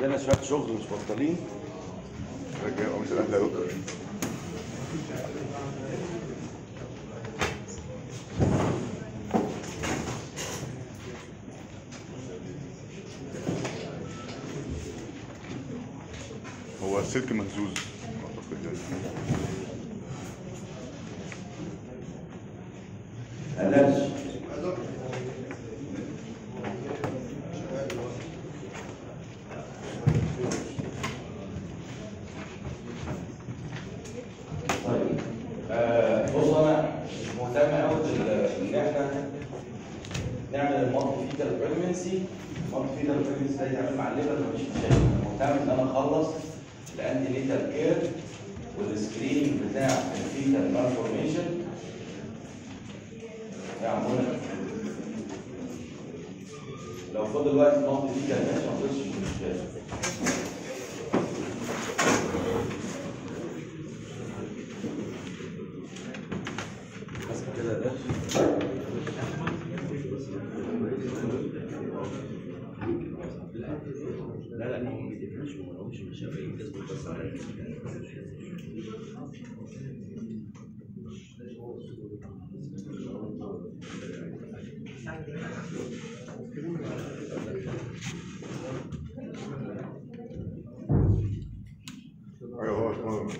عندنا شويه شغل مش بطالين رجع قميص الاهلي يا دكتور هو السلك مهزوز اعتقد يعني قلقش طيب آه، بص انا مش مهتم قوي ان احنا نعمل المالتي فيتال بريجنسي المالتي فيتال بريجنسي ده يتعمل مع الليفر مفيش مشاكل انا مهتم ان انا اخلص الانتي نيتال كير والسكريننج بتاع الفيتال مالفورميشن يا منى لو فضل وقت المالتي فيتال ماشي ما فضلش مش مشكله حسب كده ده لا لا هم ما بيتفقوش وما لهمش مشاوير اصبر بس على ايوه هو هو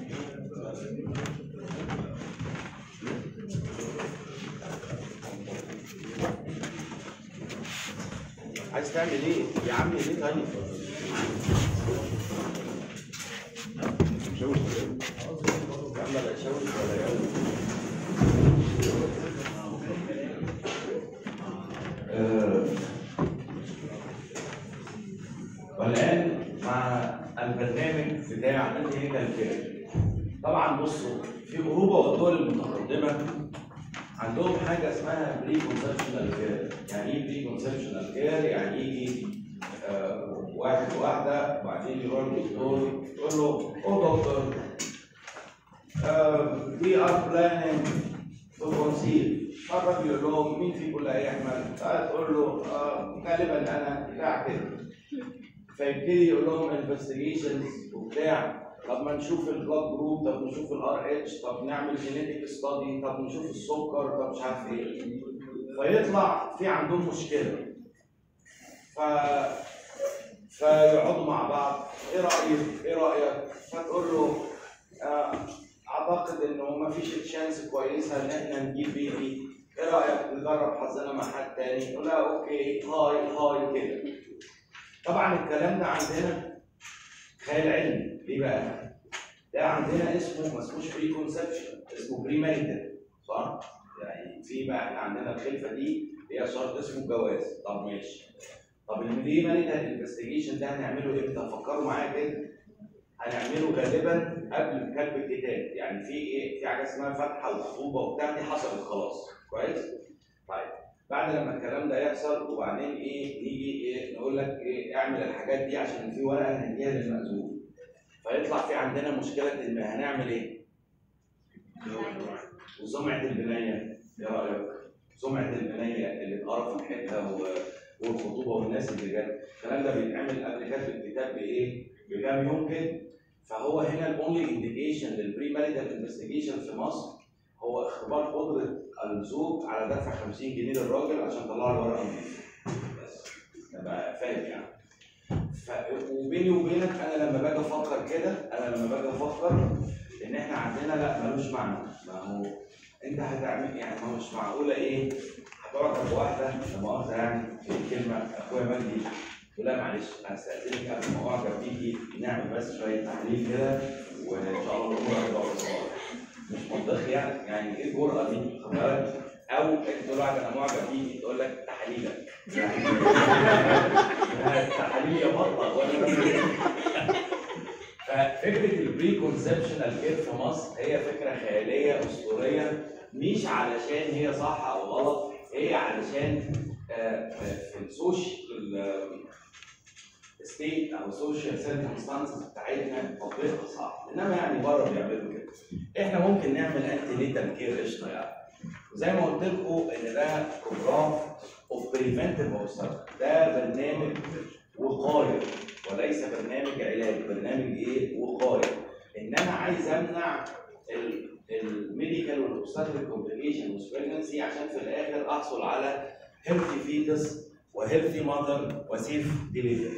عايز تعمل ايه؟ يا عم ليه طيب؟ مشاوش يا عم لا تشوش ولا يوم آه، والآن مع البرنامج بتاع انتينيتال كير طبعا بصوا في اوروبا والدول المتقدمه عندهم حاجه اسمها بري كونسبشنال كير يعني ايه بري كونسبشنال كير يعني يجي آه، واحد واحده وبعدين يروح للدكتور يقول له او دكتور وي ار بلاننج تو كونسيل فالراجل يقول لهم مين فيكم اللي هيحمل؟ تقول له آه، غالبا انا بتاع كده فيبتدي يقول لهم انفستيجيشنز وبتاع طب ما نشوف البلاد جروب طب نشوف الار اتش طب نعمل جينيتك ستادي طب نشوف السكر طب مش عارف ايه فيطلع في عندهم مشكله ف فيقعدوا مع بعض ايه رايك ايه رايك فتقول له آه، اعتقد انه ما فيش تشانس كويسه ان احنا نجيب بيبي ايه رايك نجرب حظنا مع حد تاني يقول لا اوكي هاي هاي كده طبعا الكلام ده عندنا خيال علمي ليه بقى؟ ده عندنا اسمه ما اسموش بري كونسبشن اسمه بري ماريتال صح؟ يعني في بقى احنا عندنا الخلفه دي هي شرط اسمه الجواز طب ماشي طب البري ماريتال انفستيجيشن ده هنعمله امتى؟ فكروا معايا كده هنعمله غالبا قبل كتب الكتاب يعني في ايه؟ في حاجه اسمها فتحه وخطوبه وبتاع دي حصلت خلاص كويس؟ طيب بعد لما الكلام ده يحصل وبعدين ايه نيجي ايه نقول لك ايه اعمل الحاجات دي عشان في ورقه هنديها للمأذون فيطلع في عندنا مشكله ان هنعمل ايه؟ وسمعه البنايه ايه رايك؟ سمعه البنايه اللي اتقرا في الحته و- والخطوبه والناس اللي جت الكلام ده بيتعمل قبل كتب الكتاب بايه؟ بكام يوم كده فهو هنا الاونلي انديكيشن للبري ماريتال انفستيجيشن في مصر هو اختبار قدره الزوج على دفع 50 جنيه للراجل عشان يطلع له ورقه نظيفه بس تبقى فاهم يعني ف... وبيني وبينك انا لما باجي افكر كده انا لما باجي افكر ان احنا عندنا لا ملوش معنى ما هو انت هتعمل يعني ما هو مش معقوله ايه هتعجب بواحده لا مؤاخذه يعني في الكلمه اخويا مجدي تقول لها معلش هستأذنك قبل ما اعجب بيكي نعمل بس شويه تحاليل كده وان شاء الله الامور هتبقى بسيطه مش منطقي يعني يعني ايه الجرأه دي؟ خد بالك؟ او انت تقول واحد انا معجب بيكي تقول لك تحاليلك يعني تحاليل يا بطه وانا ففكره البري كونسبشنال كير في مصر هي فكره خياليه اسطوريه مش علشان هي صح او غلط هي علشان آه، في السوشيال ستيت او السوشيال سيركمستانسز بتاعتنا تطبيقها صعب انما يعني بره بيعملوا كده احنا ممكن نعمل انتي نيتال كير قشطه يعني وزي ما قلت لكم ان ده بروجرام اوف بريفنتيف ده برنامج وقايه وليس برنامج علاج برنامج ايه وقايه ان انا عايز امنع الميديكال والاوبستاتريك كومبليكيشن والبريجنسي عشان في الاخر احصل على هيلثي فيتس وهيلثي ماذر وسيف ديليفري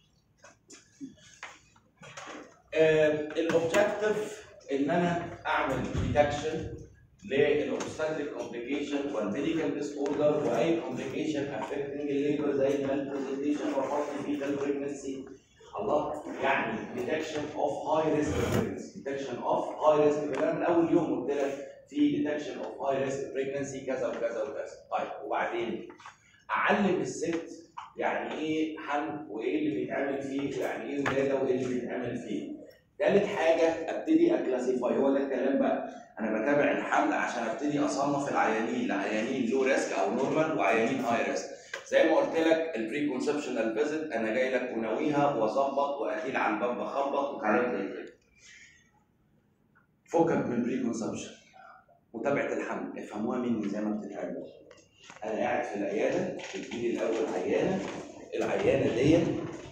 الاوبجيكتيف ان انا اعمل ديتكشن للاوبستاتريك كومبليكيشن والميديكال ديس اوردر واي كومبليكيشن افكتنج الليبر زي المال برزنتيشن وفاستنج فيتال بريجنسي الله يعني ديتكشن اوف هاي ريسك بريجنسي ديتكشن اوف هاي ريسك انا من اول يوم قلت لك في ديتكشن اوف هاي ريسك بريجنسي كذا وكذا وكذا طيب وبعدين اعلم الست يعني ايه حمل وايه اللي بيتعمل فيه يعني ايه ولاده وايه اللي بيتعمل فيه ثالث حاجه ابتدي اكلاسيفاي هو ده الكلام بقى انا بتابع الحمل عشان ابتدي اصنف العيانين لعيانين لو ريسك او نورمال وعيانين هاي ريسك زي ما قلت لك البري كونسبشنال فيزيت انا جاي لك وناويها واظبط واتيل على الباب بخبط وكلام زي كده فكك من البري كونسبشن متابعه الحمل افهموها مني زي ما بتتعمل انا قاعد في العياده بتجيلي الاول عيانه العيانه ديت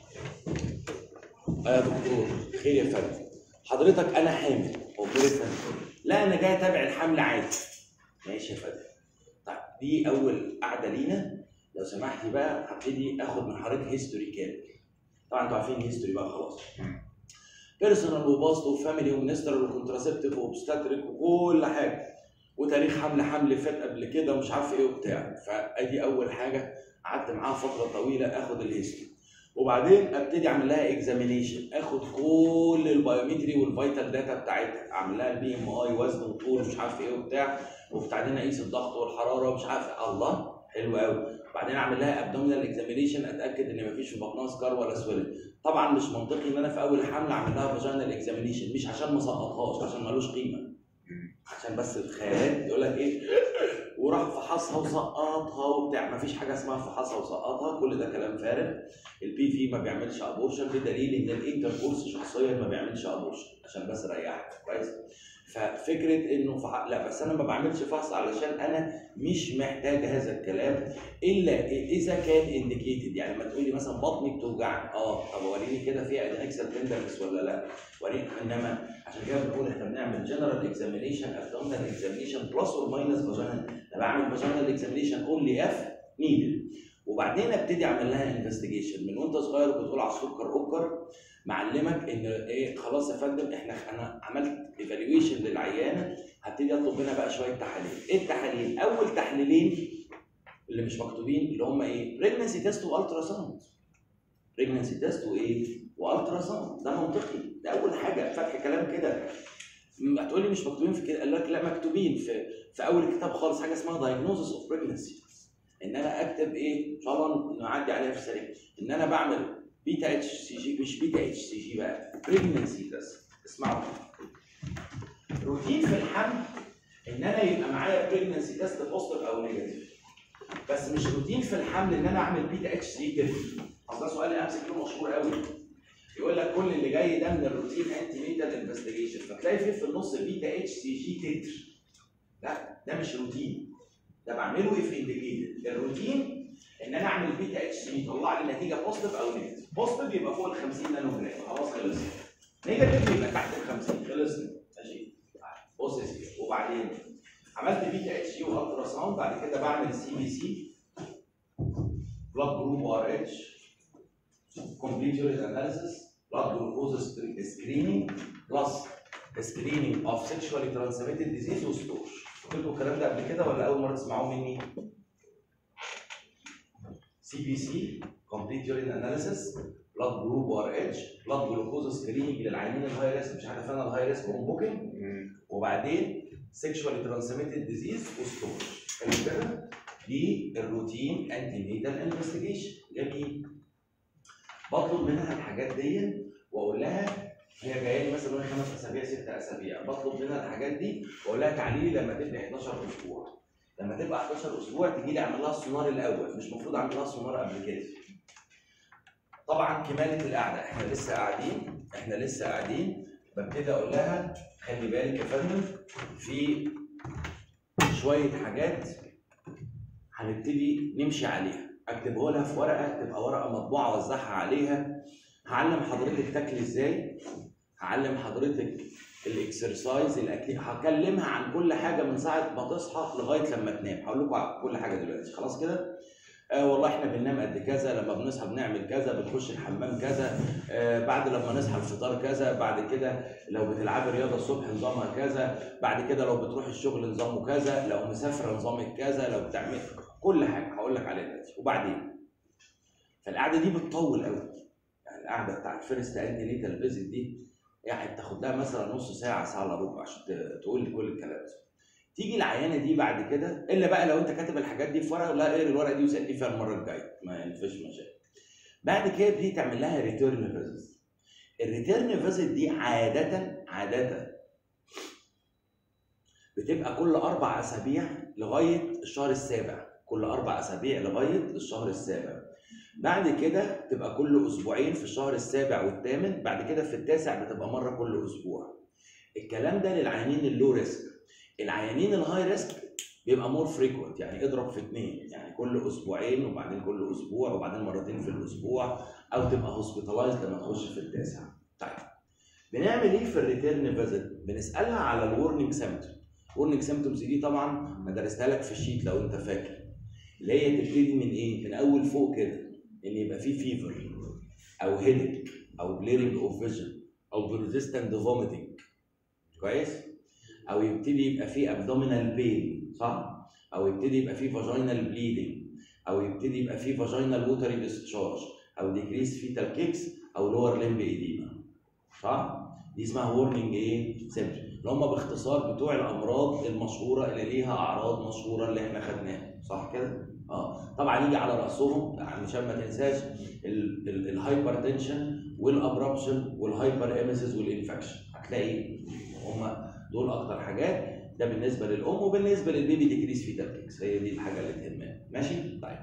آه يا دكتور خير يا فندم حضرتك انا حامل قلت له يا فندم لا انا جاي اتابع الحمل عادي ماشي يا فندم طيب دي اول قعده لينا لو سمحتي بقى هبتدي اخد من حضرتك هيستوري كامل طبعا انتوا عارفين هيستوري بقى خلاص بيرسونال وباست وفاميلي ومنستر وكونتراسبتيف واوبستاتريك وكل حاجه وتاريخ حمل حمل فات قبل كده ومش عارف ايه وبتاع فادي اول حاجه قعدت معاها فتره طويله اخد الهيستوري وبعدين ابتدي اعمل لها اكزامينيشن اخد كل البايومتري والفيتال داتا بتاعتها اعمل لها البي ام اي وزن وطول مش عارف ايه وبتاع وبعدين اقيس الضغط والحراره ومش عارف الله حلو قوي بعدين اعمل لها ابدومينال اكزامينيشن اتاكد ان مفيش في بطنها سكار ولا سويلنج طبعا مش منطقي ان انا في اول حمل اعمل لها فاجينال اكزامينيشن مش عشان ما اسقطهاش عشان ملوش قيمه عشان بس الخيالات يقول لك ايه وراح فحصها وسقطها وبتاع ما فيش حاجه اسمها فحصها وسقطها كل ده كلام فارغ البي في ما بيعملش ابورشن بدليل ان الانتركورس شخصيا ما بيعملش ابورشن عشان بس اريحك كويس ففكره انه فح... لا بس انا ما بعملش فحص علشان انا مش محتاج هذا الكلام الا اذا كان انديكيتد يعني ما تقولي مثلا بطني بتوجعني اه طب وريني كده فيها ادنكسال تندرنس ولا لا وريني انما عشان كده بنقول احنا بنعمل جنرال اكزامينيشن ابدومينال اكزامينيشن بلس اور ماينس فاجينال انا بعمل فاجينال اكزامينيشن اونلي اف نيدد وبعدين ابتدي اعمل لها انفستيجيشن من وانت صغير بتقول على السكر اوكر معلمك ان ايه خلاص يا فندم احنا انا عملت ايفالويشن للعيانه هبتدي اطلب منها بقى شويه تحاليل ايه التحاليل اول تحليلين اللي مش مكتوبين اللي هم ايه بريجنسي تيست والترا ساوند بريجنسي تيست وايه والترا ساوند ده منطقي ده اول حاجه فتح كلام كده هتقول لي مش مكتوبين في كده قال لك لا مكتوبين في في اول الكتاب خالص حاجه اسمها دايجنوزس اوف بريجنسي ان انا اكتب ايه ان شاء الله نعدي عليها في السريع ان انا بعمل بيتا اتش سي جي مش بيتا اتش سي جي بقى بريجنسي تيست اسمعوا روتين في الحمل ان انا يبقى معايا بريجنسي تيست بوزيتيف او نيجاتيف بس مش روتين في الحمل ان انا اعمل بيتا اتش سي كده اصل ده سؤال امسك له مشهور قوي يقول لك كل اللي جاي ده من الروتين انتي ميتال انفستيجيشن فتلاقي فيه في النص بيتا اتش سي جي تتر لا ده مش روتين ده بعمله اف انديكيتد الروتين ان انا اعمل بيتا اتش سي يطلع لي نتيجه بوزيتيف او نيجاتيف بوزيتيف يبقى فوق ال 50 نانو جرام خلاص خلص نيجاتيف يبقى تحت ال 50 خلصنا ماشي بص يا سيدي وبعدين عملت بيتا اتش يو الترا ساوند بعد كده بعمل سي بي سي بلاد جروب ار اتش complete urine analysis blood glucose screening plus screening of sexually transmitted disease وستور قلت لكم الكلام ده قبل كده ولا اول مره تسمعوه مني؟ سي بي سي complete urine analysis blood group ار اتش blood glucose screening للعيانين الهاي ريسك مش عارف انا الهاي ريسك هوم بوكينج وبعدين sexually transmitted disease وستور حلو كده؟ دي الروتين انتي نيتال انفستيجيشن جميل بطلب منها الحاجات دي واقول لها هي جايه لي مثلا خمس اسابيع ست اسابيع بطلب منها الحاجات دي واقول لها تعالي لي لما تبقى 11 اسبوع لما تبقى 11 اسبوع تجي لي اعمل لها السونار الاول مش المفروض اعمل لها سونار قبل كده طبعا كماله القعده احنا لسه قاعدين احنا لسه قاعدين ببتدي اقول لها خلي بالك يا فندم في شويه حاجات هنبتدي نمشي عليها اكتبه لها في ورقه تبقى ورقه مطبوعه اوزعها عليها هعلم حضرتك تاكلي ازاي هعلم حضرتك الاكسرسايز الاكل هكلمها عن كل حاجه من ساعه ما تصحى لغايه لما تنام هقول لكم على كل حاجه دلوقتي خلاص كده آه والله احنا بننام قد كذا لما بنصحى بنعمل كذا بنخش الحمام كذا آه بعد لما نصحى الفطار كذا بعد كده لو بتلعبي رياضه الصبح نظامها كذا بعد كده لو بتروح الشغل نظامه كذا لو مسافره نظامك كذا لو بتعمل كل حاجه هقول لك عليها دلوقتي وبعدين فالقعده دي بتطول قوي يعني القعده بتاعت فيرست انتي ليتال فيزيت دي يعني بتاخد لها مثلا نص ساعه ساعه الا ربع عشان ت- تقول لي كل الكلام ده تيجي العيانه دي بعد كده الا بقى لو انت كاتب الحاجات دي في ورقه لا اقرا الورقه دي وسالني فيها المره الجايه ما فيش مشاكل بعد كده بتيجي تعمل لها ريتيرن فيزيت الريتيرن فيزيت دي عاده عاده بتبقى كل اربع اسابيع لغايه الشهر السابع كل اربع اسابيع لغايه الشهر السابع بعد كده تبقى كل اسبوعين في الشهر السابع والثامن بعد كده في التاسع بتبقى مره كل اسبوع الكلام ده للعيانين اللو ريسك العيانين الهاي ريسك بيبقى مور فريكوينت يعني اضرب في اثنين يعني كل اسبوعين وبعدين كل اسبوع وبعدين مرتين في الاسبوع او تبقى هوسبيتالايز لما تخش في التاسع طيب بنعمل ايه في الريتيرن فيزيت بنسالها على الورنينج سيمتوم الورنينج سيمتومز دي طبعا انا درستها لك في الشيت لو انت فاكر اللي هي تبتدي من ايه من اول فوق كده ان يبقى في فيفر او هيدك او بليرنج اوف فيجن او بيرزيستنت فوميتنج كويس او يبتدي يبقى في ابدومينال بين صح او يبتدي يبقى في فاجينال بليدنج او يبتدي يبقى في فاجينال ووتري ديسشارج او ديكريس فيتال كيكس او لور ليمب ايديما صح دي اسمها وورنينج ايه سيمبتوم اللي هم باختصار بتوع الامراض المشهوره اللي ليها اعراض مشهوره اللي احنا خدناها صح كده اه طبعا يجي على راسهم عشان ما تنساش الهايبر تنشن والابربشن والهايبر ايمسيس والانفكشن هتلاقي هم دول اكتر حاجات ده بالنسبه للام وبالنسبه للبيبي ديكريس فيتال كيكس هي دي الحاجه اللي تهمنا ماشي طيب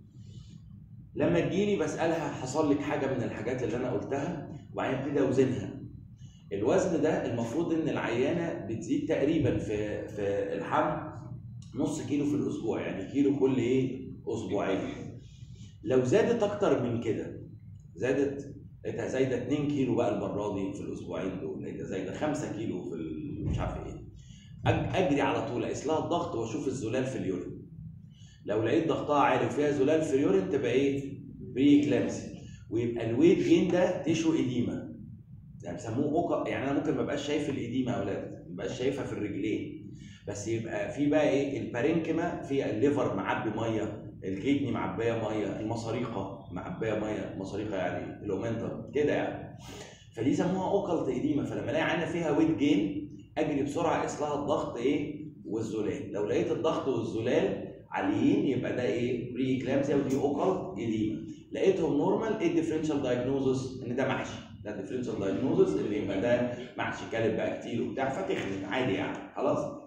لما تجيلي بسالها حصل لك حاجه من الحاجات اللي انا قلتها وبعدين ابتدي اوزنها الوزن ده المفروض ان العيانه بتزيد تقريبا في في الحمل نص كيلو في الاسبوع يعني كيلو كل ايه اسبوعين لو زادت اكتر من كده زادت لقيتها زايده 2 كيلو بقى المره دي في الاسبوعين دول لقيتها زايده 5 كيلو في ال- مش عارف ايه أج- اجري على طول اقيس لها الضغط واشوف الزلال في اليورين لو لقيت ضغطها عالي وفيها زلال في اليورين تبقى ايه بري كلامسي ويبقى الويت جين ده تيشو اديما يعني بيسموه اوكا يعني انا ممكن ما ابقاش شايف الاديمه يا اولاد ما ابقاش شايفها في الرجلين بس يبقى في بقى ايه البارينكما في الليفر معبي ميه الكيدني معبيه ميه المصاريقه معبيه ميه المصاريقه يعني الاومنتم كده يعني فدي يسموها اوكلت اديمه فلما الاقي عندنا فيها ويت جين اجري بسرعه اقيس لها الضغط ايه والزلال لو لقيت الضغط والزلال عاليين يبقى ده ايه بري اكلامسيا ودي اوكلت اديمه لقيتهم نورمال ايه الديفرنشال دايجنوزس ان ده محشي ده الديفرنشال دايجنوزس اللي يبقى ده محشي كلب بقى كتير وبتاع فتخنت عادي يعني خلاص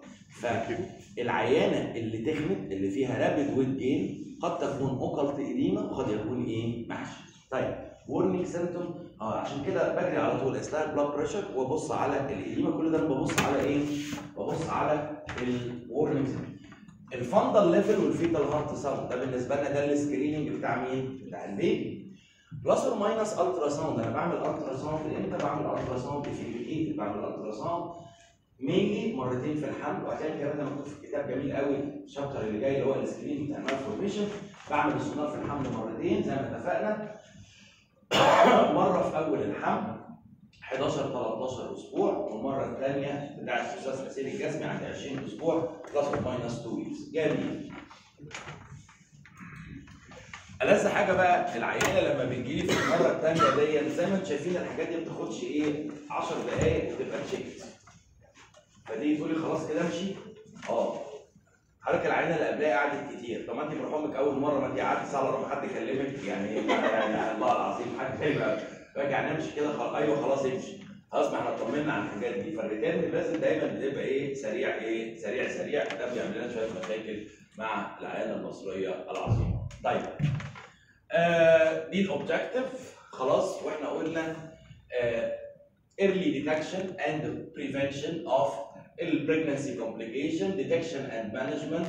فالعيانه اللي تخنت اللي فيها رابid ويت جين قد تكون اوكلت اديمه وقد يكون ايه محشي طيب ورنينج سيمتوم اه عشان كده بجري على طول اقيس لها البلاد بريشر وابص على الاديمه كل ده انا ببص على ايه؟ ببص على الورنينج سيمتوم الفندل ليفل والفيتال هارت ساوند ده بالنسبه لنا ده السكريننج بتاع مين؟ بتاع البيبي بلس اور ماينس الترا ساوند انا بعمل الترا ساوند امتى؟ بعمل الترا ساوند في الايد بعمل الترا ساوند مينلي مرتين في الحمل وعشان كده ده مكتوب في كتاب جميل قوي الشابتر اللي جاي اللي هو السكرين بتاع المالفورميشن بعمل السونار في الحمل مرتين زي ما اتفقنا مره في اول الحمل 11 13 اسبوع والمره الثانيه بتاع استشفاء غسيل الجسمي عند 20 اسبوع بلس اور ماينس 2 ويكس جميل ألذ حاجه بقى العيانه لما بتجيلي في المره الثانيه ديت زي ما انتم شايفين الحاجات دي ما بتاخدش ايه 10 دقائق وتبقى تشيكت فدي تقولي خلاص كده امشي اه حضرتك العينه اللي قبلها قعدت كتير طب ما انت مرحومك اول مره ما انت قعدت ساعه الا ربع حد يكلمك يعني يعني الله العظيم حد هيبقى راجع نمشي كده خلاص ايوه خلاص امشي خلاص ما احنا اطمنا على الحاجات دي فالريتيرن لازم دايما بتبقى ايه سريع ايه سريع سريع ده بيعمل لنا شويه مشاكل مع العيانه المصريه العظيمه طيب آه دي الاوبجكتيف خلاص واحنا قلنا آه early detection and prevention of pregnancy complication detection and management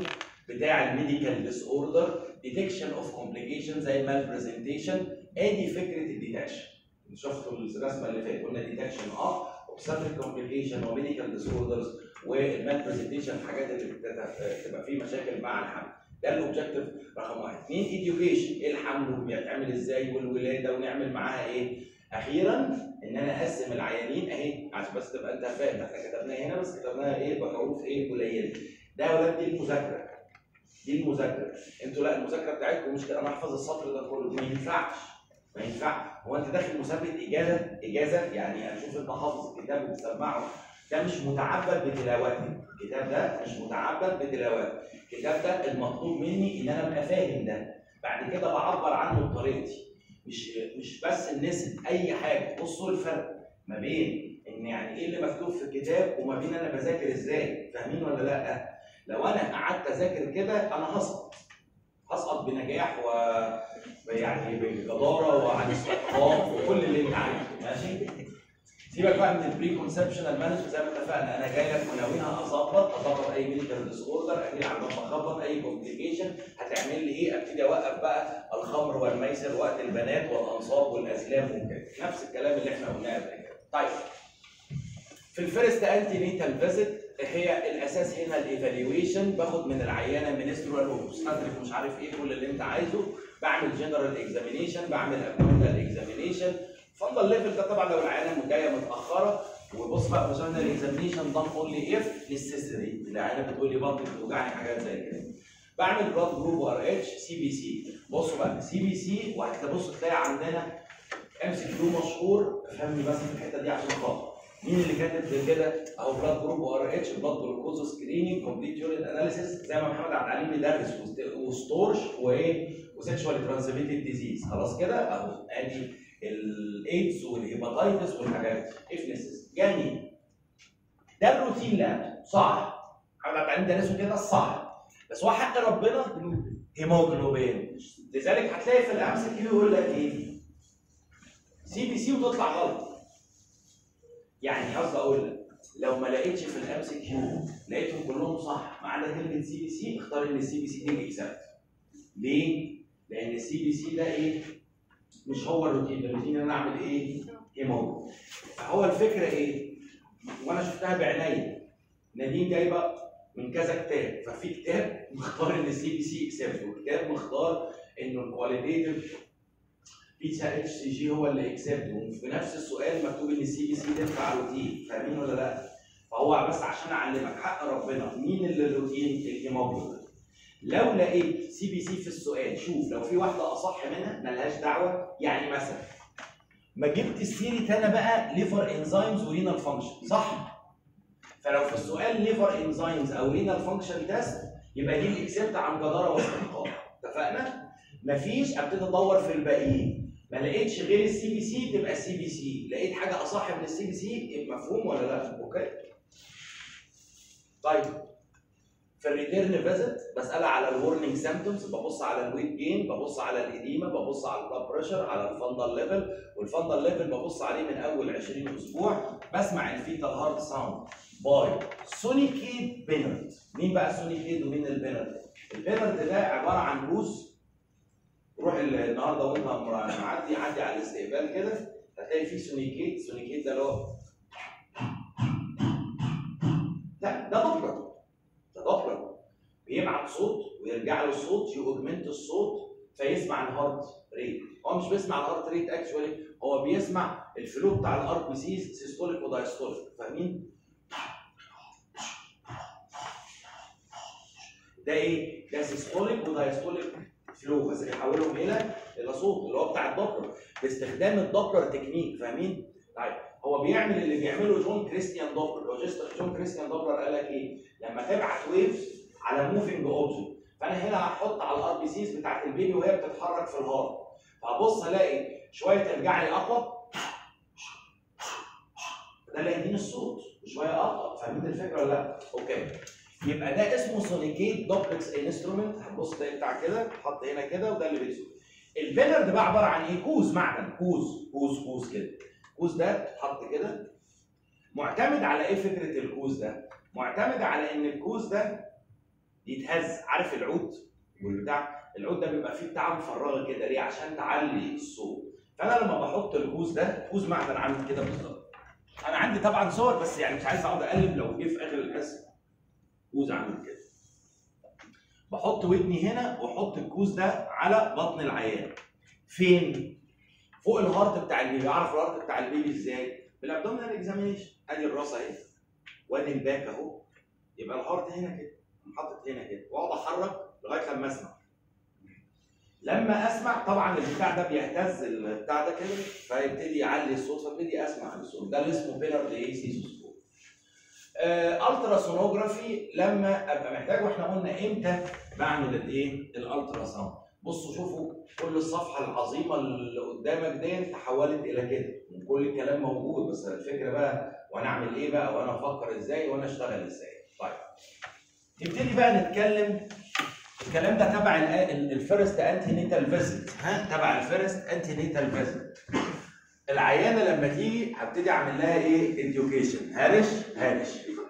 بتاع الميديكال ديس اوردر ديتكشن اوف كومبليكيشن زي المال برزنتيشن ادي فكره الديتاكشن شفتوا الرسمه اللي فاتت قلنا ديتكشن اه اوبستاتريك كومبليكيشن وميديكال ديس اوردرز والمال برزنتيشن الحاجات اللي بتت- بتبقى فيه مشاكل مع الحمل ده الاوبجيكتيف رقم واحد اثنين ايديوكيشن ايه الحمل وبيتعمل ازاي والولاده ونعمل معاها ايه اخيرا ان انا اقسم العيانين اهي عشان بس تبقى انت فاهم احنا كتبناها هنا بس كتبناها ايه بحروف ايه قليله ده يا ولاد دي المذاكره دي المذاكره انتوا لا المذاكره بتاعتكم مش كده انا احفظ السطر ده كله ما ينفعش ما ينفعش هو انت داخل مسابقه اجازه اجازه يعني اشوف انت حافظ الكتاب وبتسمعه ده مش متعبد بتلاوته الكتاب ده مش متعبد بتلاوته الكتاب ده المطلوب مني ان انا ابقى فاهم ده بعد كده بعبر عنه بطريقتي مش مش بس النسب اي حاجه بصوا الفرق ما بين ان يعني ايه اللي مكتوب في الكتاب وما بين انا بذاكر ازاي فاهمين ولا لا لو انا قعدت اذاكر كده انا هسقط هسقط بنجاح و يعني بجداره وعن استحقاق وكل اللي انت عايزه ماشي سيبك بقى من البري كونسبشنال مانجمنت زي ما اتفقنا انا جاي لك وناويها اظبط اظبط اي ميديكال ديس اوردر اكيد على ما اخبط اي كومبليكيشن هتعمل لي ايه ابتدي اوقف بقى الخمر والميسر وقت البنات والانصاب والازلام وكده نفس الكلام اللي احنا قلناه قبل كده طيب في الفيرست انتي نيتال فيزيت هي الاساس هنا الايفالويشن باخد من العيانه منسترال وبوستاتريك مش عارف ايه كل اللي انت عايزه بعمل جنرال اكزامينيشن بعمل ابدومينال اكزامينيشن فضل ليفل ده طبعا لو العيانه جايه متاخره وبص بقى بوزنال اكزامينيشن دان اونلي اف نسيسري العيانه بتقول لي بطني بتوجعني حاجات زي كده بعمل بلاد جروب ار اتش سي بي سي بصوا بقى سي بي سي وهتبصوا تلاقي عندنا ام سي كيو مشهور افهمني بس في الحته دي عشان خاطر مين اللي كاتب زي كده اهو بلاد جروب ار اتش بلاد جلوكوز سكريننج كومبليت يورين اناليسيس زي ما محمد عبد العليم بيدرس وست- وستورج وايه وسيكشوال ترانسميتد ديزيز خلاص كده اهو ادي الايدز والهيباتيتس والحاجات افنسس جميل ده الروتين لاب صح محمد عبد العليم درسه كده صح بس هو حق ربنا هيموجلوبين لذلك هتلاقي في الام سي كيو يقول لك ايه سي بي سي وتطلع غلط يعني قصدي اقول لك لو ما لقيتش في الام سي كيو لقيتهم كلهم صح ما عدا كلمه سي بي سي اختار ان السي بي سي دي الاكسبت ليه؟ لان السي بي سي ده ايه؟ مش هو الروتين الروتين ان انا اعمل ايه؟ هيموجلوبين فهو الفكره ايه؟ وانا شفتها بعينيا نادين جايبه من كذا كتاب ففي كتاب مختار ان السي بي سي اكسبت وكتاب مختار انه الكواليتيف بيتا اتش سي جي هو اللي اكسبت وفي نفس السؤال مكتوب ان السي بي سي تنفع روتين فاهمين ولا لا؟ فهو بس عشان اعلمك حق ربنا مين اللي الروتين الهيموجلوبين لو لقيت سي بي سي في السؤال شوف لو في واحده اصح منها ملهاش دعوه يعني مثلا ما جبت سيره انا بقى ليفر انزيمز ورينال فانكشن صح؟ فلو في السؤال ليفر انزيمز او رينال فانكشن تيست يبقى دي الاكسبت عن جداره واستحقاق اتفقنا؟ مفيش ابتدي ادور في الباقيين ما لقيتش غير السي بي سي تبقى السي بي سي لقيت حاجه اصح من السي بي سي مفهوم ولا لا اوكي طيب في الريتيرن فيزيت بسال على الورنينج سيمتومز ببص على الويت جين ببص على الاديمه ببص على البلاد بريشر على الفندل ليفل والفندل ليفل ببص عليه من اول 20 اسبوع بسمع الفيتال هارت ساوند باي سونيكيد بينرد مين بقى السونيكيد ومين البينرد البينرد ده عباره عن بوز روح ال- النهارده وانت معدي عدي على الاستقبال كده هتلاقي فيه سونيكيت سونيكيت ده اللي هو لا ده دوبلر ده دوبلر بيبعت صوت ويرجع له الصوت يوجمنت الصوت فيسمع الهارت ريت هو مش بيسمع الهارت ريت اكشولي هو بيسمع الفلو بتاع الار بي سيز سيستوليك ودايستوليك فاهمين؟ ده ايه؟ ده سيستوليك ودايستوليك فلو بس بيحولهم الى الى صوت اللي هو بتاع الدوبلر باستخدام الدوبلر تكنيك فاهمين؟ طيب هو بيعمل اللي بيعمله جون كريستيان دوبلر هو جست جون كريستيان دوبلر قال لك ايه؟ لما تبعت ويفز على موفينج اوبجكت فانا هنا هحط على الار بي سيز بتاعت البيبي وهي بتتحرك في الهارت فهبص الاقي شويه ترجع لي اقوى ده اللي هيديني الصوت شويه اقوى فاهمين الفكره ولا لا؟ اوكي يبقى ده اسمه سونيكيت دوبلكس انسترومنت هتبص تلاقي بتاع كده حط هنا كده وده اللي بيسوق البيلر ده عباره عن ايه؟ كوز معدن كوز كوز كوز كده الكوز ده حط كده معتمد على ايه فكره الكوز ده؟ معتمد على ان الكوز ده يتهز عارف العود والبتاع العود ده بيبقى فيه بتاع مفرغه كده ليه عشان تعلي الصوت فانا لما بحط الكوز ده كوز معدن عامل كده بالظبط انا عندي طبعا صور بس يعني مش عايز اقعد اقلب لو جه في اخر الحصه كوز عامل كده بحط ودني هنا واحط الكوز ده على بطن العيان فين فوق الهارت بتاع البيبي اعرف الهارت بتاع البيبي ازاي بالابدومينال اكزامينشن ادي الراس اهي وادي الباك اهو يبقى الهارت هنا كده حاطط هنا كده واقعد احرك لغايه لما اسمع لما اسمع طبعا البتاع ده بيهتز البتاع ده كده فيبتدي يعلي الصوت فابتدي اسمع الصوت ده اللي اسمه بيلر دي سيسوسكوب آه الترا سونوجرافي لما ابقى محتاج واحنا قلنا امتى بعمل الايه الالترا ساوند بصوا شوفوا كل الصفحه العظيمه اللي قدامك دي تحولت الى كده كل الكلام موجود بس الفكره بقى وانا اعمل ايه بقى وانا افكر ازاي وانا اشتغل ازاي طيب نبتدي بقى نتكلم الكلام ده تبع الفيرست انتي نيتال فيزيت ها تبع الفيرست انتي نيتال فيزيت العيانه لما تيجي هبتدي اعمل لها ايه اديوكيشن هارش هارش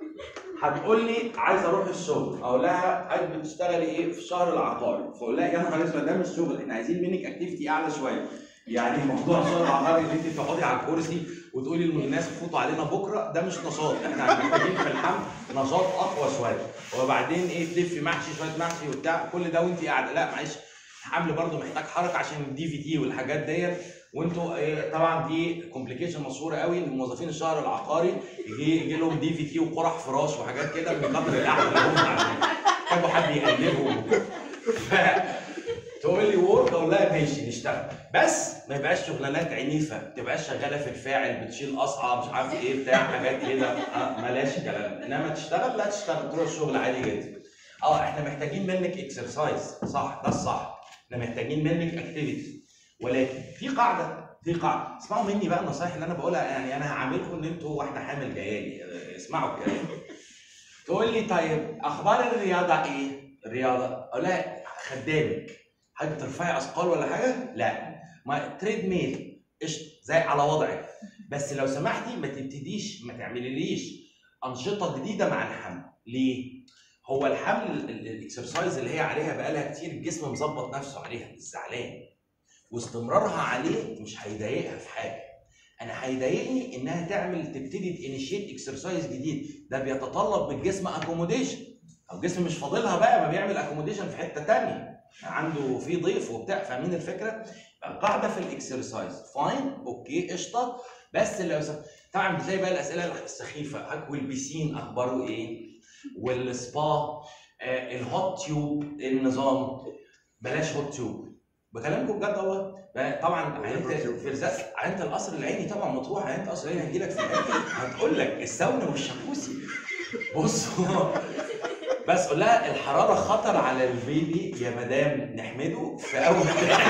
هتقول لي عايز اروح الشغل اقول لها عايز بتشتغلي ايه في الشهر العقاري فاقول لها يا نهار اسود ده مش شغل احنا عايزين منك اكتيفيتي اعلى شويه يعني موضوع الشهر العقاري ان انت تقعدي على الكرسي وتقولي للناس فوتوا علينا بكره ده مش نشاط احنا محتاجين في الحمل نشاط اقوى شويه وبعدين ايه تلفي محشي شويه محشي وبتاع كل ده وانت قاعده لا معلش الحمل برضو محتاج حركه عشان الدي في تي والحاجات ديت وانتوا إيه طبعا دي كومبليكيشن مشهوره قوي ان موظفين الشهر العقاري يجي يجي لهم دي في تي وقرح فراش وحاجات كده من قدر القعده اللي هم عاملينها يحتاجوا حد يقلبهم ف تقول لي وورك اقول لها ماشي نشتغل بس ما يبقاش شغلانات عنيفه ما تبقاش شغاله في الفاعل بتشيل قصعه مش عارف ايه بتاع حاجات كده آه بلاش الكلام انما تشتغل لا تشتغل تروح الشغل عادي جدا اه احنا محتاجين منك اكسرسايز صح ده الصح احنا محتاجين منك اكتيفيتي ولكن في قاعده في قاعده اسمعوا مني بقى النصايح اللي انا بقولها يعني انا هعاملكم ان انتوا واحده حامل جايه لي آه، اسمعوا الكلام تقول لي طيب اخبار الرياضه ايه؟ الرياضه اقول لها خدامك حاجه ترفعي اثقال ولا حاجه؟ لا ما تريد ميل قشطه زي على وضعك بس لو سمحتي ما تبتديش ما تعمليليش انشطه جديده مع الحمل ليه؟ هو الحمل ال- ال- الاكسرسايز اللي هي عليها بقالها كتير الجسم مظبط نفسه عليها مش زعلان واستمرارها عليه مش هيضايقها في حاجه انا هيضايقني انها تعمل تبتدي تانيشيت اكسرسايز جديد ده بيتطلب من الجسم اكوموديشن او الجسم مش فاضلها بقى ما بيعمل اكوموديشن في حته تانية عنده في ضيف وبتاع فاهمين الفكره؟ القاعده في الاكسرسايز فاين اوكي قشطه بس لو س... طبعا بتلاقي بقى الاسئله السخيفه هاك والبيسين اخباره ايه؟ والسبا آه الهوت تيوب النظام بلاش هوت تيوب بكلمكم بجد والله بقى طبعا عينت فرزاق عينت القصر العيني طبعا مطروح عينت القصر العيني هيجي لك في الآخر. هتقول لك الساونا والشاكوسي بصوا بس قول لها الحراره خطر على البيبي يا مدام نحمده في اول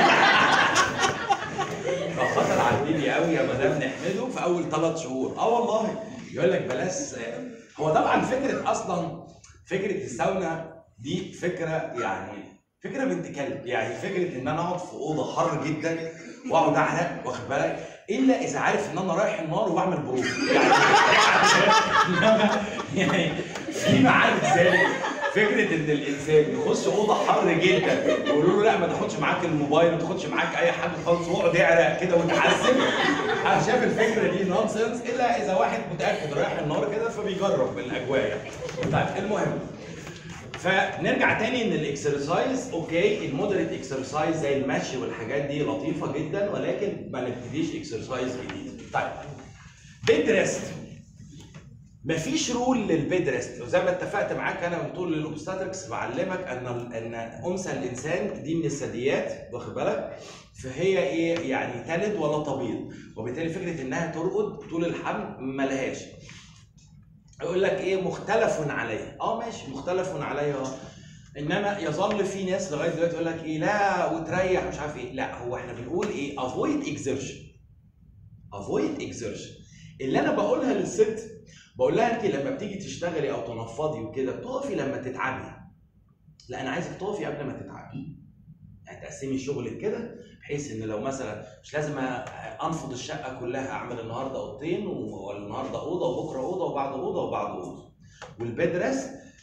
خطر على البيبي قوي يا مدام نحمده في اول ثلاث شهور اه والله يقول لك بلاش هو طبعا فكره اصلا فكره الساونا دي فكره يعني فكره بنت كلب يعني فكره ان انا اقعد في اوضه حر جدا واقعد اعرق واخد بالك الا اذا عارف ان انا رايح النار وبعمل بروف يعني إنما يعني فيما عدا ذلك فكره ان الانسان يخش اوضه حر جدا يقولوا له لا ما تاخدش معاك الموبايل ما تاخدش معاك اي حاجه خالص واقعد اعرق كده وتعذب انا شايف الفكره دي نونسنس الا اذا واحد متاكد رايح النار كده فبيجرب الاجواء يعني. طيب المهم فنرجع تاني ان الاكسرسايز اوكي المودريت اكسرسايز زي المشي والحاجات دي لطيفه جدا ولكن ما نبتديش اكسرسايز جديد. طيب بيد ريست مفيش رول للبيد ريست وزي ما اتفقت معاك انا بطول الاوبستاتريكس بعلمك ان ان انثى الانسان دي من الثدييات واخد بالك فهي ايه يعني تلد ولا تبيض وبالتالي فكره انها ترقد طول الحمل ملهاش يقول لك ايه مختلف عليه اه ماشي مختلف عليه اه انما يظل في ناس لغايه دلوقتي يقول لك ايه لا وتريح مش عارف ايه لا هو احنا بنقول ايه avoid exertion avoid exertion اللي انا بقولها للست بقول لها انت لما بتيجي تشتغلي او تنفضي وكده بتقفي لما تتعبي لا انا عايزك تقفي قبل ما تتعبي يعني تقسمي شغلك كده بحيث ان لو مثلا مش لازم انفض الشقه كلها اعمل النهارده اوضتين والنهارده اوضه وبكره اوضه وبعد اوضه وبعد اوضه والبيد ريست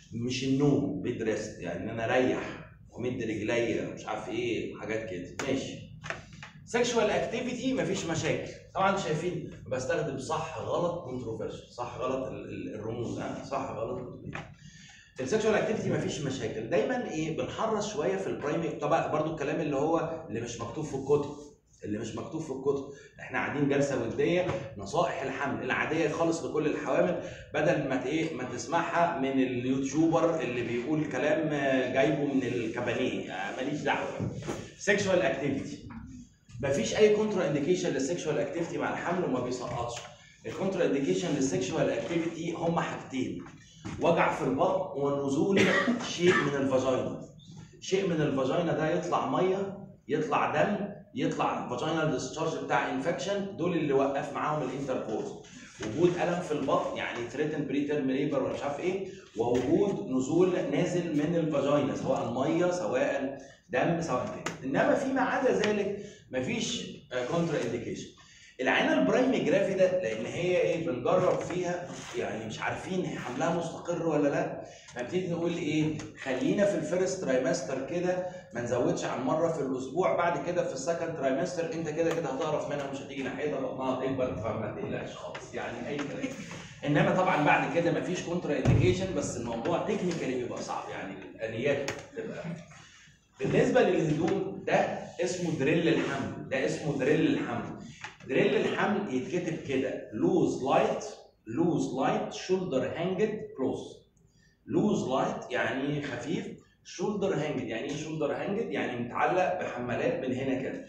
مش النوم بيد ريست يعني ان انا اريح وامد رجليا مش عارف ايه وحاجات كده ماشي سيكشوال اكتيفيتي مفيش مشاكل طبعا شايفين بستخدم صح غلط كونتروفيرشن صح غلط ال- ال- الرموز ها صح غلط السكشوال اكتيفيتي مفيش مشاكل دايما ايه بنحرص شويه في البرايمري طبعا برضو الكلام اللي هو اللي مش مكتوب في الكتب اللي مش مكتوب في الكتب احنا قاعدين جلسه وديه نصائح الحمل العاديه خالص لكل الحوامل بدل ما ت- ايه ما تسمعها من اليوتيوبر اللي بيقول كلام آه، جايبه من الكبانيه آه، ماليش دعوه سيكشوال اكتيفيتي مفيش اي كونترا انديكيشن للسيكشوال اكتيفيتي مع الحمل وما بيسقطش الكونترا انديكيشن للسيكشوال اكتيفيتي هم حاجتين وجع في البطن ونزول شيء من الفاجينا شيء من الفاجينا ده يطلع ميه يطلع دم يطلع فاجينال ديسشارج بتاع انفكشن دول اللي وقف معاهم الانتركورس وجود الم في البطن يعني ثريتن بريترم ليبر ولا مش عارف ايه ووجود نزول نازل من الفاجينا سواء ميه سواء دم سواء كده انما فيما عدا ذلك مفيش كونترا انديكيشن العينه البرايم جرافيدا لان هي ايه بنجرب فيها يعني مش عارفين حملها مستقر ولا لا فنبتدي نقول ايه خلينا في الفيرست ترايمستر كده ما نزودش عن مره في الاسبوع بعد كده في السكند ترايمستر انت كده كده هتعرف منها مش هتيجي ناحيتها بطنها هتكبر فما تقلقش خالص يعني اي كلام انما طبعا بعد كده مفيش كونترا انديكيشن بس الموضوع تكنيكالي بيبقى صعب يعني الاليات بتبقى بالنسبه للهدوم ده اسمه دريل الحمل ده اسمه دريل الحمل دريل الحمل يتكتب كده لوز لايت لوز لايت شولدر هانجد كلوز لوز لايت يعني خفيف شولدر هانجد يعني ايه شولدر هانجد يعني متعلق بحمالات من هنا كده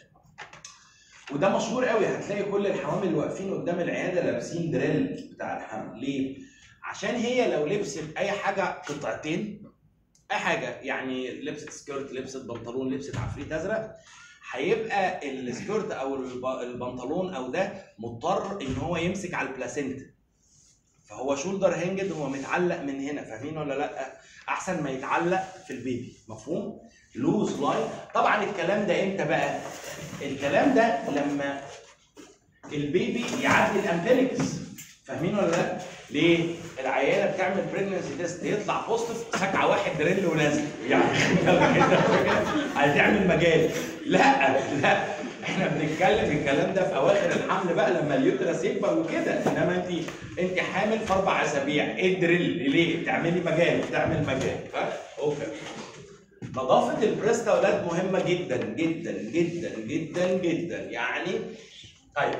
وده مشهور قوي هتلاقي كل الحوامل اللي واقفين قدام العياده لابسين دريل بتاع الحمل ليه عشان هي لو لبست اي حاجه قطعتين اي حاجه يعني لبست سكيرت لبست بنطلون لبست عفريت ازرق هيبقى السكيرت او الب- البنطلون او ده مضطر ان هو يمسك على البلاسينتا فهو شولدر هانجد هو متعلق من هنا فاهمين ولا لا احسن ما يتعلق في البيبي مفهوم لوز لاين طبعا الكلام ده امتى بقى الكلام ده لما البيبي يعدي الامبليكس فاهمين ولا لا ليه العيانه بتعمل بريجنسي تيست يطلع بوزيتيف سكعه واحد دريل ونازل يعني كده هتعمل مجال لا لا احنا بنتكلم الكلام ده في اواخر الحمل بقى لما اليوترس يكبر وكده انما انت انت حامل في اربع اسابيع ايه الدريل ليه تعملي مجال تعمل مجال ها اوكي نظافه البريست يا اولاد مهمه جدا جدا جدا جدا جدا يعني طيب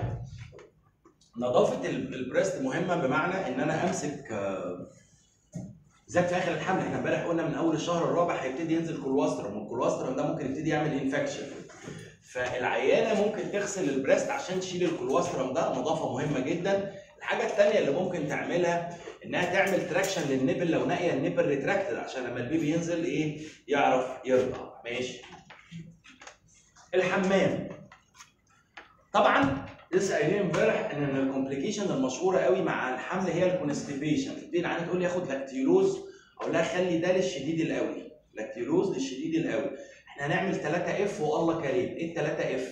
نظافه ال- البريست مهمه بمعنى ان انا امسك آه، بالذات في اخر الحمل احنا امبارح قلنا من اول الشهر الرابع هيبتدي ينزل كولواسترم والكولواسترم ده ممكن يبتدي يعمل انفكشن فالعيانه ممكن تغسل البريست عشان تشيل الكولواسترم ده نظافه مهمه جدا الحاجه الثانيه اللي ممكن تعملها انها تعمل تراكشن للنبل لو ناقيه النبل ريتراكتد عشان لما البيبي ينزل ايه يعرف يرضع ماشي الحمام طبعا لسه قايلين امبارح ان من الكومبليكيشن المشهوره قوي مع الحمل هي الكونستيبيشن تبتدي العيانه تقول لي ياخد لاكتيولوز اقول لها خلي ده للشديد القوي لاكتيولوز للشديد القوي احنا هنعمل 3 اف والله كريم ايه 3 اف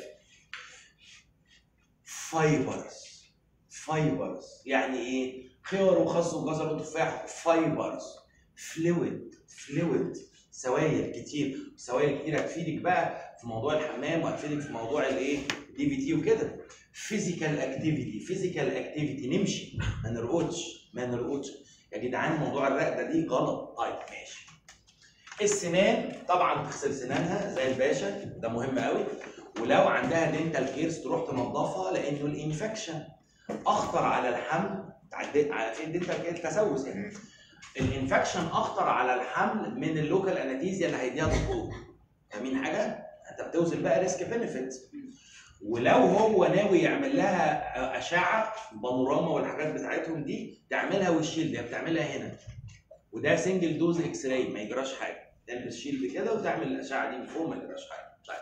فايبرز فايبرز يعني ايه خيار وخس وجزر وتفاح فايبرز فلويد فلويد سوائل كتير سوائل كتير هتفيدك بقى في موضوع الحمام وهتفيدك في موضوع الايه دي في تي وكده فيزيكال اكتيفيتي فيزيكال اكتيفيتي نمشي ما نرقدش ما نرقدش يا جدعان موضوع الرقده دي غلط طيب ماشي السنان طبعا تغسل سنانها زي الباشا ده مهم قوي ولو عندها دينتال كيرز تروح تنظفها لانه الانفكشن اخطر على الحمل تعدي على فين دينتال كير تسوس يعني الانفكشن اخطر على الحمل من اللوكال انستيزيا اللي هيديها دكتور فاهمين حاجه؟ انت بتوزن بقى ريسك بنفيت ولو هو ناوي يعمل لها اشعه بانوراما والحاجات بتاعتهم دي تعملها والشيلد هي بتعملها هنا وده سنجل دوز اكس راي ما يجراش حاجه تعمل الشيلد كده وتعمل الاشعه دي بفوق ما يجراش حاجه طيب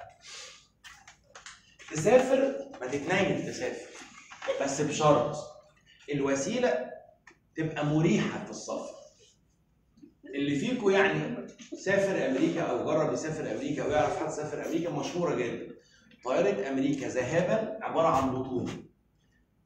تسافر ما تتنيل تسافر بس بشرط الوسيله تبقى مريحه في السفر اللي فيكم يعني سافر امريكا او جرب يسافر امريكا ويعرف حد سافر امريكا مشهوره جدا طياره امريكا ذهابا عباره عن بطون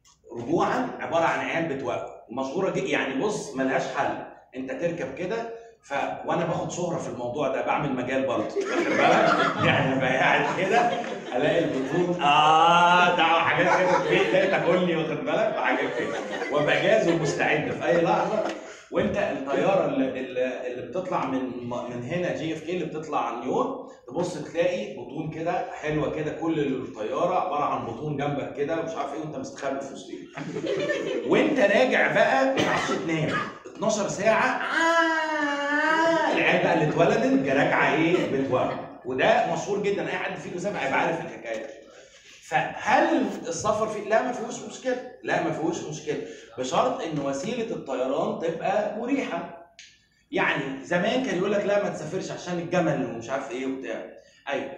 رجوعا عباره عن عيال بتوقف مشهوره جدا يعني بص ملهاش حل انت تركب كده ف وانا باخد شهره في الموضوع ده بعمل مجال برضه واخد بالك يعني ابقى قاعد كده الاقي البطون اه ده حاجات كده في البيت تلاقي تاكلني واخد بالك وحاجات كده وابقى جاهز ومستعد في اي لحظه وانت الطياره اللي, اللي اللي بتطلع من من هنا جي اف كي اللي بتطلع على نيويورك تبص تلاقي بطون كده حلوه كده كل الطياره عباره عن بطون جنبك كده ومش عارف ايه وانت مستخبي في وسطهم وانت راجع بقى ما تعرفش تنام 12 ساعه آه، العيال بقى اللي اتولدت راجعه ايه بتولد وده مشهور جدا اي حد فيكم سامع يبقى عارف الحكايه دي فهل السفر فيه لا ما فيهوش مشكله لا ما فيهوش مشكله بشرط ان وسيله الطيران تبقى مريحه يعني زمان كان يقول لك لا ما تسافرش عشان الجمل ومش عارف ايه وبتاع ايوه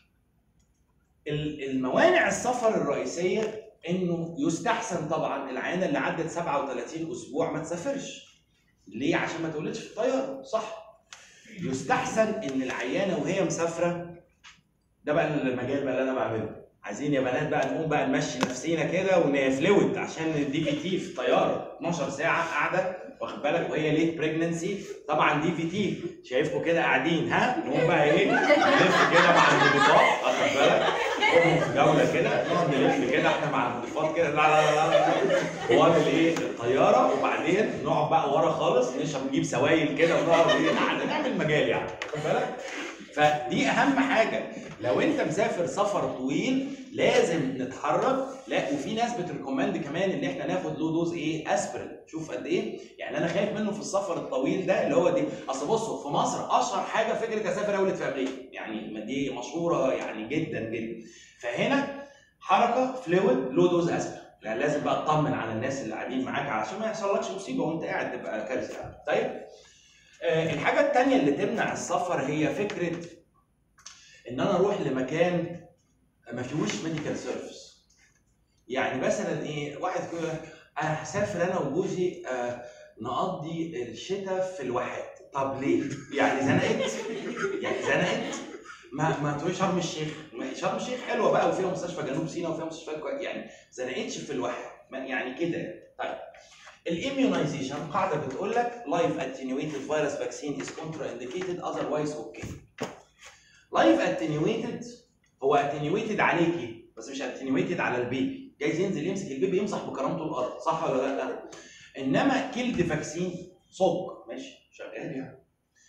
ال- الموانع السفر الرئيسيه انه يستحسن طبعا العيانه اللي عدت 37 اسبوع ما تسافرش ليه عشان ما تولدش في الطياره صح يستحسن ان العيانه وهي مسافره ده بقى المجال بقى اللي انا بعمله عايزين يا بنات بقى نقوم بقى نمشي نفسينا كده ونفلوت عشان الدي في تي في الطياره 12 ساعه قاعده واخد بالك وهي ليت بريجننسي طبعا دي في تي شايفكم كده قاعدين ها نقوم بقى ايه نلف كده مع المضيفات واخد بالك نقوم في جوله كده نقعد نلف كده احنا مع المضيفات كده لا لا لا لا لا طوال الايه الطياره وبعدين نقعد بقى ورا خالص نشرب نجيب سوائل كده ونقعد ايه قاعدة نعمل مجال يعني واخد بالك فدي اهم حاجه لو انت مسافر سفر طويل لازم نتحرك لا وفي ناس بتريكومند كمان ان احنا ناخد له دوز ايه اسبرين شوف قد ايه يعني انا خايف منه في السفر الطويل ده اللي هو دي اصل بصوا في مصر اشهر حاجه فكره اسافر اولد في امريكا يعني ما دي مشهوره يعني جدا جدا فهنا حركه فلويد لو دوز اسبرين لا لازم بقى تطمن على الناس اللي قاعدين معاك علشان ما يحصلكش مصيبه وانت قاعد تبقى كارثه يعني. طيب آه الحاجه الثانيه اللي تمنع السفر هي فكره ان انا اروح لمكان ما فيهوش ميديكال سيرفيس يعني مثلا ايه واحد يقول لك انا هسافر انا وجوزي آه نقضي الشتاء في الواحات طب ليه؟ يعني زنقت يعني زنقت ما ما تروحي شرم الشيخ ما شرم الشيخ حلوه بقى وفيها مستشفى جنوب سيناء وفيها مستشفيات كويس يعني زنقتش في الواحات ما- يعني كده طيب الاميونايزيشن قاعده بتقول لك لايف اتنيويتد فيروس فاكسين از كونترا انديكيتد اذروايز اوكي لايف اتنيويتد هو اتنيويتد عليكي بس مش اتنيويتد على البيبي جايز ينزل يمسك البيبي يمسح بكرامته الارض صح ولا لا انما كيلد فاكسين صوك ماشي شغال يعني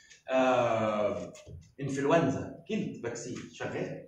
آه انفلونزا كيلد فاكسين شغال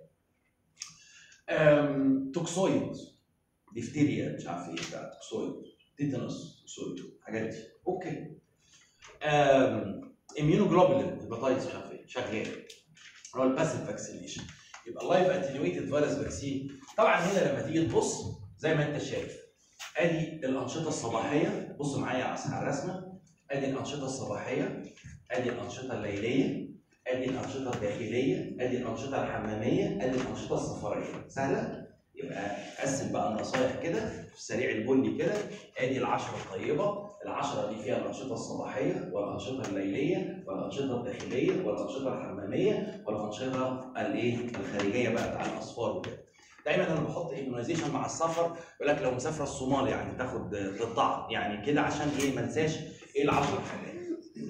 آم، توكسويد ديفتيريا مش عارف ايه بتاع توكسويد تيتانوس توكسويد الحاجات دي اوكي اميونوجلوبولين هيباتايتس مش عارف ايه شغال هو الباسيف فاكسينيشن يبقى لايف اتنيويتد فيروس فاكسين طبعا هنا لما تيجي تبص زي ما انت شايف ادي الانشطه الصباحيه بص معايا على الرسمه ادي الانشطه الصباحيه ادي الانشطه الليليه ادي الانشطه الداخليه ادي الانشطه الحماميه ادي الانشطه السفريه سهله يبقى قسم بقى النصايح كده في السريع البني كده ادي العشره الطيبه العشره دي فيها الانشطه الصباحيه والانشطه الليليه والانشطه الداخليه والانشطه الحماميه والانشطه الايه الخارجيه بقى بتاع الاصفار وكده دايما انا بحط ايمونايزيشن مع السفر يقول لك لو مسافره الصومال يعني تاخد تطعم يعني كده عشان ايه ما انساش ايه العشر حاجات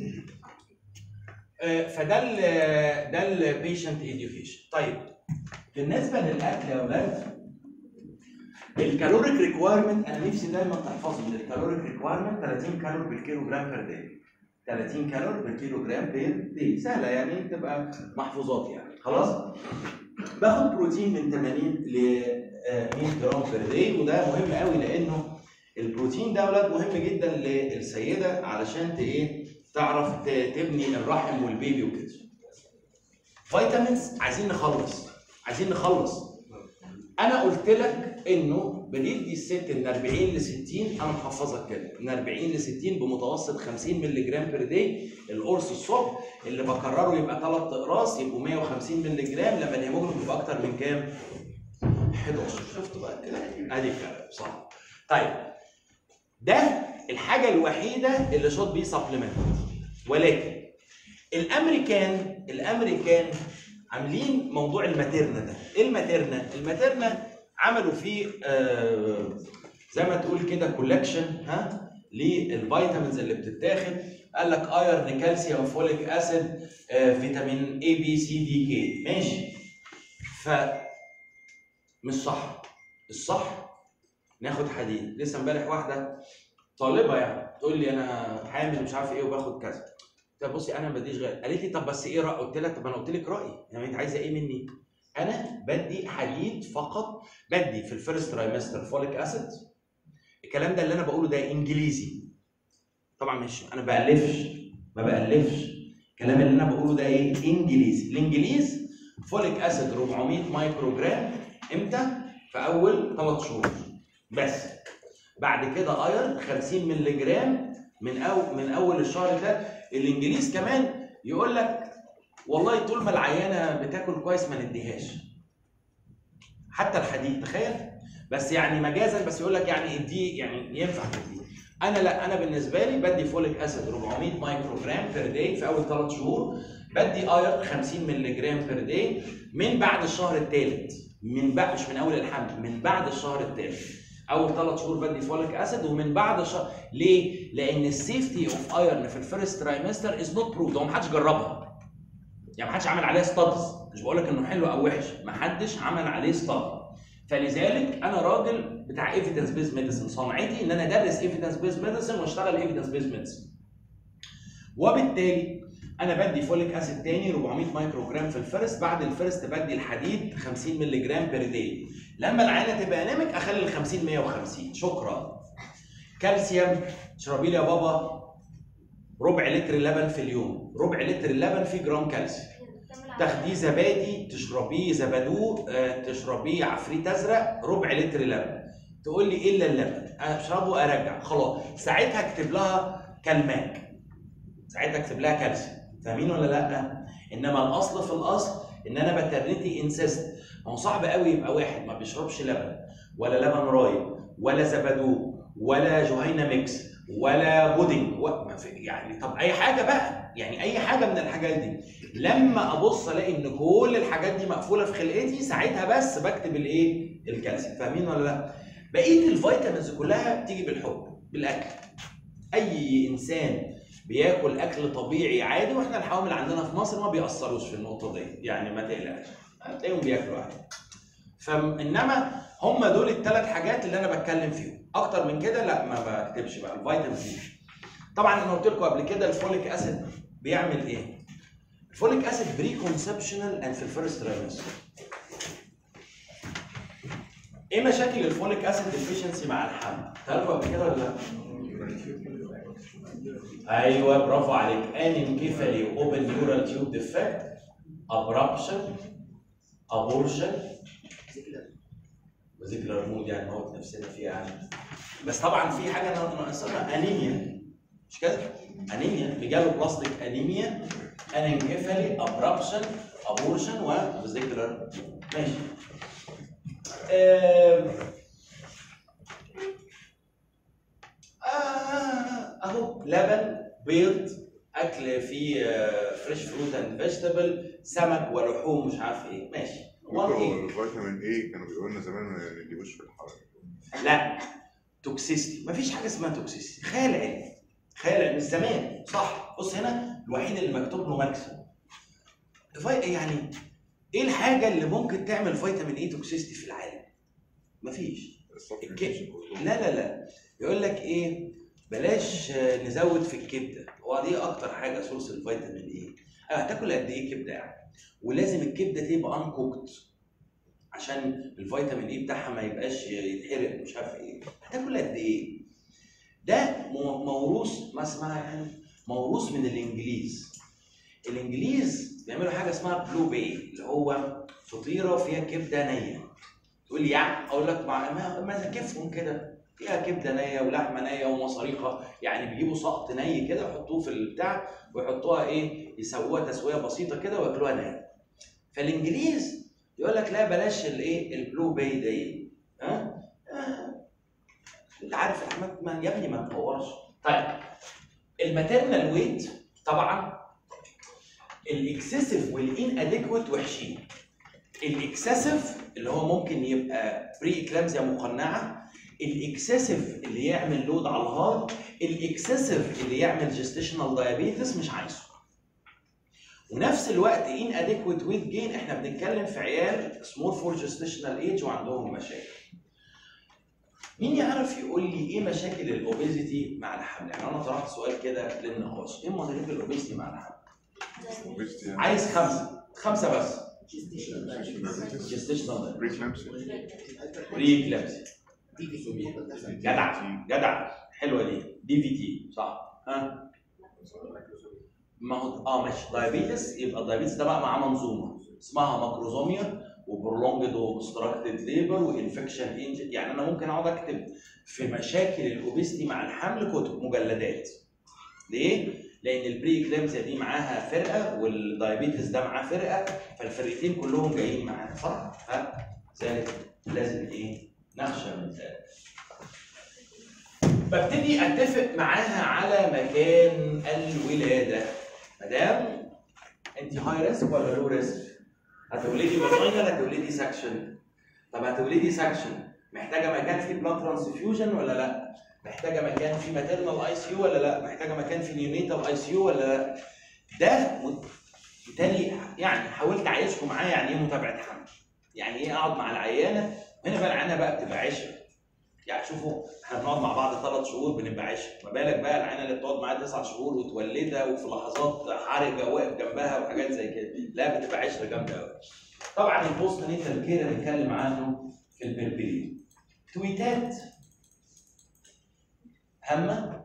آه، فده ال ده البيشنت education طيب بالنسبه للاكل يا اولاد الكالوريك ريكوايرمنت انا نفسي دايما تحفظوا ان الكالوريك ريكوايرمنت 30 كالوري بالكيلو جرام بير داي 30 كالوري بالكيلو جرام بير داي سهله يعني تبقى محفوظات يعني خلاص باخد بروتين من 80 ل آه، 100 جرام بير داي وده مهم قوي لانه البروتين ده اولاد مهم جدا للسيده علشان ت- ايه تعرف ت- تبني الرحم والبيبي وكده فيتامينز عايزين نخلص عايزين نخلص انا قلت لك انه بندي الست من 40 ل 60 انا محفظك كده من 40 ل 60 بمتوسط 50 مللي جرام بير داي القرص الصبح اللي بكرره يبقى ثلاث اقراص يبقوا 150 مللي جرام لما الهيموجلوبين يبقى اكتر من كام؟ 11 شفت بقى كده ادي الكلام صح طيب ده الحاجه الوحيده اللي شوت بيه سبلمنت ولكن الامريكان الامريكان عاملين موضوع الماتيرنا ده ايه الماتيرنا الماتيرنا عملوا فيه آه زي ما تقول كده كولكشن ها للفيتامينز اللي بتتاخد قال لك ايرن كالسيوم فوليك اسيد آه، فيتامين اي بي سي دي كي ماشي ف مش صح الصح ناخد حديد لسه امبارح واحده طالبه يعني تقول لي انا حامل مش عارف ايه وباخد كذا طب بصي انا ما بديش غير قالت لي طب بس ايه راي قلت لها طب انا قلت لك رايي يعني انت عايزه ايه مني انا بدي حديد فقط بدي في الفيرست ترايمستر فوليك اسيد الكلام ده اللي انا بقوله ده انجليزي طبعا مش انا بألفش ما بألفش الكلام اللي انا بقوله ده ايه انجليزي الانجليز فوليك اسيد 400 مايكرو جرام امتى في اول 3 شهور بس بعد كده ايرن 50 مللي جرام من أو من اول الشهر ده الانجليز كمان يقول لك والله طول ما العيانه بتاكل كويس ما نديهاش حتى الحديد تخيل بس يعني مجازا بس يقول لك يعني اديه يعني ينفع تديه انا لا انا بالنسبه لي بدي فوليك اسيد 400 مايكرو جرام بير داي في اول ثلاث شهور بدي ايرن 50 مللي جرام بير داي من بعد الشهر الثالث من بعد مش من اول الحمل من بعد الشهر الثالث اول ثلاث شهور بدي فوليك اسيد ومن بعد الشهر ليه؟ لان السيفتي اوف ايرن في الفيرست ترايمستر از نوت بروفد هو ما حدش جربها يعني ما حدش عمل عليها ستادز مش بقول لك انه حلو او وحش ما حدش عمل عليه ستادي فلذلك انا راجل بتاع ايفيدنس بيز ميديسن صنعتي ان انا ادرس ايفيدنس بيز ميديسن واشتغل ايفيدنس بيز ميديسن وبالتالي انا بدي فوليك اسيد تاني 400 مايكرو جرام في الفيرست بعد الفيرست بدي الحديد 50 مللي جرام بير داي لما العينه تبقى انامك اخلي ال 50 150 شكرا كالسيوم اشربي لي يا بابا ربع لتر لبن في اليوم ربع لتر اللبن فيه جرام كالسيوم تاخديه زبادي تشربيه زبادو آه، تشربيه عفريت ازرق ربع لتر لبن تقول لي الا اللبن اشربه ارجع خلاص ساعتها اكتب لها كالماك ساعتها اكتب لها كالسيوم فاهمين ولا لا انما الاصل في الاصل ان انا بترنتي انسيست ما هو صعب قوي يبقى واحد ما بيشربش لبن ولا لبن رايب ولا زبادو ولا جهينه ميكس ولا بودنج و... ما في- يعني طب اي حاجه بقى يعني اي حاجه من الحاجات دي لما ابص الاقي ان كل الحاجات دي مقفوله في خلقتي ساعتها بس بكتب الايه الكالسيوم فاهمين ولا لا بقيه الفيتامينز كلها بتيجي بالحب بالاكل اي انسان بياكل اكل طبيعي عادي واحنا الحوامل عندنا في مصر ما بيأثروش في النقطه دي يعني ما تقلقش هتلاقيهم بياكلوا عادي فانما هم دول الثلاث حاجات اللي انا بتكلم فيهم اكتر من كده لا ما بكتبش بقى الفيتامين دي طبعا انا قلت لكم قبل كده الفوليك اسيد بيعمل ايه الفوليك اسيد بري كونسبشنال اند في الفيرست ترايمستر ايه مشاكل الفوليك اسيد ديفيشنسي مع الحمل تعرفوا قبل كده ولا لا ايوه برافو عليك انكيفالي اوبن نيورال تيوب ديفكت ابرابشن ابورشن وذكر المود يعني موت نفسنا فيها يعني بس طبعا في حاجه ناقصنا انيميا مش كده؟ انيميا ميجالو بلاستيك انيميا انكيفالي ابرابشن ابورشن وفيزيكولار ماشي آم، آه، اهو لبن بيض اكل فيه فريش فروت اند فيجيتابل سمك ولحوم مش عارف ايه ماشي امال ايه الفيتامين ايه كانوا بيقولوا لنا زمان ما نجيبوش في الحرارة لا توكسيستي مفيش حاجه اسمها توكسيستي خيال علمي خيال علمي زمان صح بص هنا الوحيد اللي مكتوب له مكسب في- يعني ايه الحاجه اللي ممكن تعمل فيتامين اي توكسيستي في العالم مفيش الك- لا لا لا يقول لك ايه بلاش آه، نزود في الكبده هو دي اكتر حاجه سورس الفيتامين اي هتاكل قد ايه كبده يعني ولازم الكبده تبقى انكوكت عشان الفيتامين اي بتاعها ما يبقاش يتحرق مش عارف ايه هتاكل قد ايه ده مو- موروث ما اسمها يعني موروث من الانجليز الانجليز بيعملوا حاجه اسمها بلو باي اللي هو فطيره فيها كبده نيه تقول لي يعني اقول لك مع ما, ما كيفهم كده فيها كبده نيه ولحمه نيه ومصاريقه يعني بيجيبوا سقط ني كده يحطوه في البتاع ويحطوها ايه يسووها تسويه بسيطه كده وياكلوها نيه فالانجليز يقول لك لا بلاش الايه البلو باي دي ها آه. انت عارف يا احمد ما يا ابني ما تطورش طيب الماتيرنال ويت طبعا الاكسسيف والان اديكويت وحشين الاكسسيف اللي هو ممكن يبقى بري اكلامزيا مقنعه الاكسسيف اللي يعمل لود على الهارت الاكسسيف اللي يعمل جستيشنال دايابيتس مش عايزه ونفس الوقت ان اديكويت ويت جين احنا بنتكلم في عيال سمول فور جستيشنال ايج وعندهم مشاكل مين يعرف يقول لي ايه مشاكل الاوبيزيتي مع الحمل؟ يعني انا طرحت سؤال كده للنقاش، ايه مشاكل الاوبيزيتي مع الحمل؟ obesity يعني عايز خمسه، خمسه بس. diabetes, جستيشنال preeclampsia, بري كلابسي جدع جدع حلوه دي دي في تي صح ها ما هو اه ماشي دايابيتس يبقى الدايابيتس ده بقى معاه منظومه اسمها ماكروزوميا وبرولونجد وستراكتد ليبر وانفكشن انجن يعني انا ممكن اقعد اكتب في مشاكل الاوبيستي مع الحمل كتب مجلدات ليه؟ لان البري كلامزيا دي معاها فرقه والدايابيتس ده معاه فرقه فالفرقتين كلهم جايين معانا صح؟ ها؟ ذلك لازم ايه؟ نخشى من ذلك. ببتدي اتفق معاها على مكان الولاده. مدام انت هاي ريسك ولا لو ريسك؟ هتولدي فاجينال هتولدي سكشن. طب هتولدي سكشن محتاجه مكان فيه بلاد ترانسفيوجن ولا لا؟ محتاجه مكان فيه ماتيرنال اي سي يو ولا لا؟ محتاجه مكان فيه نيونيتال اي سي يو ولا لا؟ ده بالتالي يعني حاولت اعيشكم معايا يعني ايه متابعه حمل. يعني ايه اقعد مع العيانه هنا بقى العيانه بقى بتبقى عشره. يعني شوفوا احنا بنقعد مع بعض ثلاث شهور بنبقى عشره، ما بالك بقى العيانه اللي بتقعد معاها تسع شهور وتولدها وفي لحظات حرجه واقف جنبها وحاجات زي كده، لا بتبقى عشره جامده قوي. طبعا البوست نيتال كده بنتكلم عنه في البربري. تويتات هامه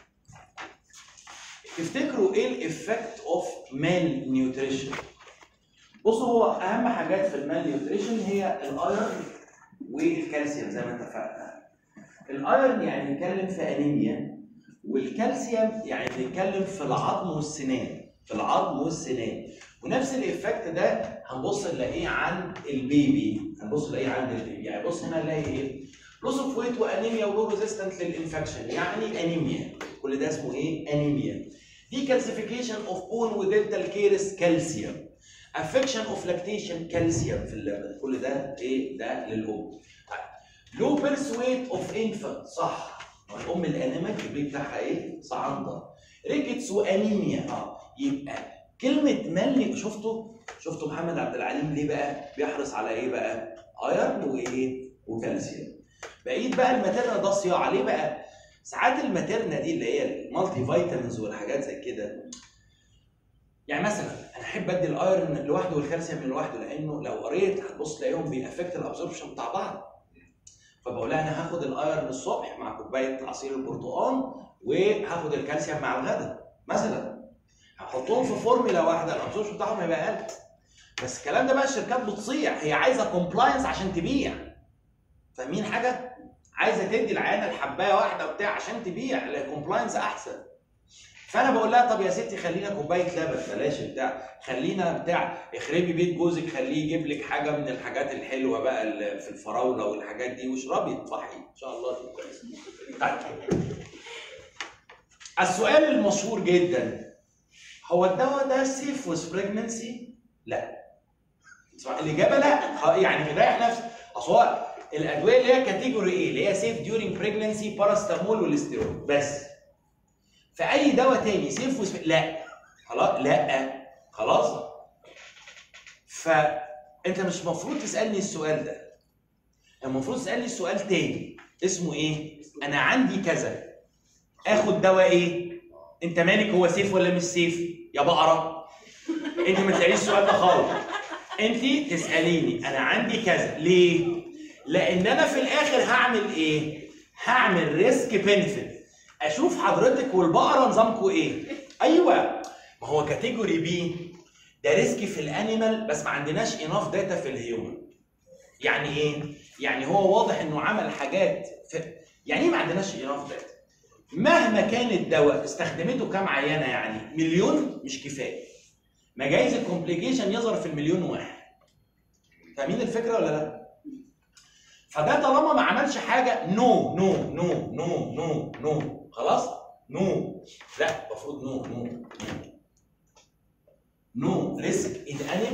تفتكروا ايه الافكت اوف مال نيوتريشن؟ بصوا هو اهم حاجات في المال نيوتريشن هي الايرون والكالسيوم زي ما اتفقنا. الايرون يعني بنتكلم في انيميا والكالسيوم يعني بنتكلم في العظم والسنان في العظم والسنان ونفس الايفكت ده هنبص نلاقيه عند البيبي هنبص نلاقيه عند البيبي يعني بص هنا نلاقي ايه؟ لوس اوف ويت وانيميا ولو ريزيستنت للانفكشن يعني انيميا كل ده اسمه ايه؟ انيميا دي كالسيفيكيشن اوف بون ودنتال كيرس كالسيوم افكشن اوف لاكتيشن كالسيوم في اللبن كل ده ايه؟ ده للام طيب لو بيرث ويت اوف انفانت صح الام الانيميك البيبي بتاعها ايه؟ صعندة ريكتس وانيميا اه يبقى كلمة ملي شفتوا شفتوا محمد عبد العليم ليه بقى بيحرص على ايه بقى؟ ايرن وايه؟ وكالسيوم. بقيت بقى الماتيرنا ده صياعه ليه بقى؟ ساعات الماتيرنا دي اللي هي المالتي فيتامينز والحاجات زي كده يعني مثلا انا احب ادي الايرن لوحده والكالسيوم لوحده لانه لو قريت هتبص تلاقيهم بيأفكت الابزوربشن بتاع بعض. فبقول لها انا هاخد الايرن الصبح مع كوبايه عصير البرتقال وهاخد الكالسيوم مع الغداء مثلا هحطهم في فورمولا واحده الابزوربشن بتاعهم هيبقى اقل بس الكلام ده بقى الشركات بتصيع هي عايزه كومبلاينس عشان تبيع فاهمين حاجه؟ عايزه تدي العيانه الحبايه واحده وبتاع عشان تبيع الكومبلاينس احسن فانا بقول لها طب يا ستي خلينا كوبايه لبن بلاش بتاع خلينا بتاع اخربي بيت جوزك خليه يجيب لك حاجه من الحاجات الحلوه بقى اللي في الفراوله والحاجات دي واشربي اطفحي ان شاء الله تبقى كويس طيب السؤال المشهور جدا هو الدواء ده سيف ويز بريجننسي؟ لا اسمع الاجابه لا خ- يعني ريح نفسك اصل هو الادويه اللي هي كاتيجوري ايه؟ اللي هي سيف ديورنج بريجننسي باراستامول والاستيرويد بس فاي دواء تاني سيف ويز لا خلاص لا خلاص فانت مش المفروض تسالني السؤال ده المفروض تسالني السؤال تاني اسمه ايه؟ انا عندي كذا اخد دواء ايه؟ انت مالك هو سيف ولا مش سيف؟ يا بقره انت ما تساليش السؤال ده خالص انت تساليني انا عندي كذا ليه؟ لان انا في الاخر هعمل ايه؟ هعمل ريسك بنفيت اشوف حضرتك والبقره نظامكم ايه؟ ايوه ما هو كاتيجوري بي ده ريسك في الانيمال بس ما عندناش اناف داتا في الهيومن يعني ايه؟ يعني هو واضح انه عمل حاجات في يعني ايه ما عندناش اناف داتا؟ مهما كان الدواء استخدمته كام عينه يعني مليون مش كفايه مجايز الكومبليكيشن يظهر في المليون واحد فاهمين الفكره ولا لا فده طالما ما عملش حاجه نو نو نو نو نو نو خلاص نو لا المفروض نو نو نو ريسك ان انيمال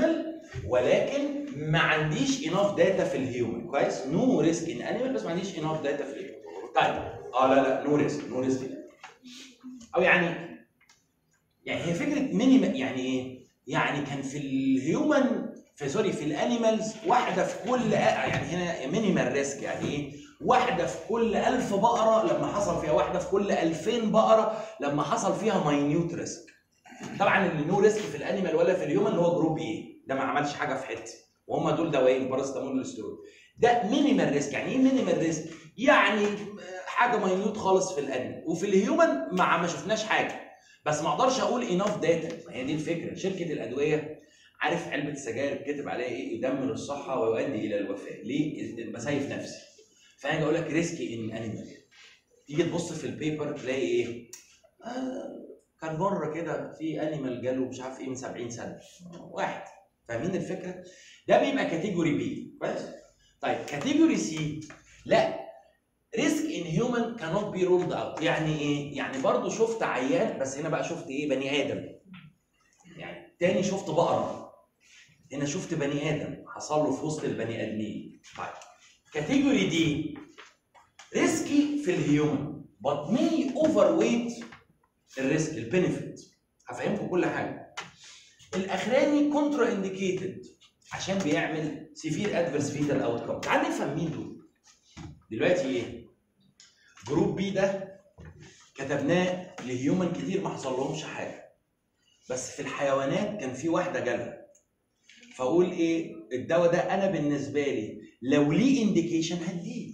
ولكن ما عنديش اناف داتا في الهيومن كويس نو ريسك ان انيمال بس ما عنديش اناف داتا في الهيومن طيب اه لا لا نو ريسك نو ريسك او يعني يعني هي فكره مينيمم يعني ايه؟ يعني كان في الهيومن في سوري في الانيمالز واحده في كل يعني هنا مينيمال ريسك يعني ايه؟ واحده في كل ألف بقره لما حصل فيها واحده في كل 2000 بقره لما حصل فيها ماينيوت ريسك طبعا اللي نو ريسك في الانيمال ولا في الهيومن اللي هو جروب ايه ده ما عملش حاجه في حته وهم دول دوايين باراستامول والسترويد ده مينيمال ريسك يعني ايه مينيمال ريسك يعني حاجه ماينيوت خالص في الانيمال وفي الهيومن ما ما شفناش حاجه بس ما اقدرش اقول اناف داتا ما هي دي الفكره شركه الادويه عارف علبه السجاير كاتب عليها ايه يدمر الصحه ويؤدي الى الوفاه ليه بسيف نفسي فانا اقول لك ريسكي ان انيمال تيجي تبص في البيبر تلاقي ايه آه كان مره كده في انيمال جاله مش عارف ايه من 70 سنه واحد فاهمين الفكره ده بيبقى كاتيجوري بي كويس طيب كاتيجوري سي لا ريسك ان هيومن كانوت بي رولد اوت يعني ايه يعني برضو شفت عيان بس هنا بقى شفت ايه بني ادم يعني تاني شفت بقره هنا شفت بني ادم حصل له في وسط البني ادمين طيب كاتيجوري دي ريسكي في الهيومن but may overweight الريسك البنفيت هفهمكم كل حاجه الاخراني كونترا انديكيتد عشان بيعمل سيفير ادفيرس فيتال اوت كم تعال نفهم مين دول دلوقتي ايه جروب بي ده كتبناه لهيومن كتير ما حصلهمش حاجه بس في الحيوانات كان في واحده جالها فاقول ايه الدواء ده انا بالنسبه لي لو ليه انديكيشن هديه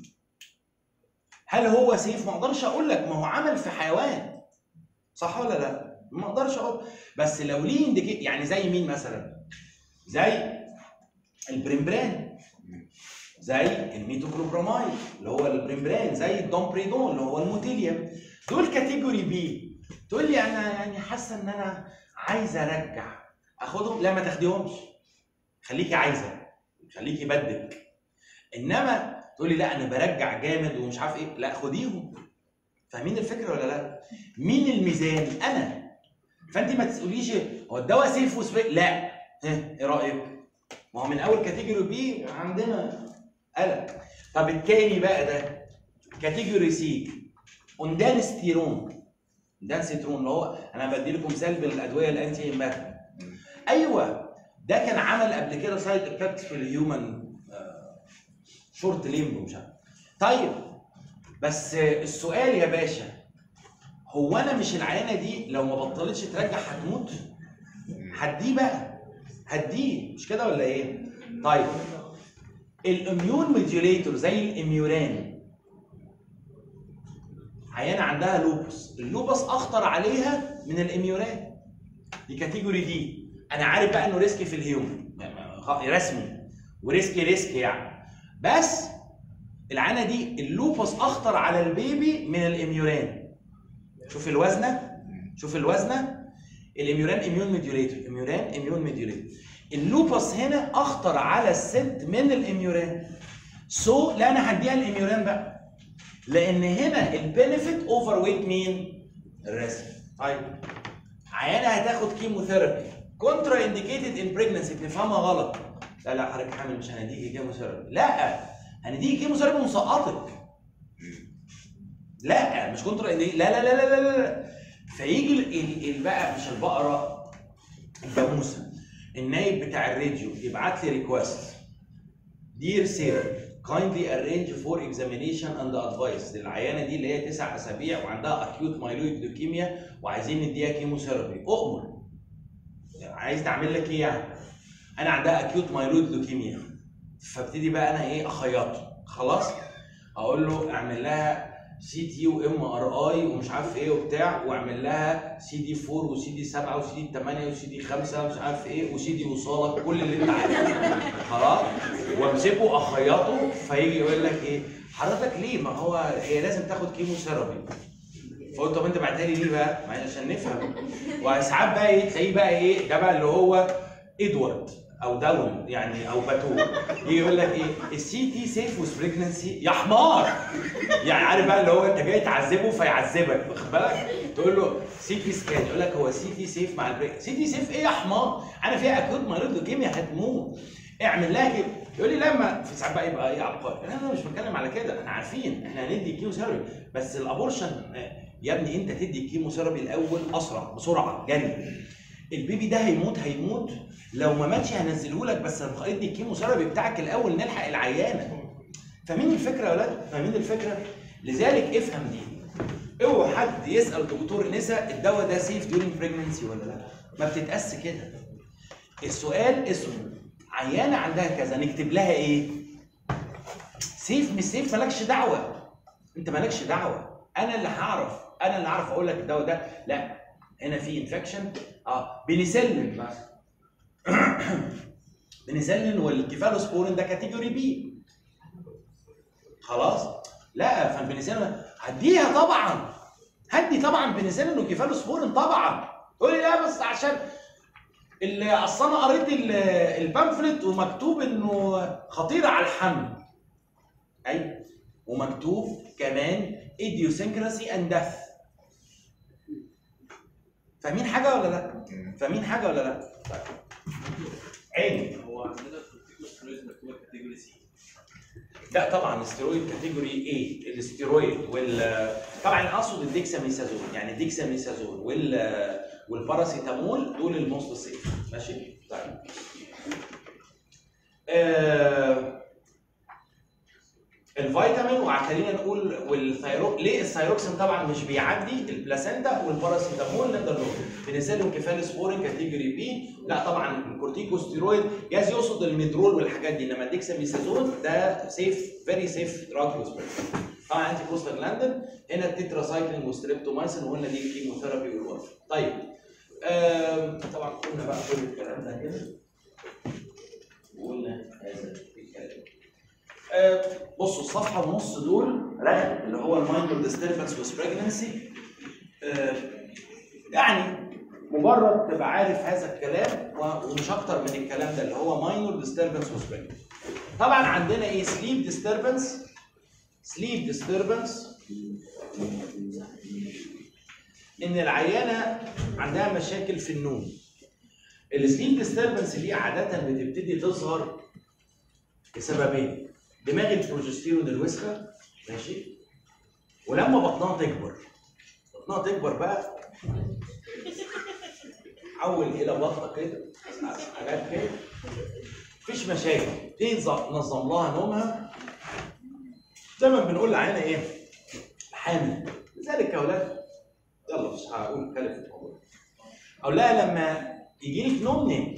هل هو سيف ما اقدرش اقول لك ما هو عمل في حيوان صح ولا لا ما اقدرش اقول بس لو ليه انديكي يعني زي مين مثلا زي البريمبران زي الميتوكلوبرامايد اللي هو البريمبران زي الدومبريدون اللي هو الموتيليوم دول كاتيجوري بي تقول لي انا يعني حاسه ان انا عايزه ارجع اخدهم لا ما تاخديهمش خليكي عايزه خليكي بدك انما تقول لي لا انا برجع جامد ومش عارف ايه لا خديهم فاهمين الفكره ولا لا مين الميزان انا فانت ما تقوليش هو الدواء سيف وسبيك لا ها ايه رايك ما هو من اول كاتيجوري بي عندنا قلق طب التاني بقى ده كاتيجوري سي اوندانستيرون دانستيرون اللي هو انا بدي لكم مثال بالادويه الانتي هيماتيك ايوه ده كان عمل قبل كده سايد افكت في الهيومن شورت ليمب ومش عارف طيب بس السؤال يا باشا هو انا مش العيانه دي لو ما بطلتش ترجع هتموت هديه بقى هديه مش كده ولا ايه طيب الاميون ميديوليتور زي الاميوران عيانه عندها لوبس اللوبس اخطر عليها من الاميوران دي كاتيجوري دي انا عارف بقى انه ريسكي في الهيومن رسمي وريسكي ريسكي يعني بس العانه دي اللوبس اخطر على البيبي من الاميوران شوف الوزنه شوف الوزنه الاميوران اميون ميديوليتور اميوران اميون ميديوليتور اللوبس هنا اخطر على الست من الاميوران سو so, لا انا هديها الاميوران بقى لان هنا البنفيت اوفر ويت مين الرسم طيب عيانه هتاخد كيموثيرابي كونترا انديكيتد ان بريجنسي بنفهمها غلط لا لا حضرتك حامل مش هنديكي كيموثيرابي لا هنديكي كيموثيرابي مسقطك لا مش كونترا لا لا لا لا لا لا فيجي ال- ال- بقى مش البقره الجاموسه النايب بتاع الراديو يبعت لي ريكوست دير سير kindly arrange for examination and advice للعيانه دي اللي هي تسع اسابيع وعندها acute myeloid leukemia وعايزين نديها كيموثيرابي اؤمر عايز تعمل لك ايه يعني؟ انا عندها acute myeloid leukemia فابتدي بقى انا ايه اخيطه خلاص اقول له اعمل لها سي تي وام ار اي ومش عارف ايه وبتاع واعمل لها سي دي 4 وسي دي 7 وسي دي 8 وسي دي 5 ومش عارف ايه وسي دي وصالك كل اللي انت عايزه خلاص وامسكه اخيطه فيجي يقول لك ايه حضرتك ليه ما هو هي لازم تاخد كيمو ثيرابي فقلت طب انت بعتها لي ليه بقى؟ ما عشان نفهم وساعات بقى ايه تلاقيه بقى ايه ده بقى اللي هو ادوارد او داون يعني او باتو يجي يقول لك ايه السي تي سيف وذ بريجنسي يا حمار يعني عارف بقى اللي هو انت جاي تعذبه فيعذبك واخد بالك تقول له سي تي سكان يقول لك هو سي تي سيف مع البريك سي تي سيف ايه يا حمار انا فيها اكيوت مريض لوكيميا هتموت اعمل لها كده يقول لي لما في ساعات بقى يبقى ايه عبقري لا انا مش بتكلم على كده احنا عارفين احنا هندي كيمو ثيرابي بس الابورشن آه، يا ابني انت تدي الكيمو ثيرابي الاول اسرع بسرعه جري البيبي ده هيموت هيموت لو ما ماتش هنزله لك بس ادي الكيمو ثيرابي بتاعك الاول نلحق العيانه فاهمين الفكره يا ولاد فاهمين الفكره لذلك افهم دي اوعى حد يسال دكتور نسا الدواء ده سيف ديورنج بريجننسي ولا لا ما بتتقاس كده السؤال اسمه عيانه عندها كذا نكتب لها ايه سيف مش سيف مالكش دعوه انت مالكش دعوه انا اللي هعرف انا اللي هعرف اقول لك الدواء ده لا هنا في انفكشن اه بنسلم مثلا بنسلم والكيفالوسبورين ده كاتيجوري بي خلاص لا فالبنسلين هديها طبعا هدي طبعا بنسلين وكيفالوسبورين طبعا تقول لي لا بس عشان ال- اصل انا قريت ال- البامفلت ومكتوب انه خطيره على الحمل ايوه ومكتوب كمان idiosyncrasy and death فاهمين حاجه ولا لا؟ فاهمين حاجه ولا لا؟ طيب عيني هو عندنا الكورتيكوستيرويد مكتوبه كاتيجوري سي لا طبعا الستيرويد كاتيجوري ايه الستيرويد وال طبعا اقصد الديكساميثازون يعني الديكساميثازون وال والباراسيتامول دول الموست سيف ماشي طيب آه الفيتامين وخلينا نقول والثيرو ليه الثيروكسين طبعا مش بيعدي البلاسينتا والباراسيتامول نقدر نقول بنسلم كيفالوسبورين كاتيجوري بي لا طبعا الكورتيكوستيرويد جاز يقصد الميدرول والحاجات دي انما الديكساميثازون ده سيف فيري سيف دراج طبعا انتي بروستاجلاندين هنا التتراسايكلين والستريبتومايسين وقلنا دي الكيموثيرابي والورفين طيب آم، طبعا قلنا بقى كل الكلام ده كده وقلنا هذا الكلام آه، بصوا الصفحه ونص دول رغم اللي هو المايندر ديستربنس وذ بريجنسي يعني مجرد تبقى عارف هذا الكلام و- ومش اكتر من الكلام ده اللي هو ماينور ديستربنس وذ بريجنسي طبعا عندنا ايه سليب ديستربنس سليب ديستربنس ان العيانه عندها مشاكل في النوم السليب ديستربنس دي عاده بتبتدي تظهر لسببين دماغ البروجستيرون الوسخه ماشي ولما بطنها تكبر بطنها تكبر بقى حول الى بطه كده حاجات كده مفيش مشاكل تنظم لها نومها دايما بنقول لعينه ايه؟ حامل لذلك يا اولاد يلا مش هقول اتكلم في الموضوع اقول لها لما يجي لك نوم نام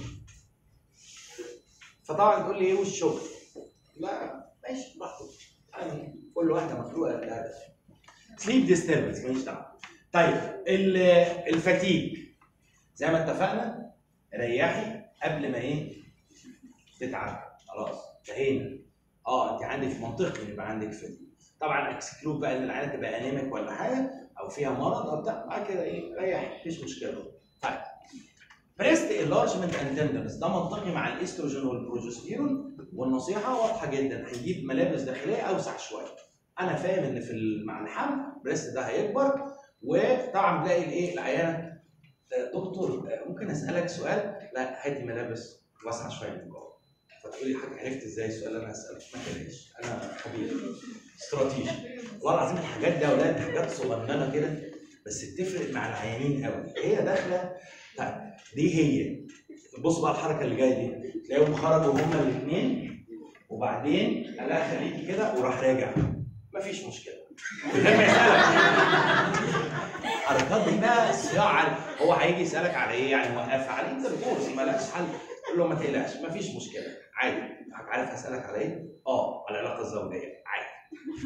فطبعا تقول لي ايه والشغل لا ماشي براحتك يعني كل واحده مخلوقه لها سليب ديستربنس ماليش دعوه طيب ال- الفتيج زي ما اتفقنا ريحي قبل ما ايه تتعب خلاص انتهينا اه انت عندك منطقي يبقى عندك فتيج طبعا اكسكلود بقى ان العيله تبقى انيميك ولا حاجه او فيها مرض او بتاع بعد كده ايه ريح مفيش مشكله طيب بريست انلارجمنت اند تندرنس ده منطقي مع الاستروجين والبروجستيرون والنصيحه واضحه جدا هنجيب ملابس داخليه اوسع شويه انا فاهم ان في ال- مع الحمل بريست ده هيكبر وطبعا بلاقي الايه العيانه آه، دكتور آه، ممكن اسالك سؤال لا هاتي ملابس واسعه شويه من جوه فتقولي حاجه عرفت ازاي السؤال اللي انا هساله ما تقلقش انا خبير استراتيجي والله العظيم الحاجات دي يا اولاد حاجات صغننه كده بس بتفرق مع العيانين قوي هي داخله طيب دي هي بص بقى الحركه اللي جايه دي تلاقيهم خرجوا هما الاثنين وبعدين قال لها خليكي كده وراح راجع مفيش مشكله من غير ما يسالك الحركات دي بقى صياع على- هو هيجي يسالك على ايه يعني وقفها عليه انت بتقول مالكش حل قول له ما تقلقش مفيش مشكله عادي عارف هسالك على ايه؟ اه على العلاقه الزوجيه عادي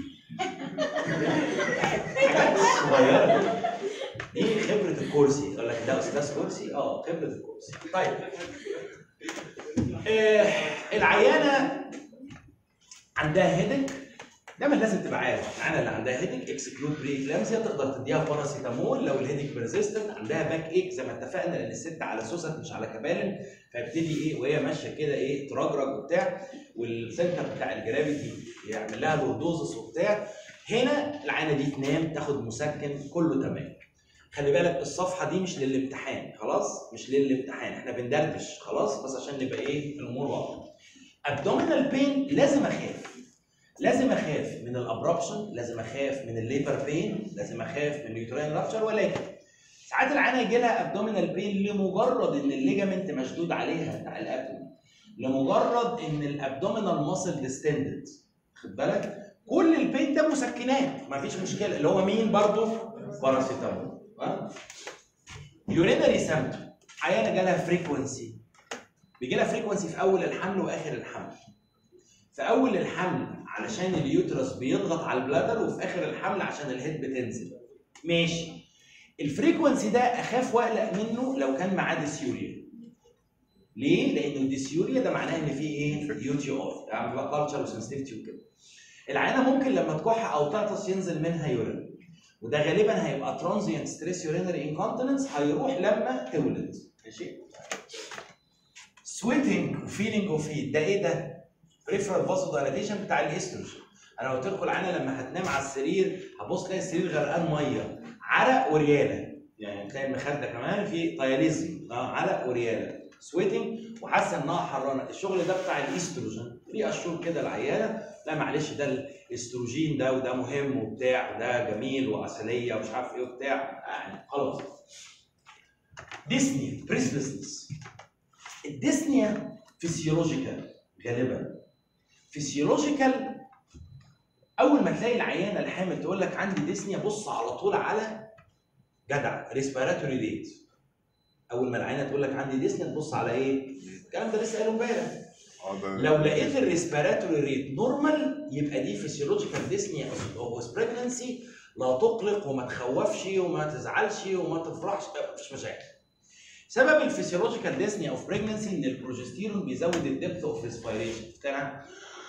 حاجات صغيره كده. دي خبره الكرسي يقول لك ده استاذ كرسي اه خبره الكرسي طيب آه العيانه عندها هيدك دايما لازم تبقى عارف العينه اللي عندها هيدك اكسكلود بري اكلامسيا تقدر تديها باراسيتامول لو الهيدك بيرزيستنت عندها باك ايك زي ما اتفقنا لان الست على سوست مش على كبالن فيبتدي ايه وهي ماشيه كده ايه ترجرج وبتاع والسنتر بتاع الجرافيتي يعمل لها لوردوزس وبتاع هنا العينه دي تنام تاخد مسكن كله تمام خلي بالك الصفحه دي مش للامتحان خلاص مش للامتحان احنا بندردش خلاص بس عشان نبقى ايه الامور واضحه ابدومينال بين لازم اخاف لازم اخاف من الابربشن لازم اخاف من الليبر بين لازم اخاف من اليوتراين رابشر ولكن ساعات العينه يجي لها ابدومينال بين لمجرد ان الليجامنت مشدود عليها بتاع الابدومين لمجرد ان الابدومينال ماسل ديستندد خد بالك كل البين ده مسكنات مفيش مشكله اللي هو مين برضه باراسيتامول يورينري سامتوم عيانه جالها فريكونسي بيجي لها فريكونسي في اول الحمل واخر الحمل في اول الحمل علشان اليوترس بيضغط على البلادر وفي اخر الحمل عشان الهيد بتنزل ماشي الفريكونسي ده اخاف واقلق منه لو كان معاه ديسيوريا ليه؟ لان الديسيوريا ده معناه ان في ايه؟ يو تي ار يعني بقى كلتشر وسنسيتيفيتي وكده العينه ممكن لما تكح او تعطس ينزل منها يورين وده غالبا هيبقى ترانزيانت ستريس يورينري انكونتيننس هيروح لما تولد ماشي سويتنج وفيلينج اوف هيت ده ايه ده؟ بريفرال فاسو دايلاتيشن بتاع الاستروجين انا قلت لكم العينه لما هتنام على السرير هتبص تلاقي السرير غرقان ميه عرق ورياله يعني تلاقي المخده كمان في طياليزم اه عرق ورياله سويتنج وحاسه انها حرانه الشغل ده بتاع الاستروجين في اشهر كده العياله لا معلش ده الاستروجين ده وده مهم وبتاع وده جميل وعسليه ومش عارف ايه وبتاع يعني خلاص ديسنيا بريسبسنس الديسنيا فيسيولوجيكال غالبا فيسيولوجيكال اول ما تلاقي العيانه الحامل تقول لك عندي ديسنيا بص على طول على جدع ريسبيراتوري ريت اول ما العيانه تقول لك عندي ديسنيا تبص على ايه الكلام ده لسه قايله امبارح اه ده لو لقيت الريسبيراتوري ريت نورمال يبقى دي فيسيولوجيكال ديسنيا اوف بريجنسي لا تقلق وما تخوفش وما تزعلش وما تفرحش مفيش مشاكل سبب الفسيولوجيكال ديسنيا اوف بريجنسي ان البروجستيرون بيزود الدبث اوف ريسبيريشن بتاع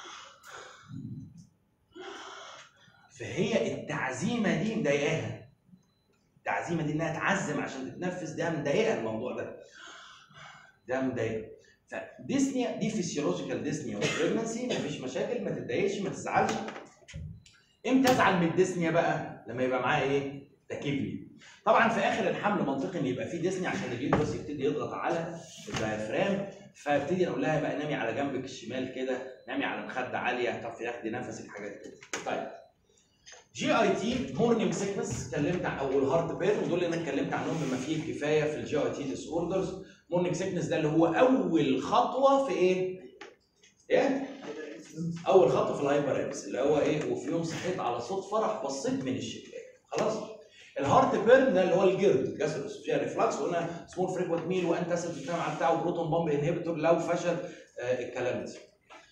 فهي التعزيمه دي مضايقاها التعزيمه دي انها تعزم عشان تتنفس ده مضايقها الموضوع ده ده مضايقها فديسنيا دي فيسيولوجيكال ديسنيا اوف بريجنسي مفيش مشاكل ما تتضايقش ما تزعلش امتى ازعل من الديسنيا بقى لما يبقى معاه ايه تكيبلي طبعا في اخر الحمل منطقي ان يبقى في ديسنيا عشان اليوترس يبتدي يضغط على الدايفرام فابتدي نقول لها بقى نامي على جنبك الشمال كده نامي على مخده عاليه هتعرفي تاخدي نفسك حاجات كده طيب جي اي تي مورنينج سيكنس اتكلمت عن او الهارت بير ودول اللي انا اتكلمت عنهم بما فيه الكفايه في الجي اي تي ديس اوردرز مورنينج سيكنس ده اللي هو اول خطوه في ايه؟ ايه؟ اول خطوه في الهايبر اللي هو ايه وفي يوم صحيت على صوت فرح بصيت من الشباك خلاص الهارت بيرن ده اللي هو الجرد جسد اسوفيا ريفلاكس وقلنا سمول فريكوت ميل وانت اسيد بتاع بتاعه بروتون بامب انهبيتور لو فشل آه الكلام ده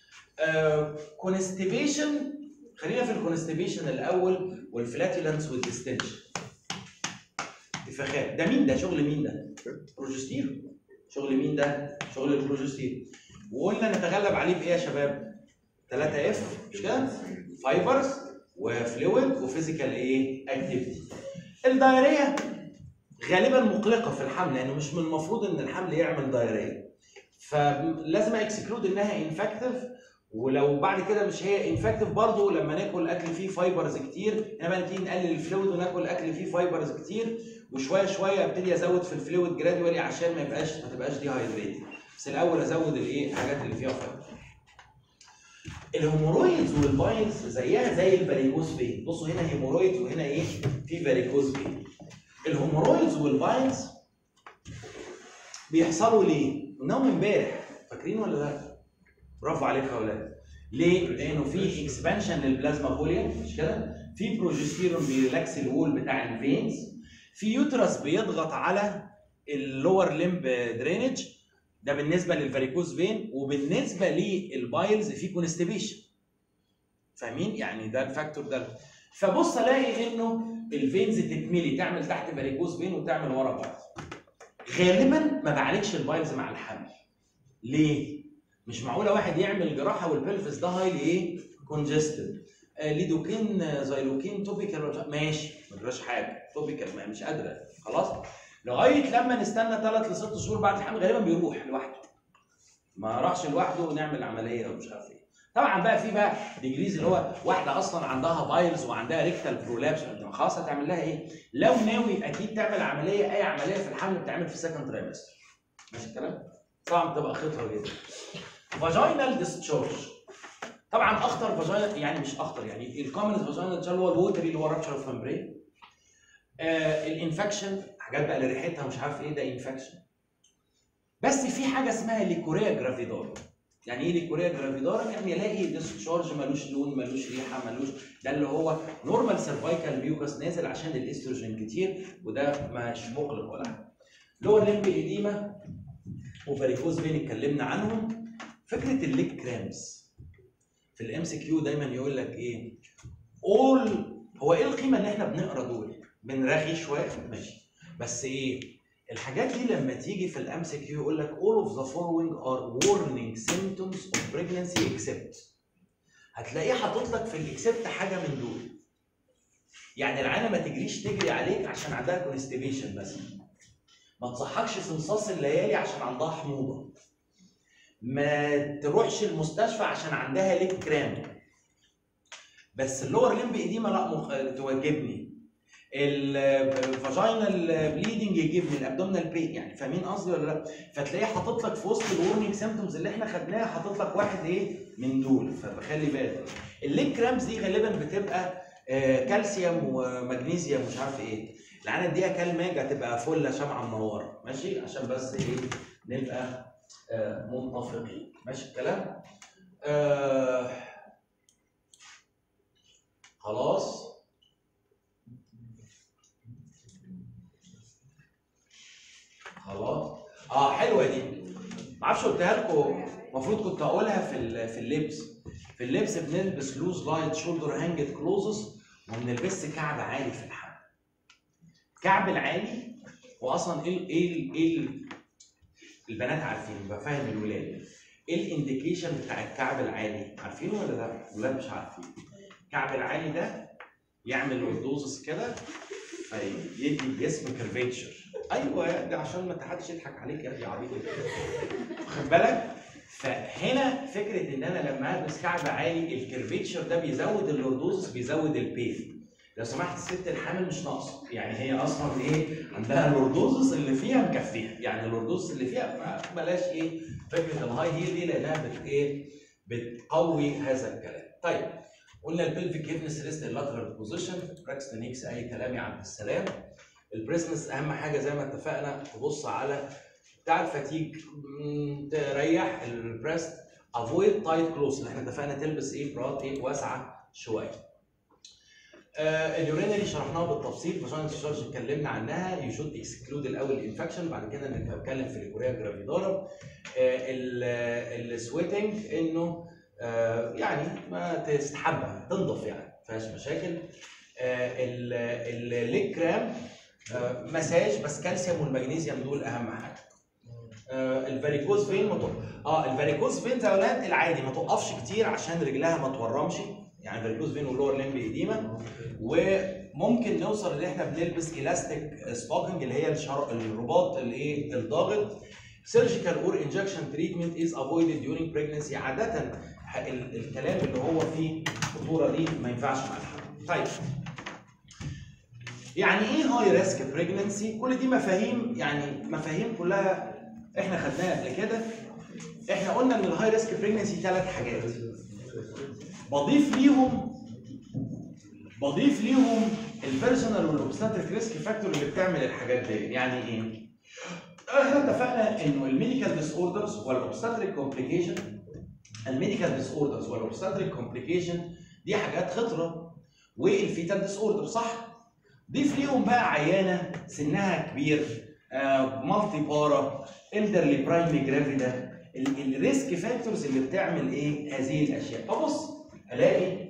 كونستيبيشن خلينا في الكونستيبيشن الاول والفلاتولنس والديستنشن الفخام ده مين ده شغل مين ده بروجستيرون شغل مين ده شغل البروجستيرون وقلنا نتغلب عليه بايه يا شباب 3 اف مش كده فايبرز وفلويد وفيزيكال ايه اكتيفيتي الدايريه غالبا مقلقه في الحمل لانه مش من المفروض ان الحمل يعمل دايريه فلازم اكسكلود انها انفكتيف ولو بعد كده مش هي انفكتيف برضه لما ناكل اكل فيه فايبرز كتير احنا بقى نبتدي نقلل الفلويد وناكل اكل فيه فايبرز كتير وشويه شويه ابتدي ازود في الفلويد جرادولي عشان ما يبقاش ما تبقاش دي هايدريتد بس الاول ازود الايه الحاجات اللي فيها فايبر الهيمورويدز والبايلز زيها زي الفاريكوز فين بصوا هنا هيمورويد وهنا ايه في فاريكوز فين الهيمورويدز والبايلز بيحصلوا ليه قلناهم امبارح فاكرين ولا لا برافو عليك يا اولاد ليه لانه في اكسبانشن للبلازما فوليوم مش كده في بروجستيرون بيريلاكس الوول بتاع الفينز في يوترس بيضغط على اللور ليمب درينج ده بالنسبه للفاريكوز فين وبالنسبه للبايلز في كونستيبيشن فاهمين يعني ده الفاكتور ده فبص الاقي انه الفينز تتملي تعمل تحت فاريكوز فين وتعمل ورا بايلز غالبا ما بعالجش البايلز مع الحمل ليه مش معقوله واحد يعمل جراحه والبلفس ده هايلي ايه كونجستد آه، ليدوكين آه، زيلوكين توبيكال ولا مش- ماشي ما جراش حاجه توبيكال ما- مش قادره خلاص لغايه لما نستنى ثلاث لست شهور بعد الحمل غالبا بيروح لوحده ما راحش لوحده ونعمل عمليه او مش عارف ايه طبعا بقى في بقى ديجريز اللي هو واحده اصلا عندها فايروس وعندها ريكتال برولابس خلاص هتعمل لها ايه؟ لو ناوي اكيد تعمل عمليه اي عمليه في الحمل بتعمل في السكند ترايمستر ماشي الكلام؟ طبعا بتبقى خطره جدا فاجينال ديسشارج طبعا اخطر فاجينال يعني مش اخطر يعني الكومنز فاجينال ديسشارج هو الووتري اللي هو رابشر اوف ممبرين آه الانفكشن حاجات بقى اللي ريحتها مش عارف ايه ده انفكشن بس في حاجه اسمها ليكوريا جرافيدار يعني ايه ليكوريا جرافيدار يعني يلاقي ديسشارج ملوش لون ملوش ريحه ملوش ده اللي هو نورمال سيرفايكال ميوكس نازل عشان الاستروجين كتير وده مش مقلق ولا حاجه لور ليمب ايديما وفاريكوز فين اتكلمنا عنهم فكره الليك كرامز في الام سي كيو دايما يقول لك ايه اول هو ايه القيمه ان احنا بنقرا دول بنرغي شويه ماشي بس ايه الحاجات دي لما تيجي في الام سي كيو يقول لك all of the following are warning symptoms of pregnancy except هتلاقيه حاطط لك في الاكسبت حاجه من دول يعني العانه ما تجريش تجري عليك عشان عندها كونستيبيشن مثلا ما تصحكش في نصاص الليالي عشان عندها حموضه ما تروحش المستشفى عشان عندها ليك كرام بس اللور ليمب ايديما لا مخ... توجبني الفاجينال بليدنج يجيبني الابدومينال بين يعني فاهمين قصدي ولا لا؟ فتلاقيه حاطط لك في وسط الورنينج سيمتومز اللي احنا خدناها حاطط لك واحد ايه من دول فخلي بالك الليك كرامز دي غالبا بتبقى آه، كالسيوم ومغنيسيوم مش عارف ايه العينه دي كالماج هتبقى فله شمعه منوره ماشي عشان بس ايه نبقى آه، متفقين ماشي الكلام آه خلاص خلاص اه حلوه دي معرفش قلتها لكم المفروض كنت اقولها في ال- في اللبس في اللبس بنلبس لوز لايت شولدر هانجد كلوزز وما بنلبسش كعب عالي في الحمل الكعب العالي هو اصلا ايه ال- ايه ال- ايه ال- البنات عارفين بفهم الولاد ايه الانديكيشن بتاع الكعب العالي عارفينه ولا لا؟ الولاد مش عارفين الكعب العالي ده يعمل اوردوزس كده فيدي الجسم كيرفيتشر ايوه ده عشان ما حدش يضحك عليك يا يا عبيط واخد بالك فهنا فكره ان انا لما البس كعب عالي الكيرفيتشر ده بيزود اللوردوزس بيزود البين لو سمحت الست الحامل مش ناقصه يعني هي اصلا ايه عندها اللوردوزس اللي فيها مكفيها يعني اللوردوزس اللي فيها ما- بلاش ايه فكره الهاي هيل دي لانها بت ايه بتقوي هذا الكلام طيب قلنا البلفيك هيفنس ريست اللاترال بوزيشن براكستون هيكس اي كلام يا عبد السلام البريسنس اهم حاجه زي ما اتفقنا تبص على بتاع الفتيج مم، تريح البريست افويد تايت كلوز اللي احنا اتفقنا تلبس ايه برات ايه واسعه شويه آه اليورينري شرحناها بالتفصيل فاجينال ديشارج اتكلمنا عنها يو شود اكسكلود الاول الانفكشن بعد كده نتكلم في الكوريا جرافيدارا آه السويتنج انه آه يعني ما تستحبها تنضف يعني ما فيهاش مشاكل آه الليك كرام آه مساج بس كالسيوم والمغنيسيوم دول اهم حاجه آه الفاريكوز فين ما تق- اه الفاريكوز فين زي اولاد العادي ما توقفش كتير عشان رجلها ما تورمش يعني الفاريكوز فين واللور ليمب ايديما وممكن نوصل ان احنا بنلبس الاستيك ستوكنج اللي هي الشر... الرباط الايه الضاغط surgical or injection treatment is avoided during pregnancy عادة ح- ال- الكلام اللي هو فيه الخطورة دي ما ينفعش مع الحمل. طيب يعني ايه هاي ريسك بريجننسي؟ كل دي مفاهيم يعني مفاهيم كلها احنا خدناها قبل كده. احنا قلنا ان الهاي ريسك بريجننسي ثلاث حاجات. بضيف ليهم بضيف ليهم البيرسونال والاوبستاتريك ريسك فاكتور اللي بتعمل الحاجات دي يعني ايه؟ احنا اتفقنا انه الميديكال ديس اوردرز والاوبستاتريك كومبليكيشن الميديكال ديس اوردرز والاوبستاتريك كومبليكيشن دي حاجات خطره والفيتال ديس اوردر صح؟ ضيف ليهم بقى عيانه سنها كبير آه مالتي بارا الدرلي برايمي جرافيدا الريسك فاكتورز اللي بتعمل ايه هذه الاشياء ابص الاقي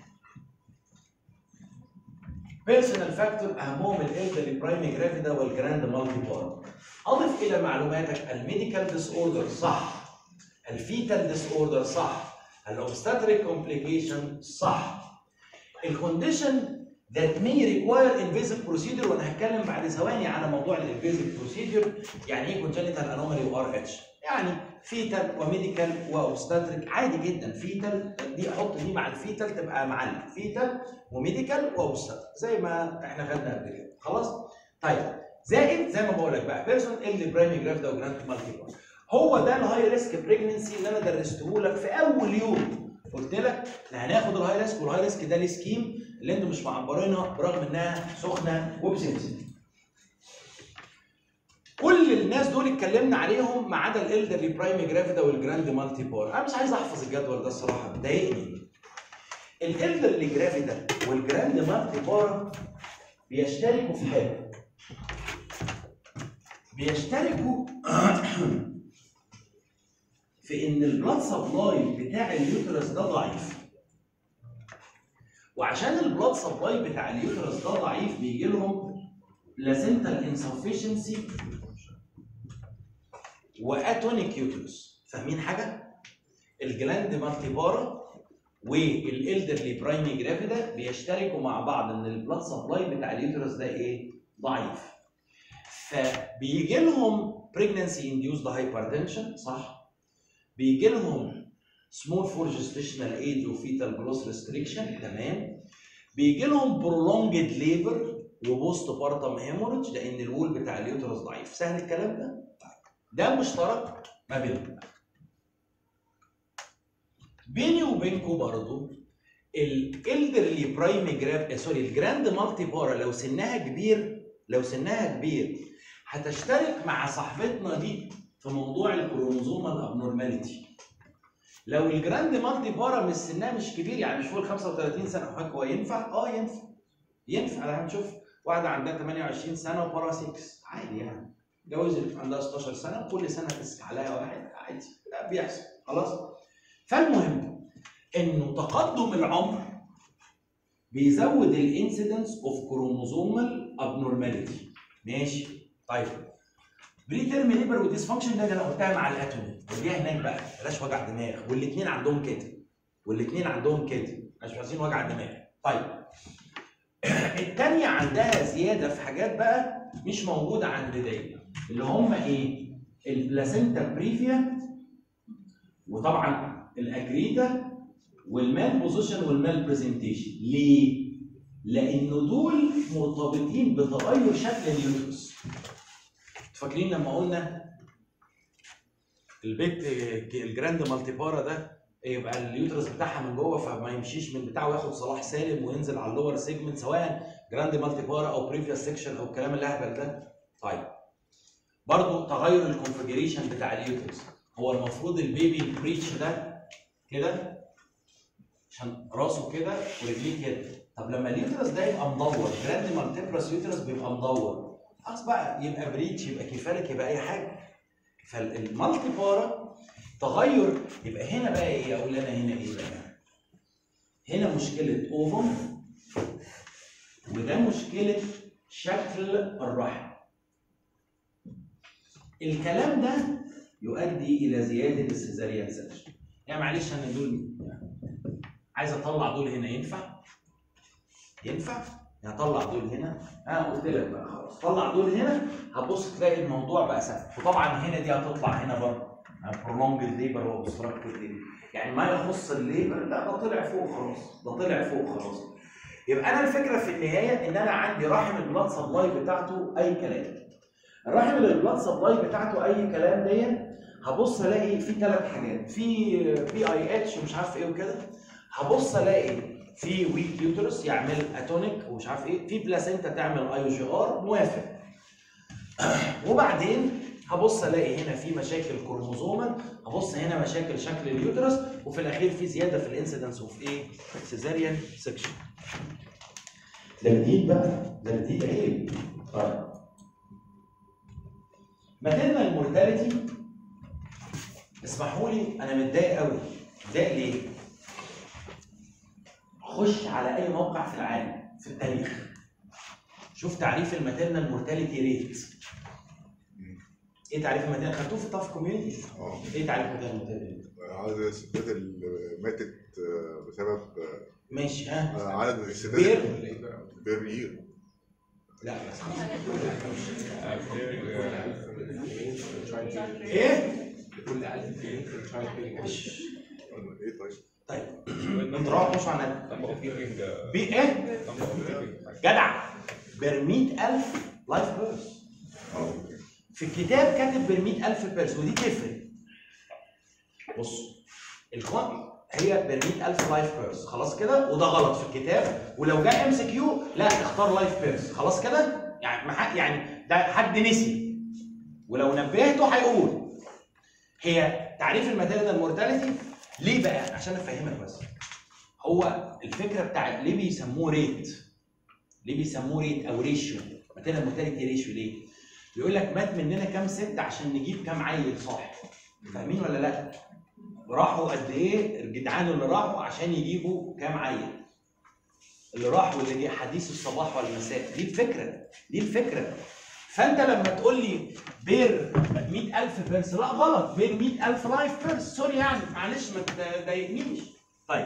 بيرسونال فاكتور اهمهم الالدرلي برايمي جرافيدا والجراند مالتي بارا اضف الى معلوماتك الميديكال ديس اوردر صح الفيتال ديس اوردر صح الاوبستاتريك كومبليكيشن صح الكونديشن that may require invasive procedure وانا هتكلم بعد ثواني على موضوع الانفيزيف بروسيدور يعني ايه congenital anomaly وار اتش يعني فيتال وميديكال واوبستاتريك عادي جدا فيتال دي احط دي مع الفيتال تبقى معلم فيتال وميديكال واوبستاتريك زي ما احنا خدنا قبل كده خلاص طيب زائد زي ما بقول لك بقى بيرسون اللي برايمري جراف ده وجراند مالتي هو ده الهاي ريسك بريجننسي اللي انا درسته لك في اول يوم قلت لك احنا هناخد الهاي ريسك والهاي ريسك ده ليه سكيم اللي انتم مش معبرينها برغم انها سخنه وبسنسيتيف كل الناس دول اتكلمنا عليهم ما عدا الالدرلي برايمي جرافيدا والجراند مالتي بار انا مش عايز احفظ الجدول ده الصراحه مضايقني الالدرلي جرافيدا والجراند مالتي بار بيشتركوا في حاجه بيشتركوا في ان البلاد سبلاي بتاع اليوترس ده ضعيف وعشان البلاد سبلاي بتاع اليوترس ده ضعيف بيجي لهم بلازنتال انسفشنسي واتونيك يوترس فاهمين حاجه الجلاند مالتيبارا والالدرلي برايمي جرافيدا بيشتركوا مع بعض ان البلاد سبلاي بتاع اليوترس ده ايه ضعيف فبيجي لهم pregnancy induced hypertension صح بيجي لهم small for gestational age وفيتال جروث ريستريكشن تمام بيجي لهم prolonged labor وبوست بارتم هيموريدج لان الوول بتاع اليوترس ضعيف سهل الكلام ده ده مشترك ما بينهم بيني وبينكم برضو الالدرلي برايمي جراب سوري الجراند مالتي بارا لو سنها كبير لو سنها كبير هتشترك مع صاحبتنا دي في موضوع الكروموزومال ابنورماليتي لو الجراند مالتي بارا مش سنها مش كبير يعني مش فوق ال 35 سنه او حاجه هو ينفع؟ اه ينفع ينفع انا هنشوف واحده عندها 28 سنه وبارا 6 عادي يعني جوزت عندها 16 سنه وكل سنه تسك عليها واحد عادي لا بيحصل خلاص فالمهم انه تقدم العمر بيزود الانسيدنس اوف كروموزومال ابنورماليتي ماشي طيب بري تيرم ليبر وديسفانكشن ده اللي انا قلتها مع الاتومي ودي هناك بقى بلاش وجع دماغ والاثنين عندهم كده والاثنين عندهم كده مش عايزين وجع دماغ طيب الثانيه عندها زياده في حاجات بقى مش موجوده عند دي اللي هم ايه البلاسينتا بريفيا وطبعا الاجريدا والمال بوزيشن والمال برزنتيشن ليه لانه دول مرتبطين بتغير شكل اليوترس فاكرين لما قلنا البيت الجراند مالتيبارا ده يبقى اليوترس بتاعها من جوه فما يمشيش من بتاعه وياخد صلاح سالم وينزل على اللور سيجمنت سواء جراند مالتيبارا او بريفيوس سيكشن او الكلام الاهبل ده طيب برضو تغير الكونفجريشن بتاع اليوترس هو المفروض البيبي البريتش ده كده عشان راسه كده ورجليه كده طب لما اليوترس ده يبقى مدور جراند مالتيبرس يوترس بيبقى مدور خلاص بقى يبقى بريتش يبقى كفالك يبقى اي حاجه فالمالتي بارا تغير يبقى هنا بقى ايه اقول انا هنا ايه بقى هنا مشكله اوفم وده مشكله شكل الرحم الكلام ده يؤدي الى زياده السيزاريان سكشن يعني معلش انا دول عايز اطلع دول هنا ينفع ينفع يعني اطلع دول هنا انا قلت لك بقى خلاص طلع دول هنا هتبص تلاقي الموضوع بقى سهل وطبعا هنا دي هتطلع هنا برضه برولونج الليبر واوبستراكتيف ليبر يعني ما يخص الليبر لا ده طلع فوق خلاص ده طلع فوق خلاص يبقى انا الفكره في النهايه ان انا عندي رحم البلاد سبلاي بتاعته اي كلام الرحم اللي البلاد سبلاي بتاعته اي كلام دي هبص الاقي في ثلاث حاجات في بي اي اتش ومش عارف ايه وكده هبص الاقي في ويك يوترس يعمل اتونيك ومش عارف ايه في بلاسينتا تعمل اي جي ار موافق وبعدين هبص الاقي هنا في مشاكل كروموزومال هبص هنا مشاكل شكل اليوترس وفي الاخير في زياده في الانسيدنس اوف ايه سيزاريان سكشن ده جديد بقى ده جديد عيب طيب ماتيرنال مورتاليتي اسمحوا لي انا متضايق قوي متضايق ليه؟ خش على اي موقع في العالم في التاريخ شوف تعريف الماتيرنال مورتاليتي ريت ايه تعريف الماتيرنال خدتوه في الطاف كوميونتي اه ايه تعريف الماتيرنال مورتاليتي عدد الستات اللي ماتت آه، بسبب ماشي ها آه، عدد الستات بير بير يير لا بس ايه كل 1000 جنيه تشايلد بيرنج ايه طيب طيب انت مش معناه بي ايه جدع بير 100000 لايف بيرس اه اوكي في الكتاب كاتب بير 100000 بيرس ودي تفرق بصوا الكوان هي بير 100000 لايف بيرس خلاص كده وده غلط في الكتاب ولو جاء ام سي كيو لا اختار لايف بيرس خلاص كده يعني ما ح- يعني ده حد نسي ولو نبهته هيقول هي تعريف الماتيريال مورتاليتي ليه بقى عشان افهمك بس هو الفكره بتاعت ليه بيسموه ريت ليه بيسموه ريت او ريشيو ماتيريال مورتاليتي ريشيو ليه بيقول لك مات مننا كام ست عشان نجيب كام عيل صاحي فاهمين ولا لا راحوا قد ايه الجدعان اللي راحوا عشان يجيبوا كام عيل اللي راح واللي جه حديث الصباح والمساء دي الفكره دي الفكره فانت لما تقول لي بير 100000 بيرس لا غلط بير 100000 لايف بيرس سوري يعني معلش ما تضايقنيش طيب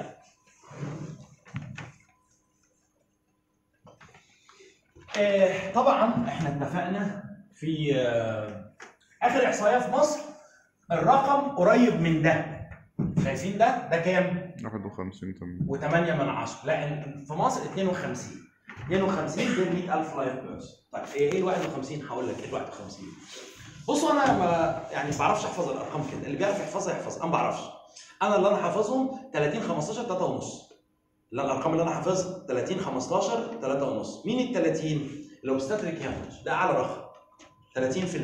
آه طبعا احنا اتفقنا في آه اخر احصائيه في مصر الرقم قريب من ده شايفين ده ده كام 51 تمام و8 من 10 لا في مصر 52 52 دول 100000 لايف بيرس طيب ايه ايه ال 51 هقول لك ايه ال 51 بصوا انا ما يعني ما بعرفش احفظ الارقام كده اللي بيعرف يحفظها يحفظها انا ما بعرفش انا اللي انا حافظهم 30 15 3 ونص لا الارقام اللي انا حافظها 30 15 3 ونص مين ال 30 اللي اوبستاتريك هيموريج ده اعلى رقم 30%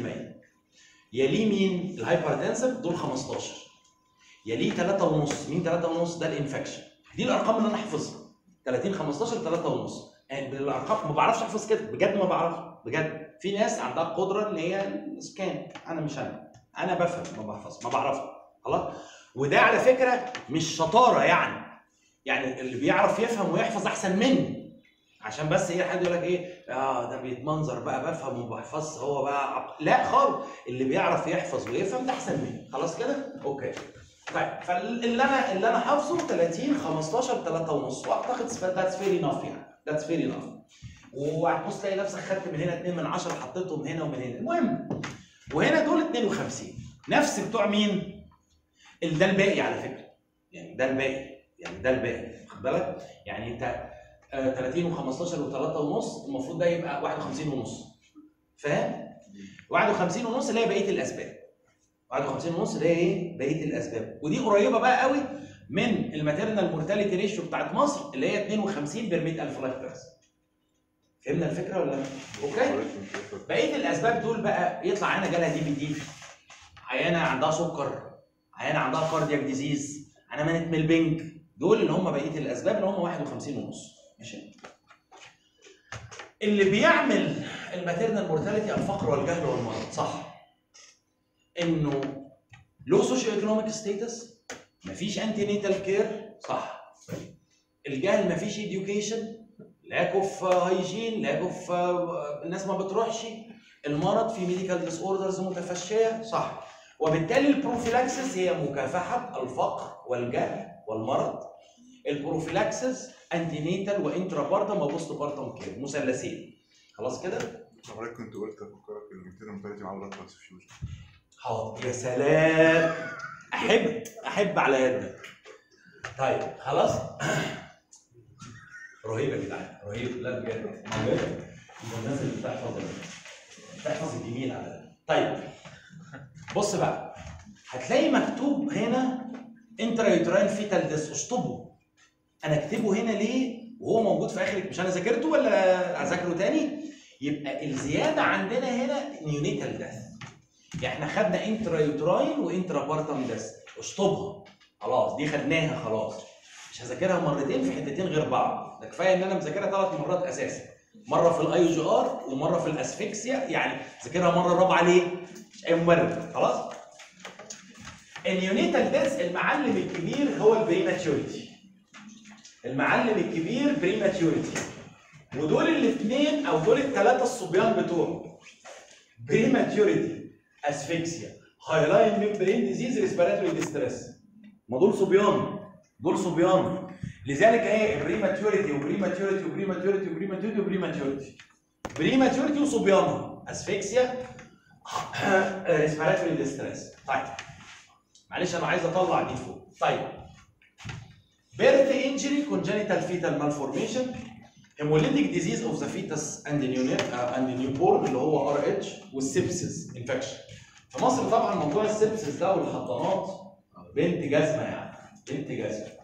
يليه مين الهايبرتنسف دول 15 يليه 3 ونص مين 3 ونص ده الانفكشن دي الارقام اللي انا حافظها 30 15 3 ونص يعني بالارقام ما بعرفش احفظ كده بجد ما بعرفش بجد في ناس عندها قدره اللي هي السكان انا مش انا انا بفهم ما بحفظ ما بعرفش خلاص وده على فكره مش شطاره يعني يعني اللي بيعرف يفهم ويحفظ احسن مني عشان بس ايه حد يقول لك ايه اه ده بيتمنظر بقى بفهم وما بحفظش هو بقى عق... لا خالص اللي بيعرف يحفظ ويفهم ده احسن مني خلاص كده اوكي طيب فاللي انا اللي انا حافظه 30 15 3 ونص واعتقد ذاتس فيري انف يعني ذاتس فيري انف وهتبص تلاقي نفسك خدت من هنا 2 من 10 حطيتهم هنا ومن هنا المهم وهنا دول 52 نفس بتوع مين؟ ال- ده الباقي على فكره يعني ده الباقي يعني ده الباقي خد بالك يعني انت آه، 30 و15 و3 ونص المفروض ده يبقى 51 ونص فاهم؟ 51 ونص اللي هي بقيه الاسباب 51 ونص اللي هي ايه؟ بقيه الاسباب ودي قريبه بقى قوي من الماتيرنال مورتاليتي ريشيو بتاعت مصر اللي هي 52 بير 100000 لايف بيرس فهمنا الفكره ولا لا؟ اوكي؟ بقيه الاسباب دول بقى يطلع عينه جالها دي بي دي عيانه عندها سكر عيانه عندها كاردياك ديزيز عيانه ماتت من البنك دول اللي هم بقيه الاسباب اللي هم 51 ونص ماشي اللي بيعمل الماتيرنال مورتاليتي الفقر والجهل والمرض صح انه لو سوشيو ايكونوميك ستيتس مفيش انتي نيتال كير صح الجهل مفيش education لاك اوف هايجين لاك اوف الناس ما بتروحش المرض في ميديكال ديس اوردرز متفشيه صح وبالتالي البروفيلاكسس هي مكافحه الفقر والجهل والمرض البروفيلاكسس انتينيتال وانترا بارتم وبوست بارتم كير مثلثين خلاص كده حضرتك كنت قلت افكرك الماتيريال مورتاليتي مع بلاد ترانسفيوجن حاضر يا سلام احب احب على يدك طيب خلاص رهيب يا جدعان رهيب لا بجد موهبه من الناس اللي بتحفظ بتحفظ الجميل على ده طيب بص بقى هتلاقي مكتوب هنا انترا يوتراين فيتال ديس اشطبه انا اكتبه هنا ليه وهو موجود في اخر مش انا ذاكرته ولا اذاكره تاني يبقى الزياده عندنا هنا نيونيتال ديث يعني احنا خدنا انترا يوتراين وانترا بارتم ديث اشطبها خلاص دي خدناها خلاص مش هذاكرها مرتين في حتتين غير بعض ده كفايه ان انا مذاكرها ثلاث مرات اساسا مره في الاي جي ار ومره في الاسفكسيا يعني ذاكرها مره رابعه ليه؟ مش اي مبرر خلاص؟ اليونيتال ديس المعلم الكبير هو البريماتيوريتي المعلم الكبير بريماتيوريتي ودول الاثنين او دول الثلاثه الصبيان بتوعه بريماتيوريتي اسفكسيا هايلاين ممبرين ديزيز ريسبيراتوري ديستريس ما دول صبيان دول صبيان لذلك ايه بريماتيوريتي وبريماتيوريتي وبريماتيوريتي وبريماتيوريتي وبريماتيوريتي بريماتيوريتي وصبيانها اسفكسيا ريسبيراتوري ديستريس طيب معلش انا عايز اطلع دي فوق طيب بيرث انجري كونجنتال فيتال مالفورميشن هيموليتيك ديزيز اوف ذا فيتس اند نيو اند نيو بورن اللي هو ار اتش والسبسس انفكشن في مصر طبعا موضوع السبسس ده والحضانات بنت جزمه يعني بنت جزمه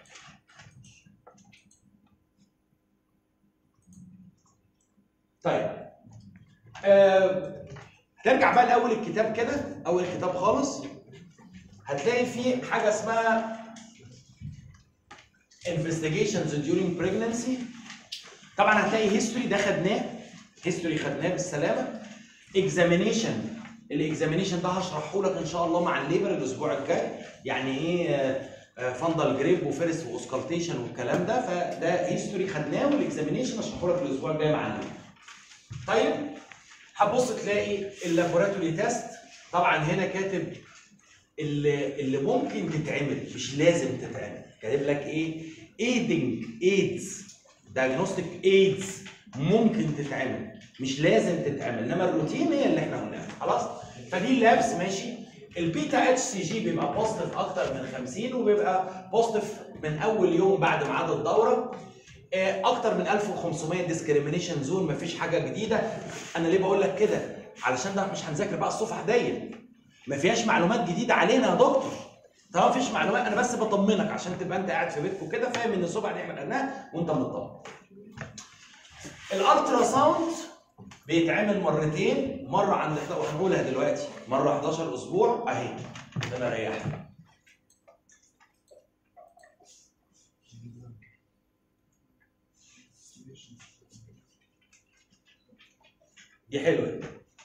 طيب آه ترجع بقى لاول الكتاب كده اول الكتاب خالص هتلاقي فيه حاجه اسمها investigations during pregnancy طبعا هتلاقي هيستوري ده خدناه هيستوري خدناه بالسلامه اكزامينيشن الاكزامينيشن ده هشرحه لك ان شاء الله مع الليبر الاسبوع الجاي يعني ايه فاندال جريب وفيرست واوسكالتيشن والكلام ده فده هيستوري خدناه والاكزامينيشن هشرحه لك الاسبوع الجاي مع الليبر طيب هتبص تلاقي اللابوراتوري تيست طبعا هنا كاتب اللي اللي ممكن تتعمل مش لازم تتعمل كاتب لك ايه ايدنج ايدز دايجنوستيك ايدز ممكن تتعمل مش لازم تتعمل انما الروتين هي اللي احنا قلناها خلاص فدي اللابس ماشي البيتا اتش سي جي بيبقى بوزيتيف اكتر من 50 وبيبقى بوزيتيف من اول يوم بعد ميعاد الدوره آه، اكتر من 1500 ديسكريميشن زون مفيش حاجه جديده انا ليه بقول لك كده علشان ده مش هنذاكر بقى الصفحه ديت ما فيهاش معلومات جديده علينا يا دكتور طالما مفيش معلومات انا بس بطمنك عشان تبقى انت قاعد في بيتكم كده فاهم ان الصبح دي احنا خدناها وانت مطمن الالترا ساوند بيتعمل مرتين مره عند وهنقولها دلوقتي مره 11 اسبوع اهي انا ريحت دي حلوه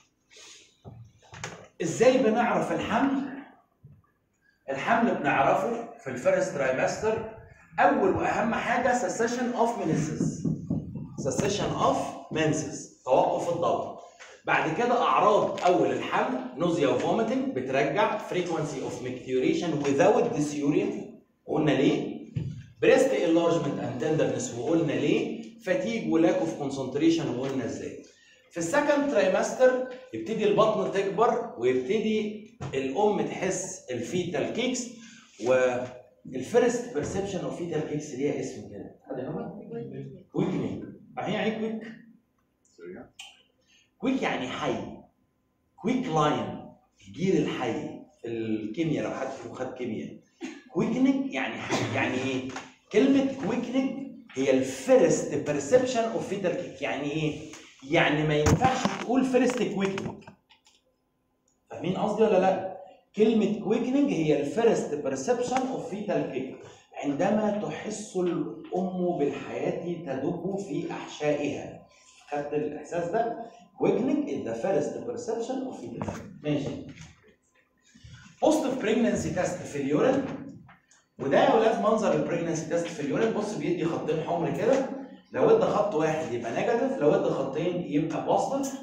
ازاي بنعرف الحمل الحمل بنعرفه في الفيرست ترايمستر اول واهم حاجه سسيشن اوف منسز سسيشن اوف منسز توقف الدوره بعد كده اعراض اول الحمل نوزيا وفوميتنج بترجع فريكونسي اوف ميكتيوريشن without dysuria قلنا ليه بريست انلارجمنت اند تندرنس وقلنا ليه فاتيج ولاك اوف كونسنتريشن وقلنا ازاي في السكند ترايمستر يبتدي البطن تكبر ويبتدي الام تحس الفيتال كيكس والفيرست بيرسبشن اوف فيتال كيكس ليها اسم كده حد يعرفها؟ كويكنينج يعني ايه كويك؟ كويك يعني حي كويك لاين الجير الحي في الكيمياء لو حد فيكم خد كيمياء كويكنينج يعني حي يعني ايه؟ كلمة كويكنينج هي الفيرست بيرسبشن اوف فيتال كيك يعني ايه؟ يعني ما ينفعش تقول فيرست كويكنينج فاهمين قصدي ولا لا؟ كلمة كويكنينج هي الفيرست بيرسبشن اوف فيتال كيك عندما تحس الأم بالحياة تدب في أحشائها خدت الإحساس ده؟ كويكنينج is the first perception of fetal كيك ماشي بوست بريجننسي تيست في اليورين وده يا ولاد منظر البريجننسي تيست في اليورين بص بيدي خطين حمر كده لو ادى خط واحد يبقى نيجاتيف لو ادى خطين يبقى بوزيتيف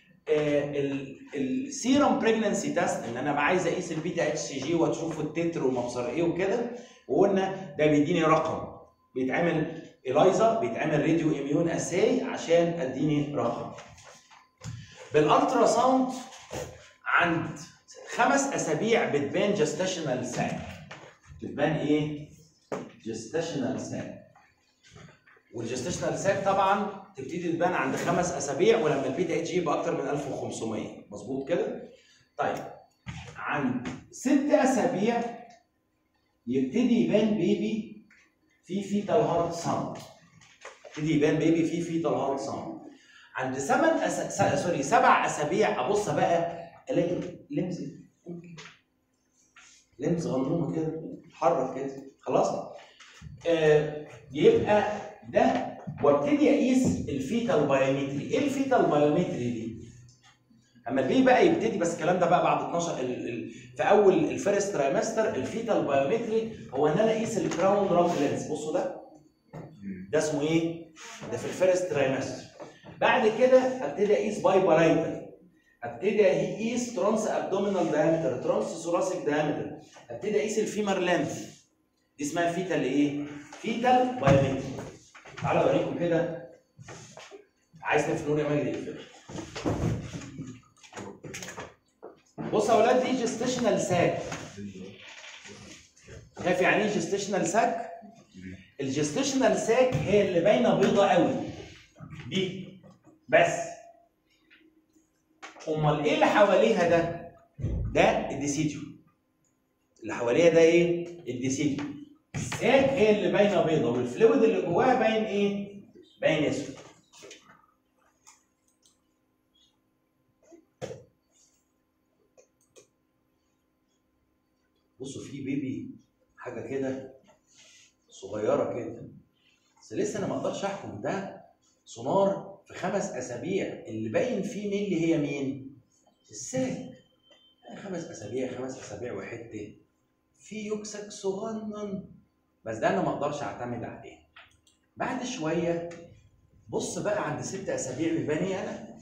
السيرم بريجننسي تيست ان انا بقى عايز اقيس البيتا اتش سي جي واشوف التتر ومبصر ايه وكده وقلنا ده بيديني رقم بيتعمل الايزا بيتعمل راديو اميون اساي عشان اديني رقم بالالترا ساوند عند خمس اسابيع بتبان جستاشنال ساك بتبان ايه؟ جستاشنال ساك والجستاشنال ساك طبعا تبتدي تبان عند خمس اسابيع ولما البيتا اتش يبقى اكتر من 1500 مظبوط كده؟ طيب عند ست اسابيع يبتدي يبان بيبي في فيتال هارت ساوند يبتدي يبان بيبي في فيتال هارت ساوند عند ثمان أس... س- سوري سبع اسابيع ابص بقى الاقي لمس لمس غنومه كده اتحرك كده خلاص آه يبقى ده وابتدي اقيس الفيتال بايومتري ايه الفيتال بايومتري دي اما البي بقى يبتدي بس الكلام ده بقى بعد 12 ال... ال... في اول الفيرست ترايمستر الفيتال بايومتري هو ان انا اقيس الكراون رامب لينس بصوا ده ده اسمه ايه؟ ده في الفيرست ترايمستر بعد كده ابتدي اقيس باي بارايتال ابتدي اقيس ترانس ابدومينال دايمتر ترانس ثوراسيك دايمتر ابتدي اقيس الفيمر لينث دي اسمها فيتال ايه؟ فيتال بايومتري تعالوا اوريكم كده عايز تفنون يا مجدي الفكره بص يا اولاد دي جستيشنال ساك شايف يعني ايه جستيشنال ساك؟ الجستيشنال ساك هي اللي باينه بيضه قوي دي بس امال ايه اللي حواليها ده؟ ده الديسيديو اللي حواليها ده ايه؟ الديسيديو الساك هي اللي باينه بيضه والفلويد اللي جواها باين ايه؟ باين اسود بصوا في بيبي حاجه كده صغيره كده بس لسه انا ما اقدرش احكم ده سونار في خمس اسابيع اللي باين فيه مين اللي هي مين؟ الساك يعني خمس اسابيع خمس اسابيع وحته في يكسك صغنن بس ده انا ما اقدرش اعتمد عليه بعد شويه بص بقى عند ست اسابيع بيباني انا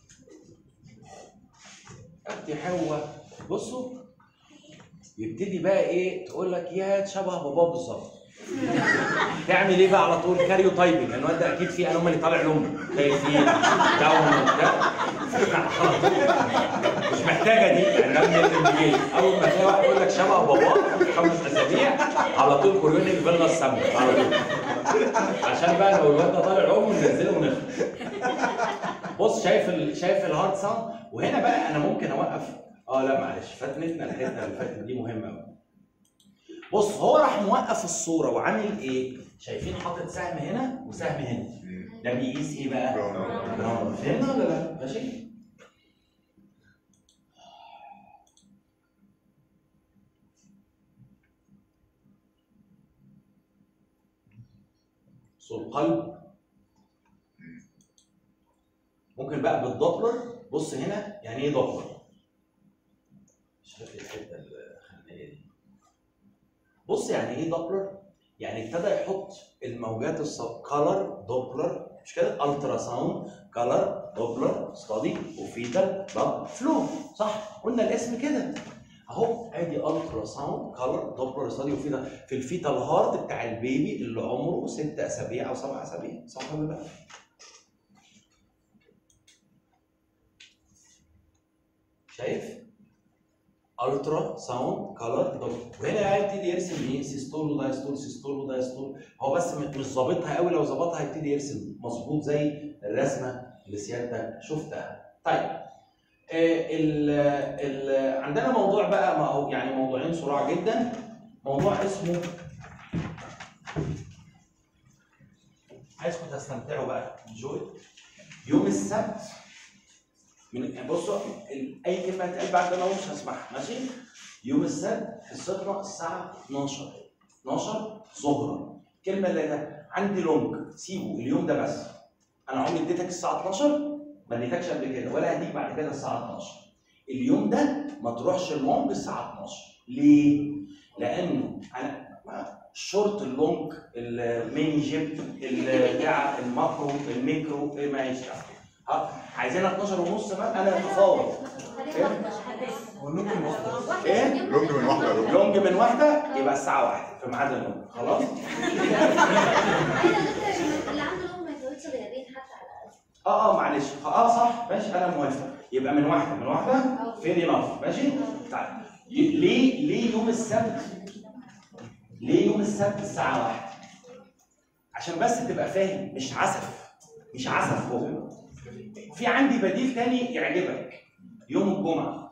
اختي حواء بصوا يبتدي بقى ايه تقول لك يا شبه بابا بالظبط تعمل ايه بقى على طول كاريو تايبنج لان الواد ده اكيد في انومالي طالع لامه خايفين داون وبتاع على طول. مش محتاجه دي يعني ده من الانتاجيه اول ما تلاقي واحد يقول لك شبه بابا خمس اسابيع على طول كوريونيك فيلا السمنه على طول عشان بقى لو الواد ده طالع لامه ننزله ونخلص بص شايف ال... شايف الهارد ساوند وهنا بقى انا ممكن اوقف اه لا معلش فاتنتنا الحته اللي فاتت دي مهمه قوي بص هو راح موقف الصوره وعامل ايه؟ شايفين حاطط سهم هنا وسهم هنا ده بيقيس ايه بقى؟ براون. براون فهمنا ولا لا؟ ماشي؟ صوت القلب ممكن بقى بالدوبلر بص هنا يعني ايه دوبلر شايف الحته الخلفيه دي بص يعني ايه دوبلر يعني ابتدى يحط الموجات الصوت كولر دوبلر مش كده الترا ساوند كولر دوبلر ستادي وفيتال باب فلو صح قلنا الاسم كده اهو ادي الترا ساوند كولر دوبلر ستادي وفيتال في الفيتال هارت بتاع البيبي اللي عمره ست اسابيع او سبع اسابيع صح ولا لا؟ شايف؟ الترا ساوند كلر دوبلر وهنا بقى يبتدي يرسم ايه سيستول ودايستول سيستول ودايستول هو بس م- مش ظابطها قوي لو ظبطها هيبتدي يرسم مظبوط زي الرسمه اللي سيادتك شفتها طيب آه ال ال عندنا موضوع بقى ما هو يعني موضوعين صراع جدا موضوع اسمه عايزكم تستمتعوا بقى انجوي يوم السبت من بصوا ال- اي كلمه هتقال بعد ما مش هسمعها ماشي يوم السبت حصتنا الساعه 12 12 ظهرا الكلمه اللي ده عندي لونج سيبه اليوم ده بس انا عمري اديتك الساعه 12 ما اديتكش قبل كده ولا هديك بعد كده الساعه 12 اليوم ده ما تروحش اللونج الساعه 12 ليه؟ لانه انا ما- الشورت اللونج الميني جيب ال- بتاع الماكرو الميكرو إيه ما يشتغل ها عايزينها 12 ونص بقى انا اتفاوض ايه؟ لونج من واحده يا دكتور. لونج من واحده يبقى الساعه واحده في ميعاد اللونج خلاص اللي عنده لون ما يزودش غيابين حتى على الاقل اه اه معلش اه صح ماشي انا موافق يبقى من واحده من واحده فير انف ماشي طيب ي- ليه ليه يوم السبت ليه يوم السبت الساعه واحده عشان بس تبقى فاهم مش عسف مش عسف هو في عندي بديل تاني يعجبك يوم الجمعه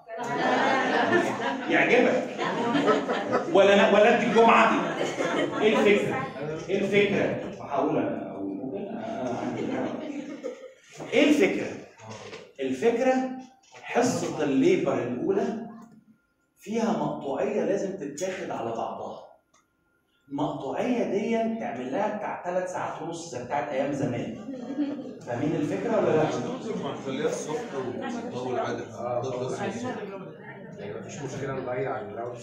يعجبك ولا أنا ولا انت الجمعه ايه الفكره ايه الفكره هقول انا أقول. ممكن أنا عندي حاجة. ايه الفكره الفكره حصه الليبر الاولى فيها مقطوعيه لازم تتاخد على بعضها المقطوعيه دي تعمل لها بتاع ثلاث ساعات ونص زي بتاعت ايام زمان فاهمين الفكره ولا لا؟ دكتور ما نخليها الصبح ونطول عادي ضد الصبح يعني مفيش مشكله نضيع الراوند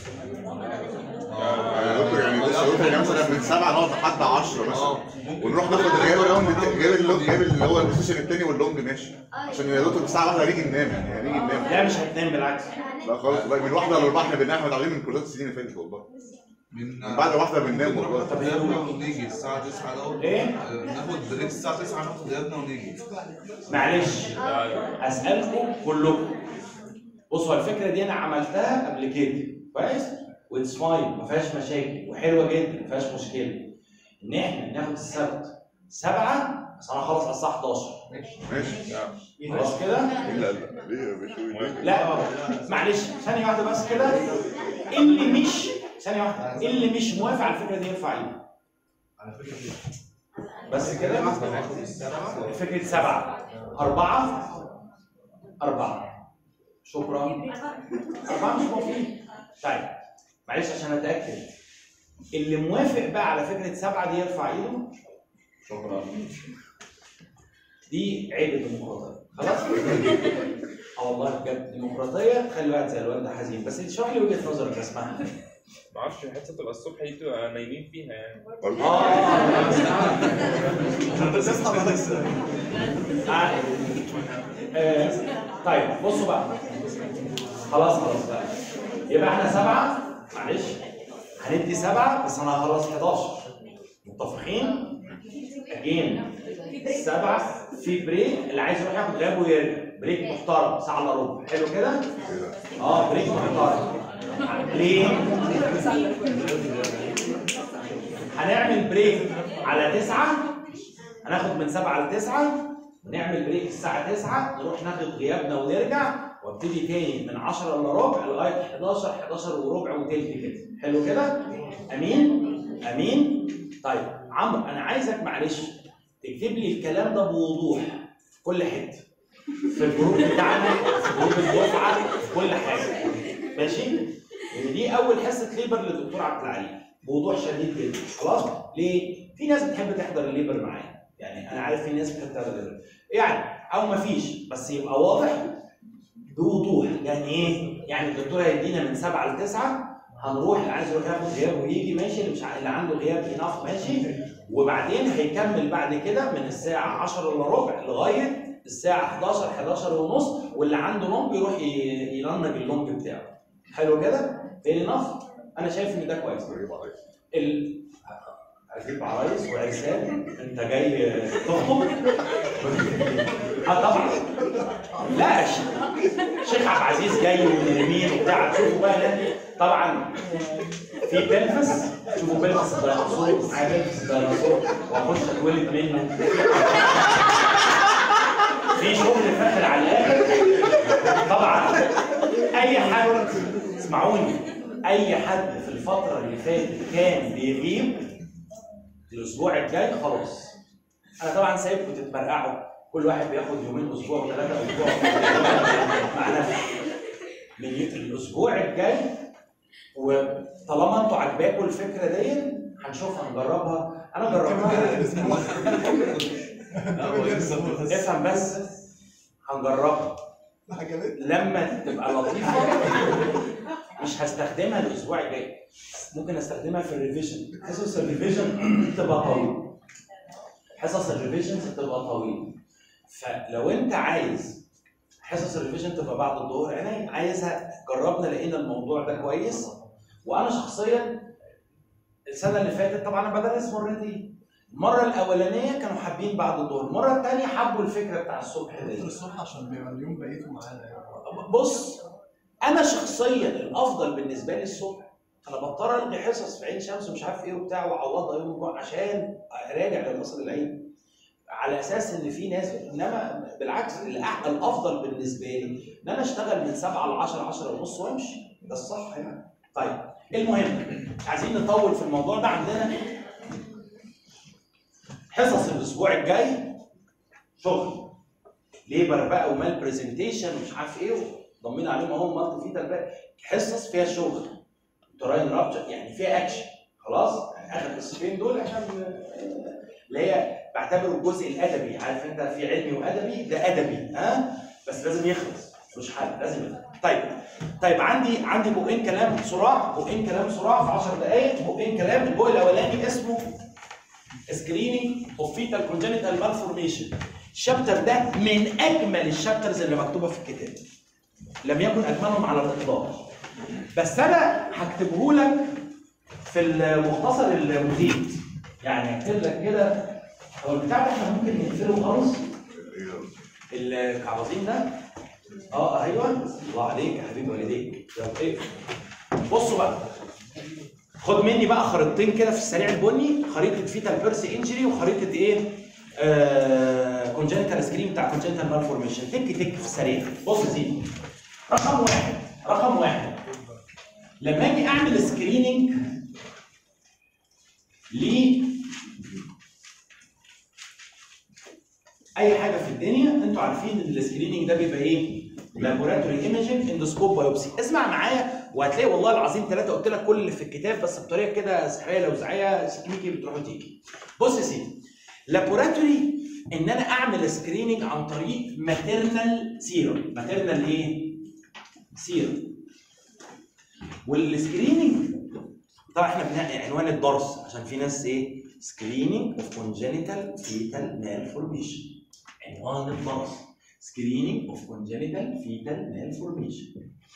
يا دكتور يعني بص يا دكتور يعني مثلا من 7 نقعد لحد 10 مثلا ونروح ناخد الغياب الراوند التاني- غياب اللونج غياب اللي هو البوزيشن الثاني واللونج ماشي عشان يا دكتور الساعه 1 هنيجي ننام يعني هنيجي ننام لا مش هتنام بالعكس لا خالص والله من واحده لاربعه احنا بننام احنا متعودين من كورسات السنين اللي فاتت والله من بعد واحده بننام والله ناخد غيابنا ونيجي الساعة 9 دوت إيه؟ آه، ناخد بريك الساعة 9 ناخد غيابنا ونيجي معلش اسالكم كلكم بصوا الفكره دي انا عملتها قبل كده كويس واتس فاين ما فيهاش مشاكل وحلوه جدا ما فيهاش مشكله ان احنا ناخد السبت سبعه بس انا خلاص على الساعه 11 ماشي خلاص كده لا لا ليه يا باشا لا معلش ثانيه واحده بس كده اللي مش ثانيه واحده اللي مش موافق على الفكره دي يرفع ايده بس كده فكره سبعه اربعه اربعه شكرا أربعة مش موافقين طيب معلش عشان أتأكد اللي موافق بقى على فكرة سبعة دي يرفع إيده شكرا دي عيب الديمقراطية خلاص؟ اه والله بجد ديمقراطية خلي واحد زي الوالد حزين بس اشرح لي وجهة نظرك اسمعها ما اعرفش حته تبقى الصبح دي تبقى نايمين فيها يعني اه آه، طيب بصوا بقى خلاص خلاص بقى يبقى احنا سبعة معلش هندي سبعة بس انا هخلص 11 متفقين؟ اجين سبعة في بريك اللي عايز يروح ياخد غياب ويرجع بريك محترم ساعة الا ربع حلو كده؟ اه بريك محترم ليه؟ هنعمل بريك على تسعة هناخد من سبعة لتسعة ونعمل بريك الساعة 9 نروح ناخد غيابنا ونرجع وابتدي تاني من 10 الا ربع لغاية 11 11 وربع وتلت كده حلو كده؟ أمين؟ أمين؟ طيب عمرو أنا عايزك معلش تكتب لي الكلام ده بوضوح في كل حتة في الجروب بتاعنا في جروب الدفعة في كل حاجة ماشي؟ لأن دي أول حصة ليبر للدكتور عبد العليم بوضوح شديد جدا خلاص؟ ليه؟ في ناس بتحب تحضر الليبر معايا يعني أنا عارف في ناس بتحب تحضر الليبر يعني او مفيش بس يبقى واضح بوضوح يعني ايه؟ يعني الدكتور هيدينا من 7 ل 9 هنروح اللي عايز يروح ياخد غياب ويجي ماشي اللي مش ع- اللي عنده غياب يناف ماشي وبعدين هيكمل بعد كده من الساعه 10 الا ربع لغايه الساعه 11 11 ونص واللي عنده لونج يروح ي- يننج اللونج بتاعه حلو كده؟ فين اناف؟ انا شايف ان ده كويس ال... هجيب عرايس وعرسان انت جاي تخطب اه طبعا لا ش- شيخ عبد العزيز جاي ونرمين وبتاع تشوفوا بقى ده طبعا في بلفس شوفوا بلفس الديناصور معايا بلفس الديناصور واخش اتولد منه في شغل فاخر على الاخر طبعا اي حد اسمعوني اي حد في الفتره اللي فاتت كان بيغيب الاسبوع الجاي خلاص انا طبعا سايبكم تتمرقعوا كل واحد بياخد يومين اسبوع وثلاثه اسبوع مع نفسه من ي- الاسبوع الجاي وطالما انتوا عجباكم الفكره دي هنشوفها نجربها انا جربتها افهم بس هنجربها لما تبقى لطيفه مش هستخدمها الاسبوع الجاي ممكن استخدمها في الريفيجن حصص الريفيجن بتبقى طويله حصص الريفيجنز بتبقى طويله فلو انت عايز حصص الريفيجن تبقى بعد الظهر عيني عايزها جربنا لقينا الموضوع ده كويس وانا شخصيا السنه اللي فاتت طبعا انا بدرس مرتين المره الاولانيه كانوا حابين بعد الظهر المره الثانيه حبوا الفكره بتاع الصبح دي الصبح عشان بيبقى اليوم بقيته معانا يعني بص انا شخصيا الافضل بالنسبه لي الصبح انا بضطر الغي حصص في عين شمس ومش عارف ايه وبتاع واعوضها يوم الجمعه عشان راجع لمصر العيد على اساس ان في ناس انما بالعكس الأح- الافضل بالنسبه لي ان انا اشتغل من 7 ل 10 10 ونص وامشي ده الصح يعني طيب المهم مش عايزين نطول في الموضوع ده عندنا حصص الاسبوع الجاي شغل ليبر بقى ومال برزنتيشن ومش عارف ايه ضمين عليهم اهو مالتي فيتال بقى حصص فيها شغل تراين رابتشر يعني فيها اكشن خلاص يعني اخر حصتين دول احنا بن- اللي هي بعتبره الجزء الادبي عارف انت في علمي وادبي ده ادبي ها بس لازم يخلص مش حل لازم يخلص طيب طيب عندي عندي بقين كلام صراع بقين كلام صراع في 10 دقائق بقين كلام البق الاولاني اسمه سكريننج اوف فيتال كونجنتال مالفورميشن الشابتر ده من اجمل الشابترز اللي مكتوبه في الكتاب لم يكن اجملهم على الاطلاق بس انا هكتبه لك في المختصر المفيد يعني هكتب لك كده هو البتاع ده احنا ممكن نقفله خالص الكعبازين ده اه ايوه الله عليك يا حبيب والديك يلا اقفل بصوا بقى خد مني بقى خريطتين كده في السريع البني خريطه فيتال بيرس انجري وخريطه ايه آه كونجنتال سكرين بتاع كونجنتال مالفورميشن تك تك في السريع بص يا سيدي رقم واحد رقم واحد لما اجي اعمل سكريننج ل اي حاجه في الدنيا انتوا عارفين ان السكريننج ده بيبقى ايه؟ لابوراتوري ايمجنج اندوسكوب بايوبسي اسمع معايا وهتلاقي والله العظيم ثلاثه قلت لك كل اللي في الكتاب بس بطريقه كده سحريه لوزعيه سكنيكي بتروح وتيجي بص يا سيدي لابوراتوري ان انا اعمل سكريننج عن طريق ماتيرنال سيرم ماتيرنال ايه؟ سيرم والسكريننج طبعا احنا بنلاقي عنوان الدرس عشان في ناس ايه؟ سكريننج اوف كونجنتال فيتال مالفورميشن عنوان الدرس سكريننج اوف كونجنتال فيتال مالفورميشن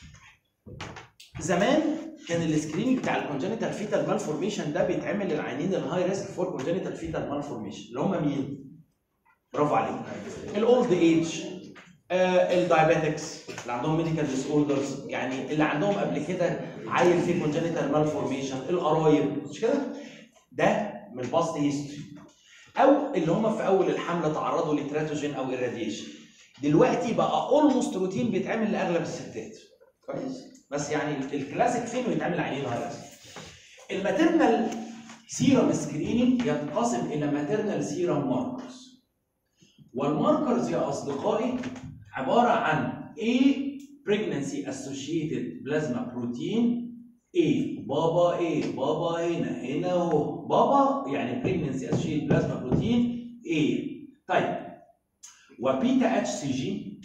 زمان كان السكريننج بتاع الكونجنتال فيتال مالفورميشن ده بيتعمل للعيانين الهاي ريسك فور كونجنتال فيتال مالفورميشن اللي هم مين؟ برافو عليك الاولد ايج الدايابيتكس اللي عندهم ميديكال ديس اوردرز يعني اللي عندهم قبل كده عيل فيه كونجنتال مالفورميشن القرايب مش كده؟ ده من الباست هيستوري او اللي هم في اول الحمله تعرضوا لتراتوجين او irradiation دلوقتي بقى اولموست روتين بيتعمل لاغلب الستات كويس بس يعني الكلاسيك فين ويتعمل عينين هايلاس الماتيرنال سيرم سكريننج ينقسم الى ماتيرنال سيرم ماركرز والماركرز يا اصدقائي عباره عن A pregnancy associated plasma protein A بابا A بابا هنا هنا اهو بابا يعني pregnancy associated plasma protein A طيب وبيتا اتش سي جي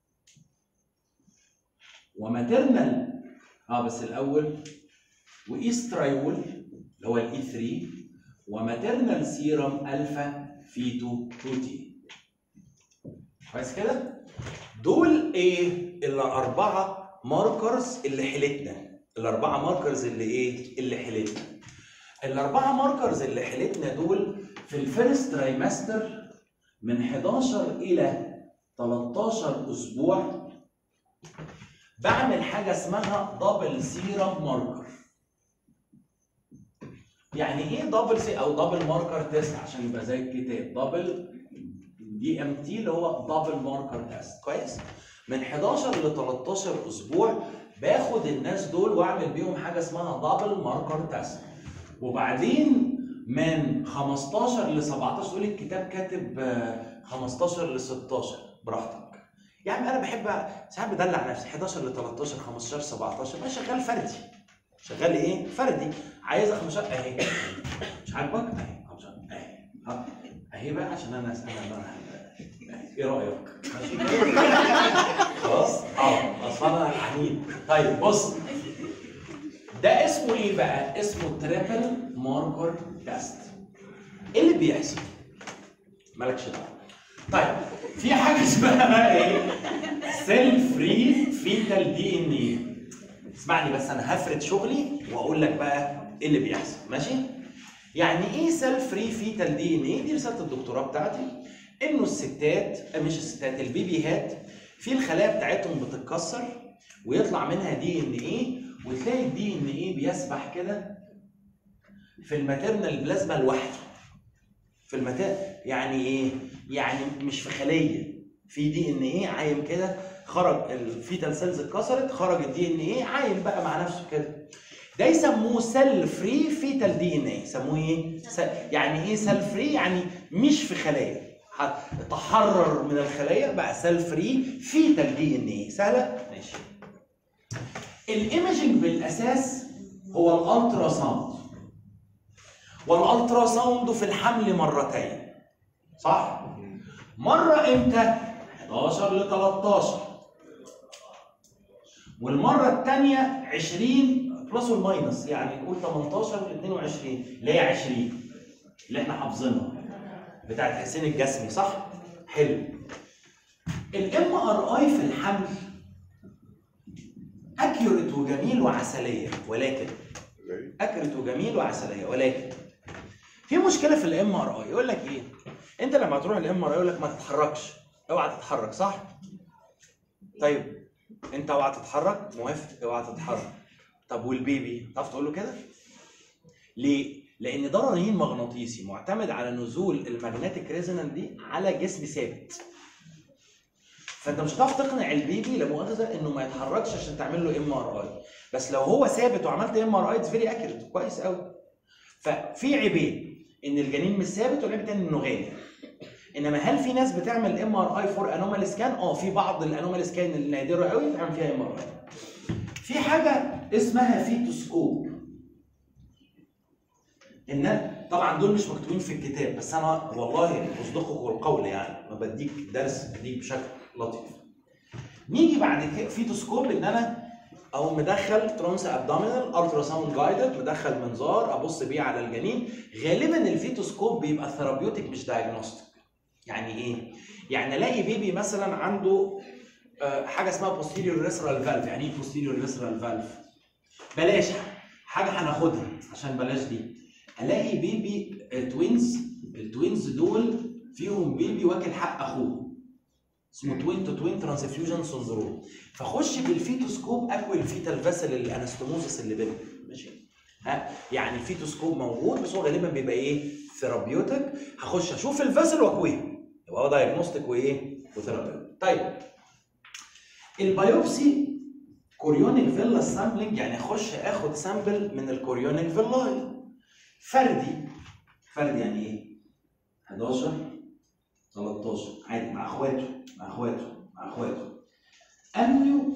وماتيرنال اه بس الاول وايسترايول اللي هو الاي 3 وماتيرنال سيرم الفا فيتو بروتين كويس كده دول ايه الاربعه ماركرز اللي حلتنا الاربعه ماركرز اللي ايه اللي حلتنا الاربعه ماركرز اللي حلتنا دول في الفيرست ترايمستر من 11 الى 13 اسبوع بعمل حاجه اسمها دبل سيرم ماركر يعني ايه دبل سي او دبل ماركر تيست عشان يبقى زي الكتاب دبل دي ام تي اللي هو دبل ماركر تيست كويس من 11 ل 13 اسبوع باخد الناس دول واعمل بيهم حاجه اسمها دبل ماركر تيست وبعدين من 15 ل 17 تقول الكتاب كاتب آه، 15 ل 16 براحتك يعني انا بحب ساعات بدلع نفسي 11 ل 13 15 17 انا شغال فردي شغال ايه؟ فردي عايز 15 اهي مش عاجبك؟ اهي 15 اهي ها، اهي بقى عشان انا انا انا أهي. ايه رايك؟ ماشي خلاص؟ اه اصل انا عنيد طيب بص ده اسمه ايه بقى؟ اسمه تريبل ماركر تيست ايه اللي بيحصل؟ مالكش دعوه طيب في حاجه اسمها بقى ايه؟ سيل فري فيتال دي ان ايه اسمعني بس انا هفرد شغلي واقول لك بقى ايه اللي بيحصل ماشي؟ يعني ايه سيل فري فيتال دي ان ايه؟ دي رساله الدكتوراه بتاعتي انه الستات مش الستات البيبيهات في الخلايا بتاعتهم بتتكسر ويطلع منها دي ان ايه وتلاقي الدي ان ايه بيسبح كده في الماتيرنال بلازما لوحده في المتا يعني ايه؟ يعني مش في خليه في دي ان ايه عايم كده خرج الفيتال سيلز اتكسرت خرج الدي ان ايه عايم بقى مع نفسه كده ده يسموه سيل فري فيتال دي ان ايه يسموه ايه؟ س- يعني ايه سيل فري؟ يعني مش في خلايا ح- تحرر من الخلايا بقى سيل فري فيتال دي ان ايه سهله؟ ماشي الايمجنج بالاساس هو الالترا ساوند والالترا ساوند في الحمل مرتين صح مره امتى 11 ل 13 والمره الثانيه 20 بلس والماينس يعني نقول 18 ل 22 اللي هي 20 اللي احنا حافظينها بتاعت حسين الجسمي صح حلو الام ار اي في الحمل اكيوريت وجميل وعسليه ولكن اكرت وجميل وعسليه ولكن في مشكله في الام ار اي يقول لك ايه انت لما تروح الام ار اي يقول لك ما تتحركش اوعى تتحرك صح طيب انت اوعى تتحرك موافق اوعى تتحرك طب والبيبي تعرف تقول له كده ليه لان ده رنين مغناطيسي معتمد على نزول المagnetic ريزونانس دي على جسم ثابت فانت مش هتعرف تقنع البيبي لا مؤاخذه انه ما يتحركش عشان تعمل له ام ار اي بس لو هو ثابت وعملت ام ار اي اتس فيري اكيوريت كويس قوي ففي عيبين ان الجنين مش ثابت والعيب التاني انه غالي انما هل في ناس بتعمل ام ار اي فور انومال سكان اه في بعض الانومال سكان النادره قوي بتعمل فيها ام ار اي في حاجه اسمها فيتوسكوب ان طبعا دول مش مكتوبين في الكتاب بس انا والله اصدقكم القول يعني ما بديك درس بديك بشكل لطيف نيجي بعد كده فيتوسكوب ان انا او مدخل ترانس ابدومينال الترا ساوند جايدد مدخل منظار ابص بيه على الجنين غالبا الفيتوسكوب بيبقى ثيرابيوتيك مش دايجنوستيك يعني ايه يعني الاقي بيبي مثلا عنده آه، حاجه اسمها posterior visceral valve يعني ايه posterior visceral valve بلاش حاجه هناخدها عشان بلاش دي الاقي بيبي توينز التوينز دول فيهم بيبي واكل حق اخوه اسمه توين تو توين ترانسفيوجن سندروم فخش بالفيتوسكوب اكوي الفيتال فاسل الانستموزس اللي بينهم ماشي ها يعني الفيتوسكوب موجود بس هو غالبا بيبقى ايه ثيرابيوتيك هخش اشوف الفاسل واكويها يبقى هو دايجنوستيك وايه وثيرابيوتيك طيب البيوبسي كوريونيك فيلا سامبلنج يعني اخش اخد سامبل من الكوريونيك فيلاي فردي فردي يعني ايه 11 13 عادي مع اخواته مع اخواته مع اخواته امنيو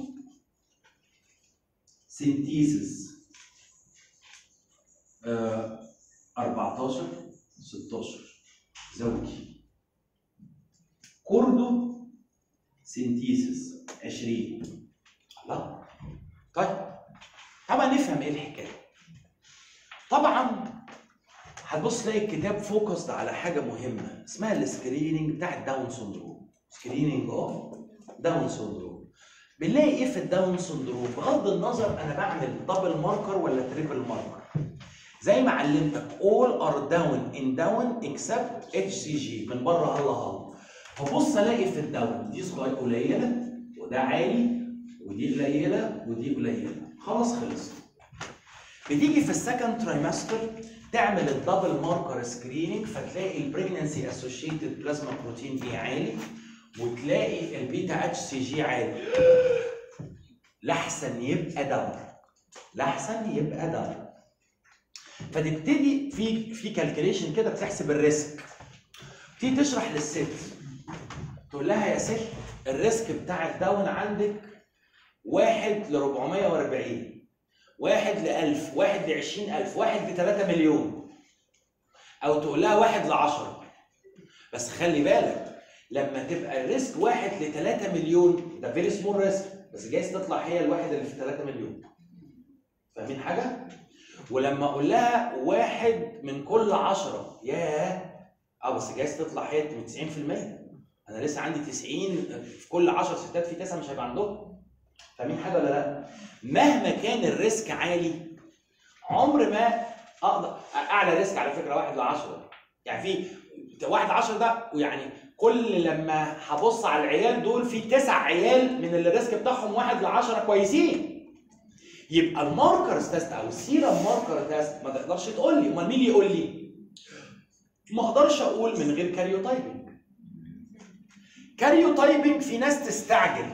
سينتيسيس آه 14 16 زوجي كوردو سينتيسيس 20 الله طيب طبعا نفهم ايه الحكايه طبعا هتبص تلاقي الكتاب فوكسد على حاجه مهمه اسمها السكريننج بتاع الداون سندروم سكريننج اوف داون سندروم بنلاقي ايه في الداون سندروم بغض النظر انا بعمل دبل ماركر ولا تريبل ماركر زي ما علمتك all are down in down except HCG من بره الله الله فبص الاقي في الداون دي صغيره قليله وده عالي ودي قليله ودي قليله خلاص خلص بتيجي في السكند ترايمستر تعمل الدبل ماركر سكريننج فتلاقي البريجنسي اسوشيتد بلازما بروتين دي عالي وتلاقي البيتا اتش سي جي عالي لحسن يبقى داون لحسن يبقى داون فتبتدي في في كالكوليشن كده بتحسب الريسك تيجي تشرح للست تقول لها يا ست الريسك بتاع الداون عندك واحد ل 440 واحد ل 1000 واحد ل 20000 واحد ل 3 مليون او تقول لها واحد ل 10 بس خلي بالك لما تبقى الريسك واحد ل 3 مليون ده فيري سمول ريسك بس جايز تطلع هي الواحد اللي في 3 مليون فاهمين حاجه؟ ولما اقول لها واحد من كل 10 ياه اه بس جايز تطلع هي من 90% انا لسه عندي 90 في كل 10 ستات في 9 مش هيبقى عندهم فاهمين حاجه ولا لا؟ مهما كان الريسك عالي عمر ما اقدر اعلى ريسك على فكره واحد ل 10 يعني في واحد ل 10 ده يعني كل لما هبص على العيال دول في تسع عيال من اللي الريسك بتاعهم واحد ل 10 كويسين يبقى الماركرز تيست او السيرم ماركر تيست ما تقدرش تقول لي امال مين اللي يقول لي؟ ما اقدرش اقول من غير كاريوتايبنج كاريوتايبنج في ناس تستعجل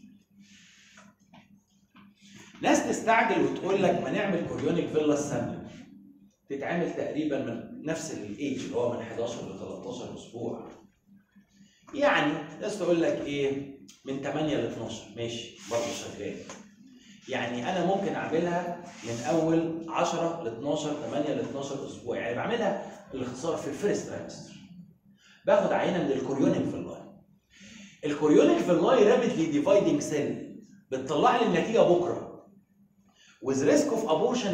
ناس تستعجل وتقول لك ما نعمل كوريونيك فيلا سامبل تتعمل تقريبا من نفس الايج اللي هو من 11 ل 13 اسبوع يعني ناس تقول لك ايه من 8 ل 12 ماشي برضه شغال يعني انا ممكن اعملها من اول 10 ل 12 8 ل 12 اسبوع يعني بعملها بالاختصار في الفيرست ترايمستر باخد عينه من الكوريونيك فيلاي الكوريونيك فيلاي رابيدلي ديفايدنج سيل بتطلع لي النتيجه بكره with risk of abortion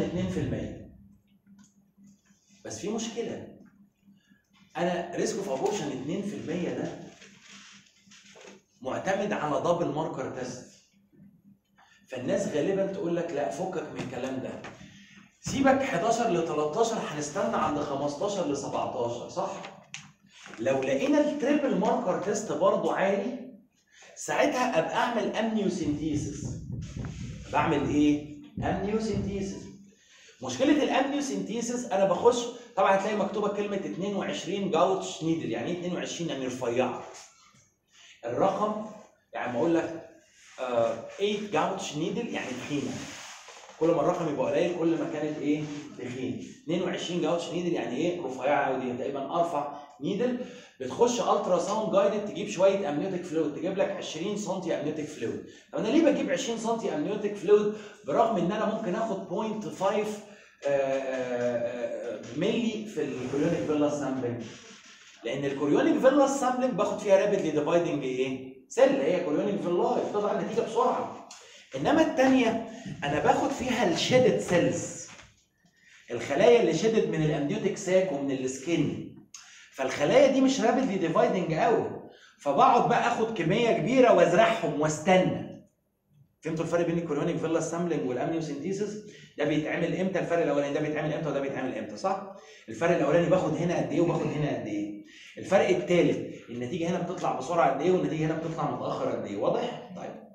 2% بس في مشكله انا ريسك اوف ابورشن 2% ده معتمد على دبل ماركر تيست فالناس غالبا تقول لك لا فكك من الكلام ده سيبك 11 ل 13 هنستنى عند 15 ل 17 صح؟ لو لقينا التريبل ماركر تيست برضه عالي ساعتها ابقى اعمل امنيوسنتيسيس بعمل ايه؟ امنيوسنتيسيس مشكله الامنيوسنتيسيس انا بخش طبعا هتلاقي مكتوبه كلمه 22 جاوتش نيدل يعني ايه 22 يعني رفيعه الرقم يعني ما اقول لك آه 8 جاوتش نيدل يعني تخينه كل ما الرقم يبقى قليل كل ما كانت ايه تخين 22 جاوتش نيدل يعني ايه رفيعه قوي دي تقريبا ارفع نيدل بتخش الترا ساوند جايدد تجيب شويه امنيوتيك فلويد تجيب لك 20 سم امنيوتيك فلويد طب انا ليه بجيب 20 سم امنيوتيك فلويد برغم ان انا ممكن اخد 0.5 آه، آه، آه، ملي في الكوريونيك فيلا سامبلنج لان الكوريونيك فيلا سامبلنج باخد فيها رابيدلي ديفايدنج ايه سيل هي كوريونيك فيلا بتطلع النتيجه بسرعه انما الثانيه انا باخد فيها الشيدد سيلز الخلايا اللي شدت من الامنيوتيك ساك ومن السكين فالخلايا دي مش رابيدلي ديفايدنج قوي فبقعد بقى اخد كميه كبيره وازرعهم واستنى فهمتوا الفرق بين الكوريونيك فيلا سامبلنج والامنيوسنتيسيس ده بيتعمل امتى الفرق الاولاني ده بيتعمل امتى وده بيتعمل امتى صح الفرق الاولاني باخد هنا قد ايه وباخد هنا قد ايه الفرق الثالث النتيجه هنا بتطلع بسرعه قد ايه والنتيجه هنا بتطلع متاخر قد ايه واضح طيب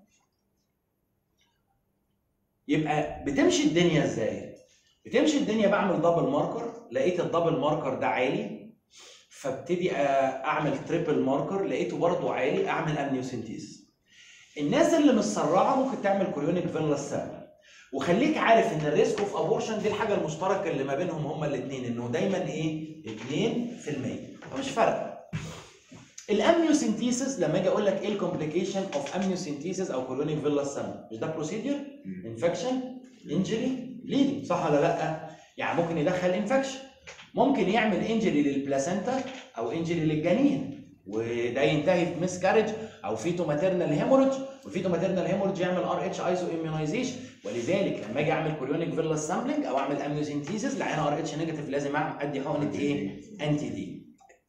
يبقى بتمشي الدنيا ازاي بتمشي الدنيا بعمل دبل ماركر لقيت الدبل ماركر ده عالي فابتدي اعمل تريبل ماركر لقيته برضه عالي اعمل امنيوسنتيز الناس اللي مسرعه ممكن تعمل كوريونيك فيلا سامبل وخليك عارف ان الريسك اوف ابورشن دي الحاجه المشتركه اللي ما بينهم هما الاثنين انه دايما ايه 2% فمش فارقه الامنيوسنتيسيس لما اجي اقول لك ايه الكومبليكيشن اوف امنيوسنتيسيس او كوريونيك فيلا سامبل مش ده بروسيدور انفكشن انجري ليدنج صح ولا لا يعني ممكن يدخل انفكشن ممكن يعمل انجري للبلاسنتا او انجري للجنين وده ينتهي في مسكارج او فيتو ماتيرنال هيموريدج والفيتو ماتيرنال هيموريدج يعمل ار اتش ايزو اميونايزيشن ولذلك لما اجي اعمل كوريونيك فيلا سامبلنج او اعمل اميوسنتيزيس لعين ار اتش نيجاتيف لازم أعمل- ادي حقنه ايه؟ انتي دي.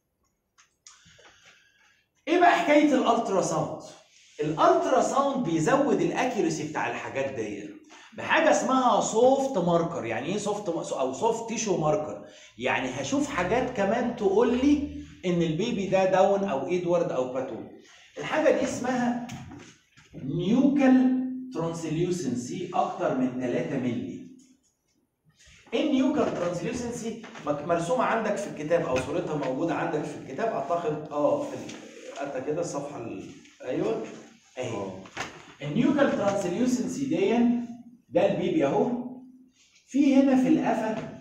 ايه بقى حكايه الالترا ساوند؟ الالترا ساوند بيزود الاكيورسي بتاع الحاجات دي بحاجه اسمها سوفت ماركر يعني ايه سوفت او سوفت تيشو ماركر يعني هشوف حاجات كمان تقول لي ان البيبي ده داون او ادوارد او باتو الحاجه دي اسمها نيوكال ترانسليوسنسي اكتر من 3 مللي النيوكال ترانسليوسنسي مرسومه عندك في الكتاب او صورتها موجوده عندك في الكتاب اعتقد اه في ال- انت كده الصفحه ال... ايوه اهي النيوكال ترانسليوسنسي دي ده البيبي اهو في هنا في القفا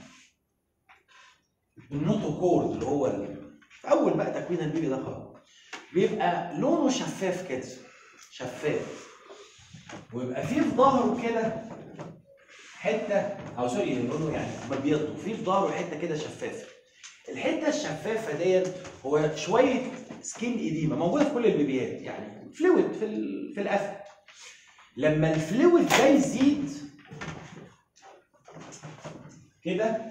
النوتوكورد اللي هو ال- في اول بقى تكوين البيبي ده خالص بيبقى لونه شفاف كده شفاف ويبقى فيه في ظهره كده حته او سوري لونه يعني مبيض وفي في ظهره حته كده شفافه الحته الشفافه ديت هو شويه سكين اديمه موجوده في كل البيبيات يعني فلويد في ال- في القفا لما الفلويد ده يزيد كده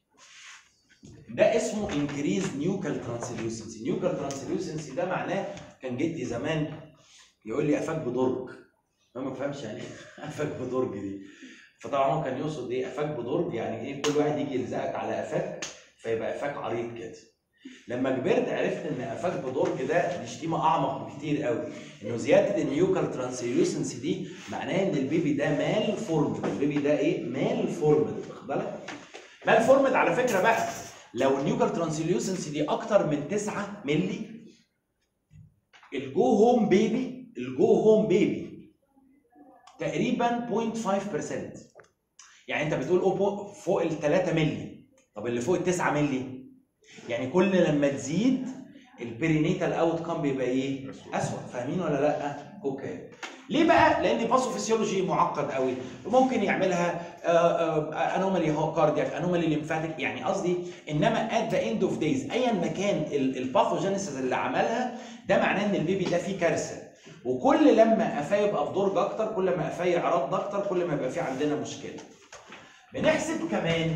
ده اسمه انكريز نيوكال ترانسليوسنسي نيوكال ترانسليوسنسي ده معناه كان جدي زمان يقول لي افاك بدرج انا ما بفهمش يعني ايه افاك بدرج دي فطبعا هو كان يقصد ايه افاك بدرج يعني ايه كل واحد يجي يلزقك على قفاك فيبقى قفاك عريض كده لما كبرت عرفت ان قفاك بدرج ده دي شتيمه اعمق بكتير قوي انه زياده النيوكال ترانسليوسنسي دي معناه ان البيبي ده مال فورمد البيبي ده ايه مال فورمد واخد بالك مال فورمد على فكره بقى لو النيوكال ترانسليوسنسي دي اكتر من 9 مللي الجو هوم بيبي الجو هوم بيبي تقريبا 0.5% يعني انت بتقول أوبو- فوق ال 3 مللي طب اللي فوق ال 9 مللي يعني كل لما تزيد البرينيتال اوت كام بيبقى ايه؟ اسوء فاهمين ولا لا؟ اوكي ليه بقى؟ لان باثوفيسيولوجي معقد قوي ممكن يعملها انومالي كاردياك انومالي ليمفاتيك يعني قصدي انما ات ذا اند اوف دايز ايا ما كان الباثوجينيسيس اللي عملها ده معناه ان البيبي ده فيه كارثه وكل لما قفاه يبقى في درج اكتر كل ما قفاه يعرض اكتر كل ما يبقى في عندنا مشكله بنحسب كمان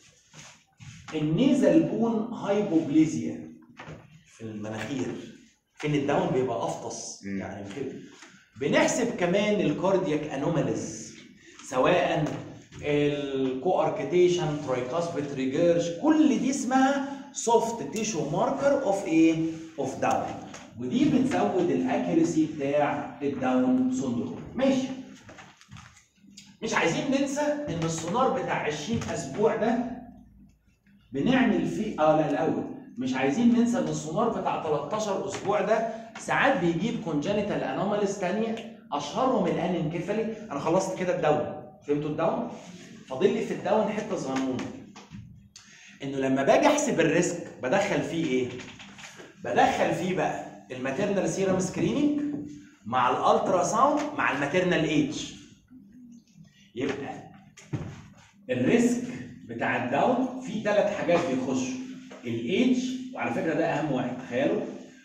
النيزل بون هايبوبليزيا في المناخير فين الداون بيبقى افطس مم. يعني كده بنحسب كمان الكاردياك انوماليز سواء الكو اركيتيشن ترايكاسبيت ريجيرش كل دي اسمها سوفت تيشو ماركر اوف ايه؟ اوف داون ودي بتزود الاكيرسي بتاع الداون سندروم ماشي مش عايزين ننسى ان السونار بتاع 20 اسبوع ده بنعمل فيه اه لا الاول مش عايزين ننسى ان السونار بتاع 13 اسبوع ده ساعات بيجيب كونجنتال انوماليز ثانيه اشهرهم الانكفالي انا خلصت كده الداون فهمتوا الداون؟ فاضل لي في الداون حته صغنونه انه لما باجي احسب الريسك بدخل فيه ايه؟ بدخل فيه بقى الماتيرنال سيرم سكريننج مع الالترا ساوند مع الماتيرنال ايج يبقى الريسك بتاع الداون فيه ثلاث حاجات بيخشوا الايج وعلى فكره ده اهم واحد تخيلوا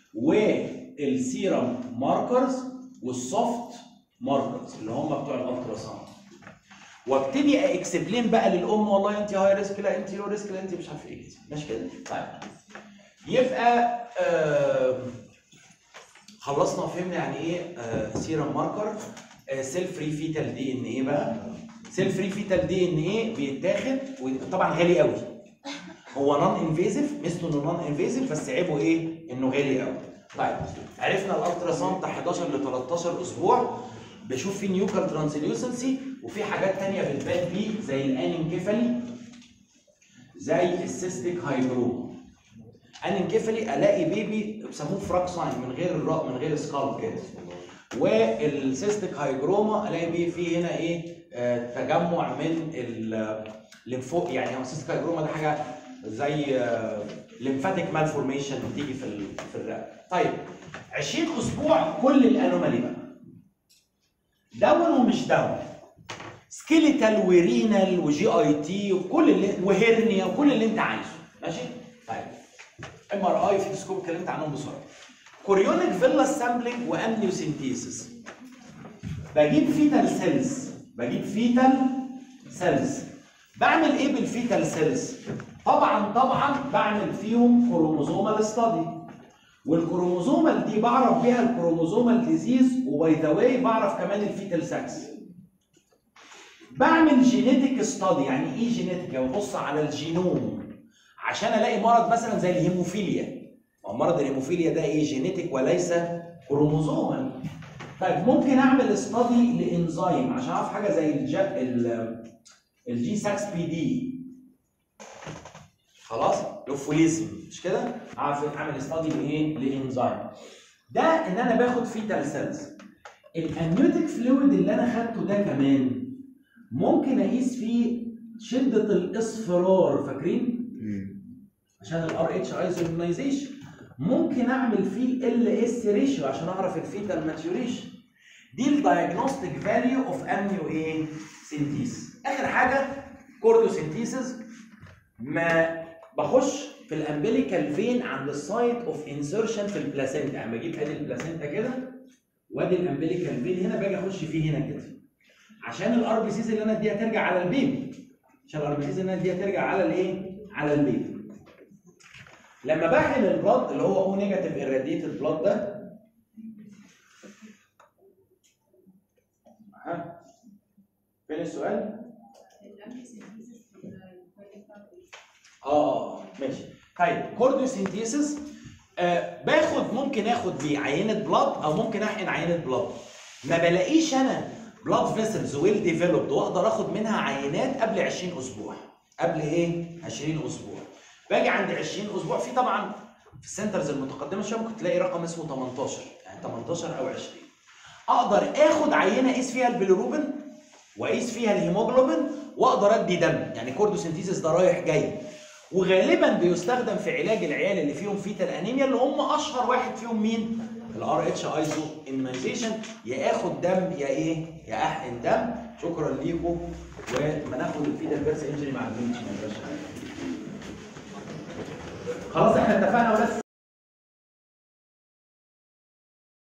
والسيرم ماركرز والسوفت ماركرز اللي هم بتوع الالترا ساوند وابتدي اكسبلين بقى للام والله انت هاي ريسك لا انت لو ريسك لا انت مش عارف ايه كده ماشي كده طيب يبقى آه خلصنا وفهمنا يعني ايه آه سيرم ماركر آه سيل فري فيتال دي ان ايه بقى سيل فري فيتال دي ان ايه بيتاخد وطبعا غالي قوي هو نون انفيزيف مثله انه نون انفيزيف بس عيبه ايه انه غالي قوي طيب عرفنا الالترا ساوند بتاع 11 ل 13 اسبوع بشوف فيه نيوكال ترانسليوسنسي وفي حاجات تانية بتبان بيه زي الانكفالي زي السيستيك هايدروما انكفالي الاقي بيبي بيسموه فراك ساين من غير الراء من غير سكالب كده والسيستيك هايجروما الاقي بيه فيه هنا ايه آه تجمع من الليمفو يعني هو السيستيك هايجروما ده حاجه زي آه ليمفاتيك مالفورميشن بتيجي في ال- في الرئه طيب 20 اسبوع كل الانومالي بقى داون ومش داون سكيليتال ورينال وجي اي تي وكل اللي وهيرنيا وكل اللي انت عايزه ماشي طيب ام ار اي فيتوسكوب اتكلمت عنهم بسرعه كوريونيك فيلا سامبلنج وامنيوسينتيسيس بجيب فيتال سيلز بجيب فيتال سيلز بعمل ايه بالفيتال سيلز طبعا طبعا بعمل فيهم كروموزومال ستادي والكروموزومال دي بعرف بيها الكروموزومال ديزيز وباي ذا واي بعرف كمان الفيتال ساكس بعمل جينيتك ستادي يعني ايه جينيتك ببص على الجينوم عشان الاقي مرض مثلا زي الهيموفيليا ما هو مرض الهيموفيليا ده ايه جينيتك وليس كروموزومال طيب ممكن اعمل استادي لانزيم عشان اعرف حاجه زي الجا ال- الجي 6 بي دي خلاص لوفوليزم مش كده اعرف اعمل استادي لايه لانزيم ده ان انا باخد فيتال سيلز الامنيوتيك فلويد اللي انا خدته ده كمان ممكن اقيس فيه شده الاصفرار فاكرين عشان الار اتش ايزومنايزيشن ممكن اعمل فيه ال اس ريشيو عشان اعرف الفيتال ماتيوريشن دي الدايجنوستيك فاليو اوف امنيو ايه سينتيز اخر حاجه كوردو سينتيسيس ما بخش في الامبليكال فين عند السايت اوف انسرشن في البلاسينتا يعني بجيب ادي البلاسينتا كده وادي الامبليكال فين هنا باجي اخش فيه هنا كده عشان الار بي سيز اللي انا اديها ترجع على البيبي عشان الار بي سيز اللي انا اديها ترجع على الايه على البيبي لما بحقن البلاد اللي هو او نيجاتيف irradiated بلاد ده ها فين السؤال؟ اه ماشي طيب كورديوسينثيسيس آه باخد ممكن اخد بيه عينه بلاد او ممكن احقن عينه بلاد ما بلاقيش انا بلاد فيسلز ويل ديفلوبد واقدر اخد منها عينات قبل 20 اسبوع قبل ايه 20 اسبوع باجي عند 20 اسبوع في طبعا في السنترز المتقدمه شويه ممكن تلاقي رقم اسمه 18 يعني 18 او 20 اقدر اخد عينه اقيس فيها البيليروبين واقيس فيها الهيموجلوبين واقدر ادي دم يعني كوردوسينثيسيس ده رايح جاي وغالبا بيستخدم في علاج العيال اللي فيهم فيتال انيميا اللي هم اشهر واحد فيهم مين؟ الار اتش ايزو اميونيزيشن يا اخد دم يا ايه؟ يا احقن دم شكرا ليكم وما ناخد الفيتال بيرس انجري مع البنت خلاص احنا اتفقنا بس